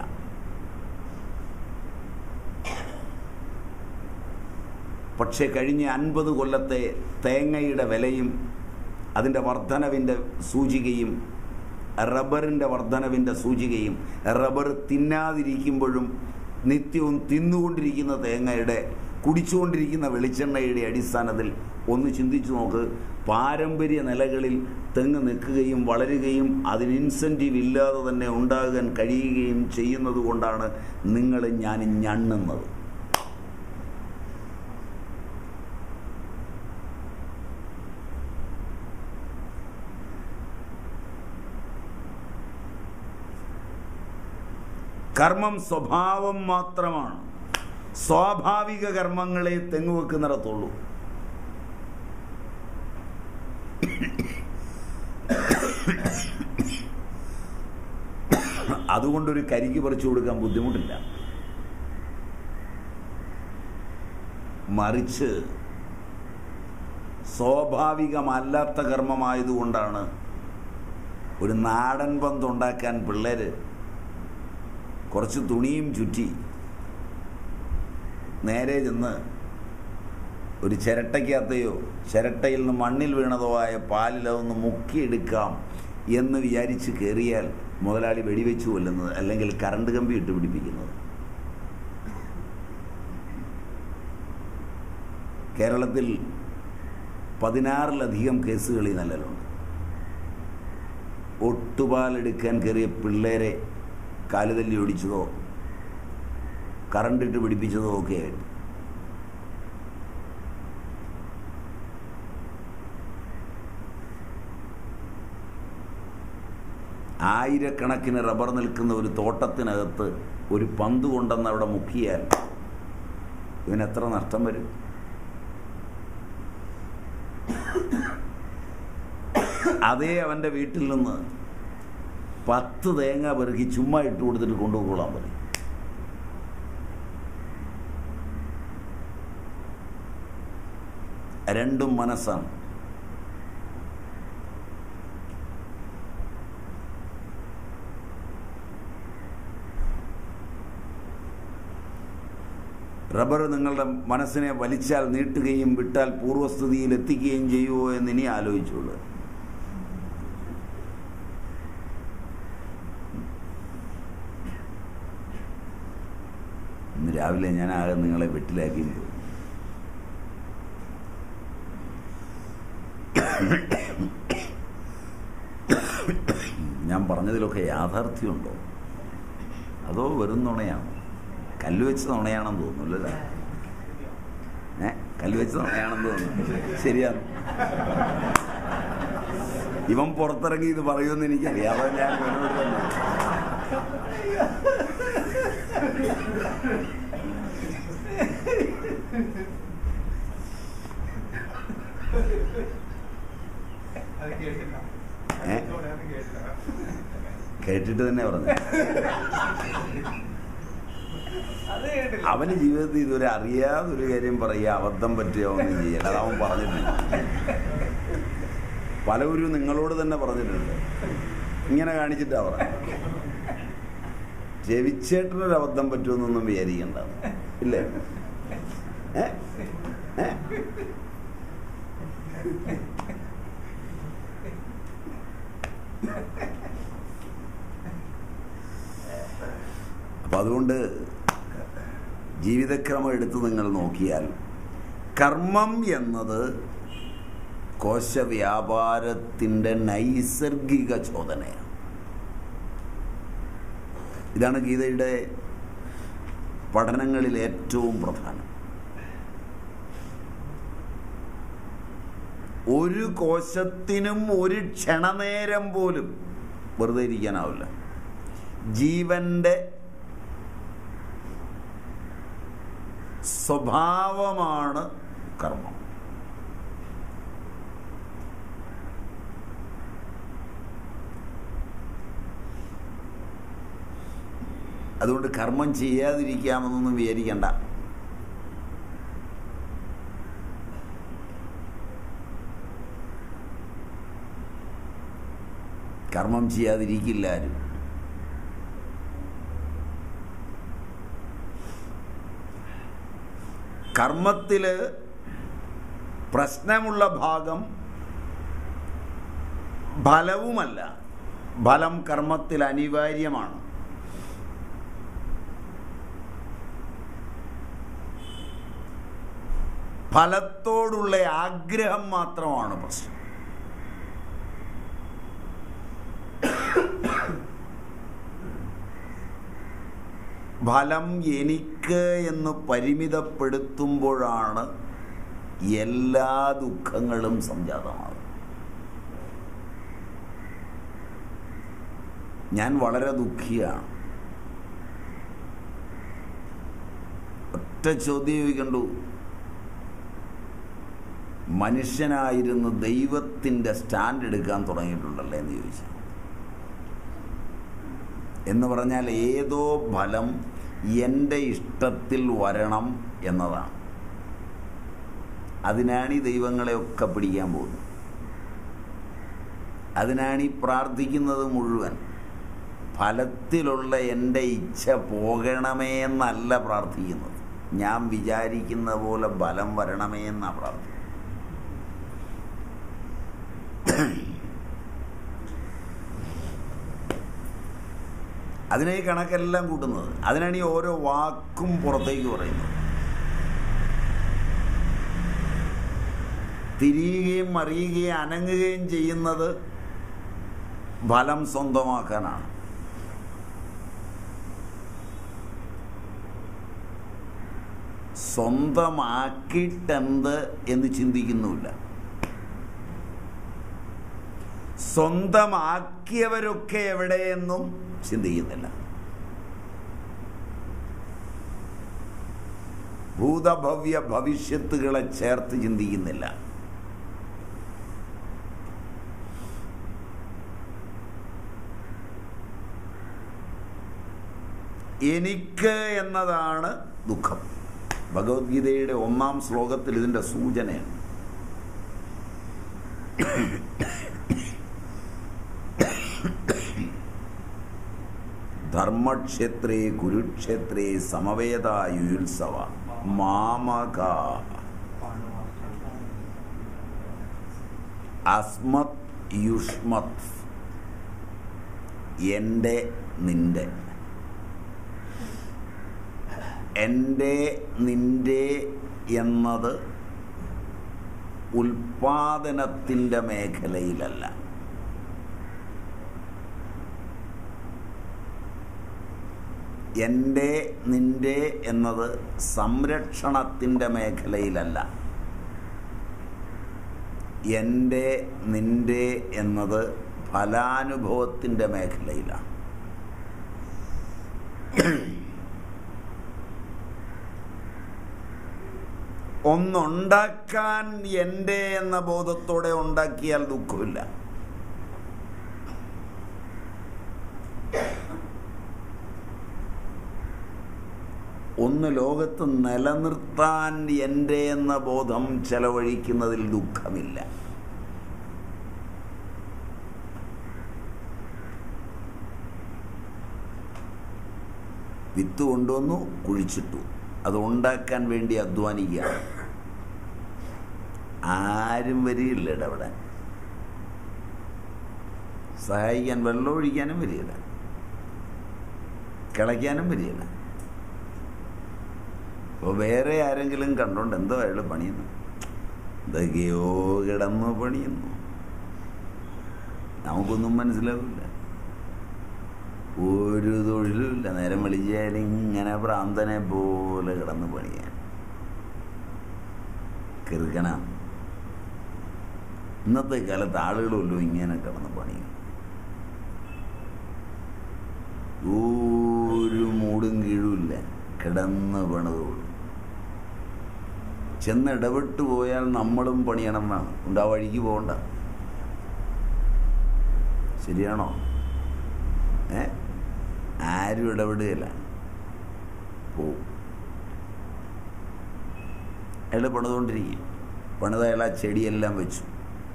പക്ഷേ കഴിഞ്ഞ അൻപത് കൊല്ലത്തെ തേങ്ങയുടെ വിലയും അതിൻ്റെ വർധനവിൻ്റെ സൂചികയും റബ്ബറിൻ്റെ വർധനവിൻ്റെ സൂചികയും റബ്ബർ തിന്നാതിരിക്കുമ്പോഴും നിത്യവും തിന്നുകൊണ്ടിരിക്കുന്ന തേങ്ങയുടെ കുടിച്ചുകൊണ്ടിരിക്കുന്ന വെളിച്ചെണ്ണയുടെ അടിസ്ഥാനത്തിൽ ഒന്ന് ചിന്തിച്ചു നോക്ക് പാരമ്പര്യ നിലകളിൽ തെങ്ങ് നിൽക്കുകയും വളരുകയും അതിന് ഇൻസെൻറ്റീവ് ഇല്ലാതെ തന്നെ ഉണ്ടാകാൻ കഴിയുകയും ചെയ്യുന്നത് കൊണ്ടാണ് നിങ്ങൾ ഞാൻ ഞണ്ണുന്നത് കർമ്മം സ്വഭാവം മാത്രമാണ് സ്വാഭാവിക കർമ്മങ്ങളെ തെങ്ങുവെക്കുന്നിടത്തുള്ളൂ അതുകൊണ്ടൊരു കരിക്ക് പറിച്ചു കൊടുക്കാൻ ബുദ്ധിമുട്ടില്ല മറിച്ച് സ്വാഭാവികമല്ലാത്ത കർമ്മമായതുകൊണ്ടാണ് ഒരു നാടൻ പന്തുണ്ടാക്കാൻ പിള്ളേര് കുറച്ച് തുണിയും ചുറ്റി നേരെ ചെന്ന് ഒരു ചിരട്ടയ്ക്കകത്തെയോ ചിരട്ടയിൽ നിന്ന് മണ്ണിൽ വീണതോ ആയ പാലിൽ അതൊന്ന് മുക്കിയെടുക്കാം എന്ന് വിചാരിച്ച് കയറിയാൽ മുതലാളി വെടിവെച്ച് കൊല്ലുന്നത് അല്ലെങ്കിൽ കറണ്ട് കമ്പി ഇട്ട് പിടിപ്പിക്കുന്നത് കേരളത്തിൽ പതിനാറിലധികം കേസുകൾ ഈ നിലയിലുണ്ട് ഒട്ടുപാലെടുക്കാൻ കയറിയ പിള്ളേരെ കാലുതല്ലി ഒടിച്ചതോ കറണ്ടിട്ട് പിടിപ്പിച്ചതോ ഒക്കെ ആയിട്ട് ആയിരക്കണക്കിന് റബ്ബർ നിൽക്കുന്ന ഒരു തോട്ടത്തിനകത്ത് ഒരു പന്ത് കൊണ്ടെന്ന് അവിടെ മുക്കിയാൽ ഇവന് എത്ര നഷ്ടം വരും അതേ അവൻ്റെ വീട്ടിൽ നിന്ന് പത്ത് തേങ്ങ പെറുക്കി ചുമ്മാ ഇട്ട് കൊടുത്തിട്ട് കൊണ്ടുപോകൊള്ളാൻ പറയും രണ്ടും മനസ്സാണ് റബ്ബർ നിങ്ങളുടെ മനസ്സിനെ വലിച്ചാൽ നീട്ടുകയും വിട്ടാൽ പൂർവ്വസ്ഥിതിയിൽ എത്തിക്കുകയും ചെയ്യുമോ എന്ന് ഇനി ആലോചിച്ചോളൂ ഇന്ന് രാവിലെ ഞാൻ ആകെ നിങ്ങളെ വെട്ടിലാക്കി പോയി ഞാൻ പറഞ്ഞതിലൊക്കെ യാഥാർത്ഥ്യമുണ്ടോ അതോ വെറും നുണയാണോ കല്ല് വെച്ച നുണയാണെന്ന് തോന്നുന്നു അല്ലേ ഏ കല്ല് വെച്ച നുണയാണെന്ന് തോന്നുന്നു ശരിയാണ് ഇവൻ പുറത്തിറങ്ങി ഇത് പറയുമെന്ന് എനിക്കറിയാം അതാ ഞാൻ ഇവനോട് തന്നെ അത് കേട്ടില്ല ഏ? അത് കേട്ടില്ല കേട്ടിട്ട് തന്നെ പറഞ്ഞു അത് കേട്ടില്ല അവന് ജീവിതത്തിൽ ഇതുവരെ അറിയാതൊരു കാര്യം പറയുക അബദ്ധം പറ്റുക ഒന്നും ചെയ്യല്ല അത് അവൻ പറഞ്ഞിട്ടുണ്ട് പലവരും നിങ്ങളോട് തന്നെ പറഞ്ഞിട്ടുണ്ട് ഇങ്ങനെ കാണിച്ചിട്ടാ പറ രവിച്ചേട്ടനൊരു അബദ്ധം പറ്റുമെന്നൊന്നും വിചാരിക്കണ്ട ഇല്ലേ ഏ ഏ അപ്പം അതുകൊണ്ട് ജീവിതക്രമം എടുത്ത് നിങ്ങൾ നോക്കിയാൽ കർമ്മം എന്നത് കോശവ്യാപാരത്തിൻ്റെ നൈസർഗിക ചോദനയാണ് ഇതാണ് ഗീതയുടെ പഠനങ്ങളിൽ ഏറ്റവും പ്രധാനം ഒരു കോശത്തിനും ഒരു ക്ഷണനേരം പോലും വെറുതെ ഇരിക്കാനാവില്ല ജീവന്റെ സ്വഭാവമാണ് കർമ്മം അതുകൊണ്ട് കർമ്മം ചെയ്യാതിരിക്കാമെന്നൊന്നും വിചാരിക്കണ്ട കർമ്മം ചെയ്യാതിരിക്കില്ല ആരും കർമ്മത്തില് പ്രശ്നമുള്ള ഭാഗം ഫലവുമല്ല ഫലം കർമ്മത്തിൽ അനിവാര്യമാണ് ഫലത്തോടുള്ള ആഗ്രഹം മാത്രമാണ് പ്രശ്നം ഫലം എനിക്ക് എന്ന് പരിമിതപ്പെടുത്തുമ്പോഴാണ് എല്ലാ ദുഃഖങ്ങളും സംജാതമാകുന്നത് ഞാൻ വളരെ ദുഃഖിയാണ് ഒറ്റ ചോദ്യം ചോദിക്കണ്ടു മനുഷ്യനായിരുന്ന് ദൈവത്തിൻ്റെ സ്റ്റാൻഡ് എടുക്കാൻ തുടങ്ങിയിട്ടുണ്ടല്ലേ എന്ന് ചോദിച്ചു എന്ന് പറഞ്ഞാൽ ഏതോ ഫലം എൻ്റെ ഇഷ്ടത്തിൽ വരണം എന്നതാണ് അതിനാണ് ഈ ദൈവങ്ങളെയൊക്കെ പിടിക്കാൻ പോകുന്നത് അതിനാണ് ഈ പ്രാർത്ഥിക്കുന്നത് മുഴുവൻ ഫലത്തിലുള്ള എൻ്റെ ഇച്ഛ പോകണമേ എന്നല്ല പ്രാർത്ഥിക്കുന്നത് ഞാൻ വിചാരിക്കുന്ന പോലെ ഫലം വരണമേ എന്നാണ് പ്രാർത്ഥിക്കുന്നത് അതിനെ ഈ കണക്കെല്ലാം കൂട്ടുന്നത് അതിനാണ് ഈ ഓരോ വാക്കും പുറത്തേക്ക് പറയുന്നത് തിരിയുകയും അറിയുകയും അനങ്ങുകയും ചെയ്യുന്നത് ഫലം സ്വന്തമാക്കാനാണ് സ്വന്തമാക്കിയിട്ടെന്ത് എന്ന് ചിന്തിക്കുന്നുമില്ല സ്വന്തമാക്കിയവരൊക്കെ എവിടെയെന്നും ചിന്തിക്കുന്നില്ല ഭൂതഭവ്യ ഭവിഷ്യത്തുകളെ ചേർത്ത് ചിന്തിക്കുന്നില്ല എനിക്ക് എന്നതാണ് ദുഃഖം ഭഗവത്ഗീതയുടെ ഒന്നാം ശ്ലോകത്തിൽ ഇതിൻ്റെ സൂചനയാണ് ധർമ്മക്ഷേത്രേ കുരുക്ഷേത്രേ സമവേദായുത്സവ മാമക അസ്മത് യുഷ്മത് എൻ്റെ നിന്റെ എൻ്റെ നിന്റെ എന്നത് ഉൽപാദനത്തിൻ്റെ മേഖലയിലല്ല എൻ്റെ നിന്റെ എന്നത് സംരക്ഷണത്തിൻ്റെ മേഖലയിലല്ല എൻ്റെ നിന്റെ എന്നത് ഫലാനുഭവത്തിൻ്റെ മേഖലയിലാണ് ഒന്നുണ്ടാക്കാൻ എൻ്റെ എന്ന ബോധത്തോടെ ഉണ്ടാക്കിയാൽ ദുഃഖമില്ല ഒന്ന് ലോകത്ത് നിലനിർത്താൻ എൻ്റെ എന്ന ബോധം ചെലവഴിക്കുന്നതിൽ ദുഃഖമില്ല വിത്ത് കൊണ്ടുവന്നു കുഴിച്ചിട്ടു അത് ഉണ്ടാക്കാൻ വേണ്ടി അധ്വാനിക്കുക ആരും വരികയില്ല ഇടപെടാൻ സഹായിക്കാൻ വെള്ളം ഒഴിക്കാനും വരികയില്ല കിളയ്ക്കാനും വരികയില്ല അപ്പോൾ വേറെ ആരെങ്കിലും കണ്ടോണ്ട് എന്തോ അയാൾ പണിയുന്നു എന്തൊക്കെയോ കിടന്നു പണിയുന്നു നമുക്കൊന്നും മനസ്സിലാവില്ല ഒരു തൊഴിലുമില്ല നേരം വിളിച്ചാൽ ഇങ്ങനെ ഭ്രാന്തനെ പോലെ കിടന്ന് പണിയാൻ കിറുക്കണ ഇന്നത്തെ കാലത്ത് ആളുകളുമല്ലോ ഇങ്ങനെ കിടന്ന് പണിയും ഒരു മൂടും കീഴുമില്ല കിടന്ന് പണിതുള്ളൂ ചെന്ന് ഇടപെട്ട് പോയാൽ നമ്മളും പണിയണം എന്നാണ് ഉണ്ട് ആ വഴിക്ക് പോകണ്ട ശരിയാണോ ഏ ആരും ഇടപെടുകയില്ല പോവും അയാൾ പണിതുകൊണ്ടിരിക്കും പണിത അയാൾ ആ ചെടിയെല്ലാം വെച്ചു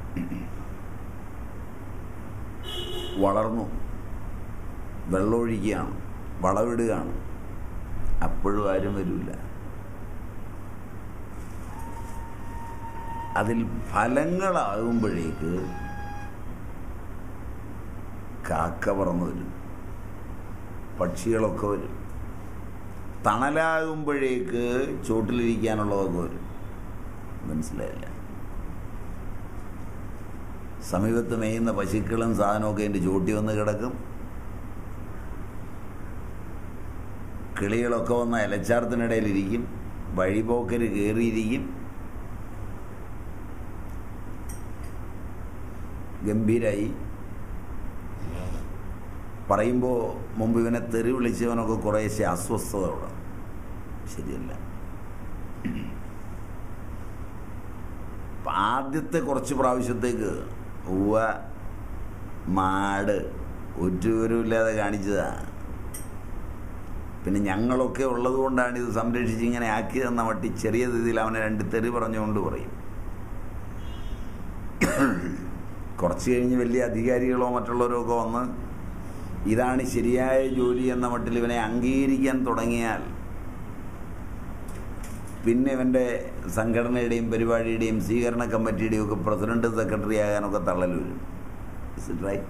വളർന്നു വെള്ളമൊഴിക്കുകയാണ് വളവിടുകയാണ് അപ്പോഴും ആരും വരില്ല അതിൽ ഫലങ്ങളാകുമ്പോഴേക്ക് കാക്ക പറന്നു വരും പക്ഷികളൊക്കെ വരും തണലാകുമ്പോഴേക്ക് ചോട്ടിലിരിക്കാനുള്ളതൊക്കെ വരും മനസ്സിലായില്ല സമീപത്ത് മേയുന്ന പശുക്കളും സാധനമൊക്കെ എൻ്റെ ചോട്ടി വന്ന് കിടക്കും കിളികളൊക്കെ വന്ന ഇലച്ചാർത്തിനിടയിലിരിക്കും വഴിപോക്കര് കയറിയിരിക്കും ഗംഭീരായി പറയുമ്പോൾ മുമ്പ് ഇവനെ തെറി വിളിച്ചവനൊക്കെ കുറേശ്ശെ അസ്വസ്ഥത അവിടെ ശരിയല്ല ആദ്യത്തെ കുറച്ച് പ്രാവശ്യത്തേക്ക് ഉവ മാട് ഒറ്റുവരുമില്ലാതെ കാണിച്ചതാ പിന്നെ ഞങ്ങളൊക്കെ ഉള്ളത് കൊണ്ടാണ് ഇത് സംരക്ഷിച്ച് ഇങ്ങനെ ആക്കിയതെന്ന മട്ടി ചെറിയ രീതിയിൽ അവനെ രണ്ട് തെറി പറഞ്ഞുകൊണ്ട് പറയും കുറച്ച് കഴിഞ്ഞ് വലിയ അധികാരികളോ മറ്റുള്ളവരോ ഒക്കെ വന്ന് ഇതാണ് ശരിയായ ജോലി എന്ന മട്ടിൽ ഇവനെ അംഗീകരിക്കാൻ തുടങ്ങിയാൽ പിന്നെ ഇവൻ്റെ സംഘടനയുടെയും പരിപാടിയുടെയും സ്വീകരണ കമ്മിറ്റിയുടെയും ഒക്കെ പ്രസിഡന്റ് സെക്രട്ടറി ആകാനൊക്കെ തള്ളൽ വരും ഇസ് ഇറ്റ് റൈറ്റ്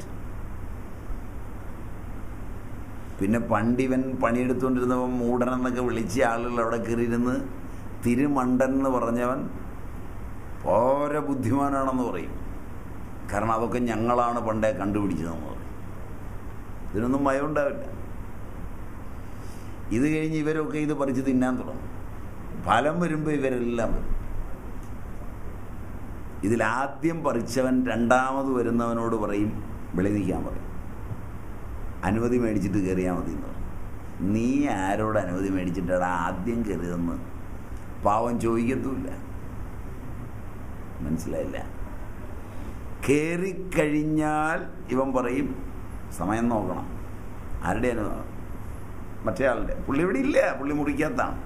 പിന്നെ പണ്ടിവൻ പണിയെടുത്തുകൊണ്ടിരുന്നവൻ മൂടൻ എന്നൊക്കെ വിളിച്ച ആളുകൾ അവിടെ കയറിയിരുന്ന് തിരുമണ്ടൻ എന്ന് പറഞ്ഞവൻ ഓരോ ബുദ്ധിമാനാണെന്ന് പറയും കാരണം അതൊക്കെ ഞങ്ങളാണ് പണ്ടേ കണ്ടുപിടിച്ചതെന്ന് പറയും ഇതിനൊന്നും ഭയം ഉണ്ടാവില്ല ഇത് കഴിഞ്ഞ് ഇവരൊക്കെ ഇത് പറിച്ച് തിന്നാൻ തുടങ്ങും ഫലം വരുമ്പോൾ ഇവരെല്ലാം വരും ഇതിലാദ്യം പറിച്ചവൻ രണ്ടാമത് വരുന്നവനോട് പറയും വിളവിക്കാൻ പറയും അനുമതി മേടിച്ചിട്ട് കയറിയാൽ മതി എന്ന് പറയും നീ ആരോട് അനുമതി മേടിച്ചിട്ടാണ് ആദ്യം കയറിയതെന്ന് പാവം ചോദിക്കത്തുമില്ല മനസ്സിലായില്ല കയറിക്കഴിഞ്ഞാൽ ഇവൻ പറയും സമയം നോക്കണം ആരുടെ അനു മറ്റേ ആളുടെ പുള്ളി ഇവിടെ ഇല്ല പുള്ളി മുറിക്കാത്താണ്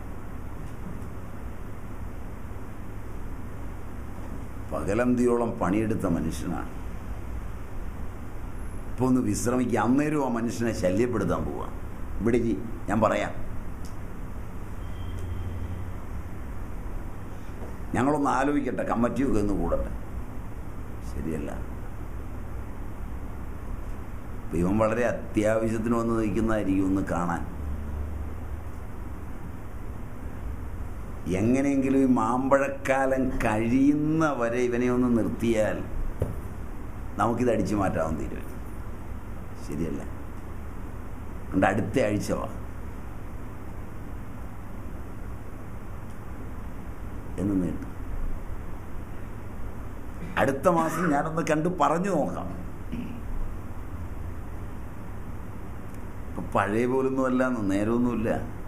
പകലന്തിയോളം പണിയെടുത്ത മനുഷ്യനാണ് ഇപ്പോൾ ഒന്ന് വിശ്രമിക്കുക അന്നേരം ആ മനുഷ്യനെ ശല്യപ്പെടുത്താൻ പോവുക ഇവിടെ ജി ഞാൻ പറയാം ഞങ്ങളൊന്ന് ആലോചിക്കട്ടെ കമ്മിറ്റിയൊക്കെ ഒന്ന് കൂടട്ടെ ശരിയല്ല അപ്പൊ ഇവൻ വളരെ അത്യാവശ്യത്തിന് വന്ന് നിൽക്കുന്നതായിരിക്കും ഒന്ന് കാണാൻ എങ്ങനെയെങ്കിലും ഈ മാമ്പഴക്കാലം കഴിയുന്ന വരെ ഇവനെ ഒന്ന് നിർത്തിയാൽ നമുക്കിത് അടിച്ചു മാറ്റാൻ തീരുമാനം ശരിയല്ല അതുകൊണ്ട് അടുത്ത ആഴ്ച വാ എന്ന് നീട്ടു അടുത്ത മാസം ഞാനൊന്ന് കണ്ട് പറഞ്ഞു നോക്കാം ഇപ്പൊ പഴയ പോലൊന്നും അല്ല നേരമൊന്നുമില്ല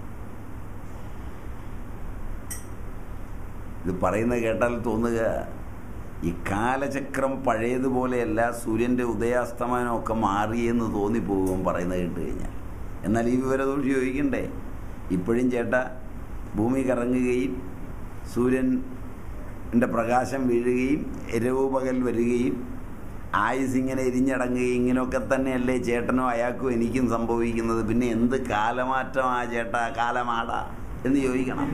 ഇത് പറയുന്നത് കേട്ടാൽ തോന്നുക ഈ കാലചക്രം പഴയതുപോലെയല്ല സൂര്യൻ്റെ ഉദയാസ്തമനമൊക്കെ മാറിയെന്ന് തോന്നിപ്പോകും പറയുന്നത് കേട്ട് കഴിഞ്ഞാൽ എന്നാൽ ഈ വിവരദോഷി ചോദിക്കണ്ടേ ഇപ്പോഴും ചേട്ടാ ഭൂമി കറങ്ങുകയും സൂര്യൻ്റെ പ്രകാശം വീഴുകയും എരവ് പകൽ വരികയും ആയുസ് ഇങ്ങനെ എരിഞ്ഞടങ്ങുകയും ഇങ്ങനെയൊക്കെ തന്നെയല്ലേ ചേട്ടനോ അയാൾക്കും എനിക്കും സംഭവിക്കുന്നത് പിന്നെ എന്ത് കാലമാറ്റമാ ചേട്ടാ കാലമാടാ എന്ന് ചോദിക്കണം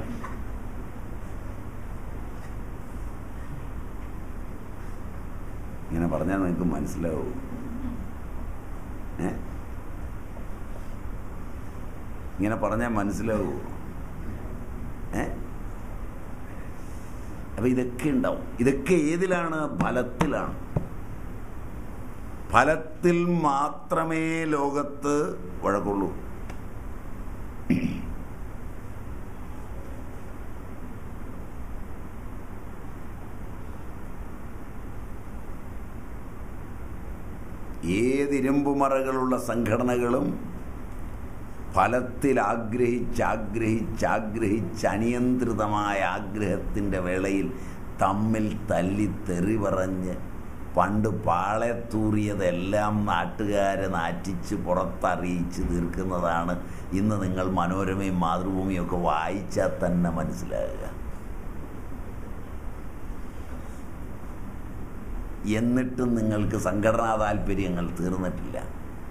ഇങ്ങനെ പറഞ്ഞാൽ നിങ്ങൾക്ക് മനസ്സിലാവും ഏ ഇങ്ങനെ പറഞ്ഞാൽ മനസ്സിലാവൂ ഏ അപ്പൊ ഇതൊക്കെ ഉണ്ടാവും ഇതൊക്കെ ഏതിലാണ് ഫലത്തിലാണ് ഫലത്തിൽ മാത്രമേ ലോകത്ത് വഴക്കുള്ളൂ ഏതിരുമ്പുമറകളുള്ള സംഘടനകളും ഫലത്തിൽ ആഗ്രഹിച്ച് ആഗ്രഹിച്ച് ആഗ്രഹിച്ച് അനിയന്ത്രിതമായ ആഗ്രഹത്തിൻ്റെ വേളയിൽ തമ്മിൽ തല്ലി തെറി പറഞ്ഞ് പണ്ട് പാളയത്തൂറിയതെല്ലാം നാട്ടുകാരെ നാറ്റിച്ച് പുറത്തറിയിച്ച് തീർക്കുന്നതാണ് ഇന്ന് നിങ്ങൾ മനോരമയും മാതൃഭൂമിയും ഒക്കെ വായിച്ചാൽ തന്നെ മനസ്സിലാകുക എന്നിട്ടും നിങ്ങൾക്ക് സംഘടനാ താല്പര്യങ്ങൾ തീർന്നിട്ടില്ല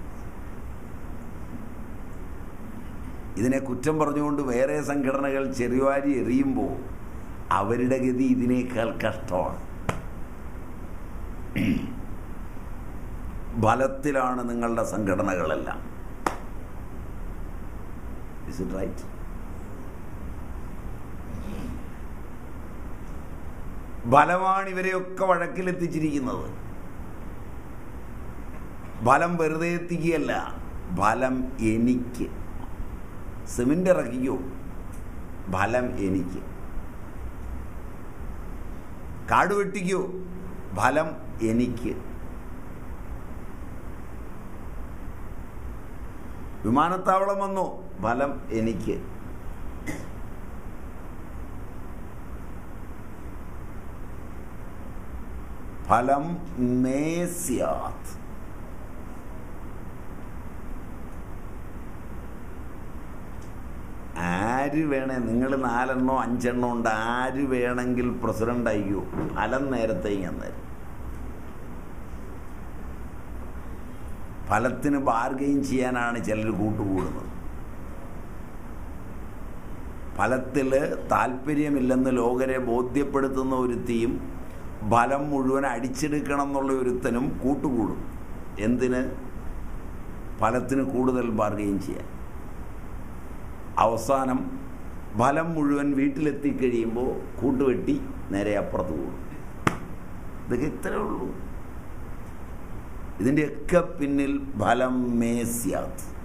ഇതിനെ കുറ്റം പറഞ്ഞുകൊണ്ട് വേറെ സംഘടനകൾ ചെറിവാരി എറിയുമ്പോൾ അവരുടെ ഗതി ഇതിനേക്കാൾ കഷ്ടമാണ് ബലത്തിലാണ് നിങ്ങളുടെ സംഘടനകളെല്ലാം ഇസ് ഇറ്റ് റൈറ്റ് ബലമാണ് ഇവരെയൊക്കെ വഴക്കിലെത്തിച്ചിരിക്കുന്നത് ബലം വെറുതെ എത്തിക്കുകയല്ല ബലം എനിക്ക് സിമെന്റ് ഇറക്കിക്കോ ഫലം എനിക്ക് കാട് വെട്ടിക്കോ ഫലം എനിക്ക് വിമാനത്താവളം വന്നോ ഫലം എനിക്ക് ഫലം മേസ്യാത് ആര് വേണേ നിങ്ങൾ നാലെണ്ണോ അഞ്ചെണ്ണോ ഉണ്ട് ആര് വേണമെങ്കിൽ പ്രസിഡന്റ് ആയിക്കോ ഫലം നേരത്തെ അന്നേരം ഫലത്തിന് ബാർഗെയിൻ ചെയ്യാനാണ് ചിലർ കൂട്ടുകൂടുന്നത് ഫലത്തിൽ താല്പര്യമില്ലെന്ന് ലോകരെ ബോധ്യപ്പെടുത്തുന്ന ഒരുത്തിയും ഫലം മുഴുവൻ അടിച്ചെടുക്കണം എന്നുള്ള ഒരുത്തനും കൂട്ടുകൂടും എന്തിന് ഫലത്തിന് കൂടുതൽ ബാർഗെയിൻ ചെയ്യാൻ അവസാനം ഫലം മുഴുവൻ വീട്ടിലെത്തിക്കഴിയുമ്പോൾ കൂട്ടുവെട്ടി നേരെ അപ്പുറത്ത് കൂടും ഇതൊക്കെ ഇത്രേ ഉള്ളൂ ഇതിൻ്റെയൊക്കെ പിന്നിൽ ഫലം മേസ്യാത്ത്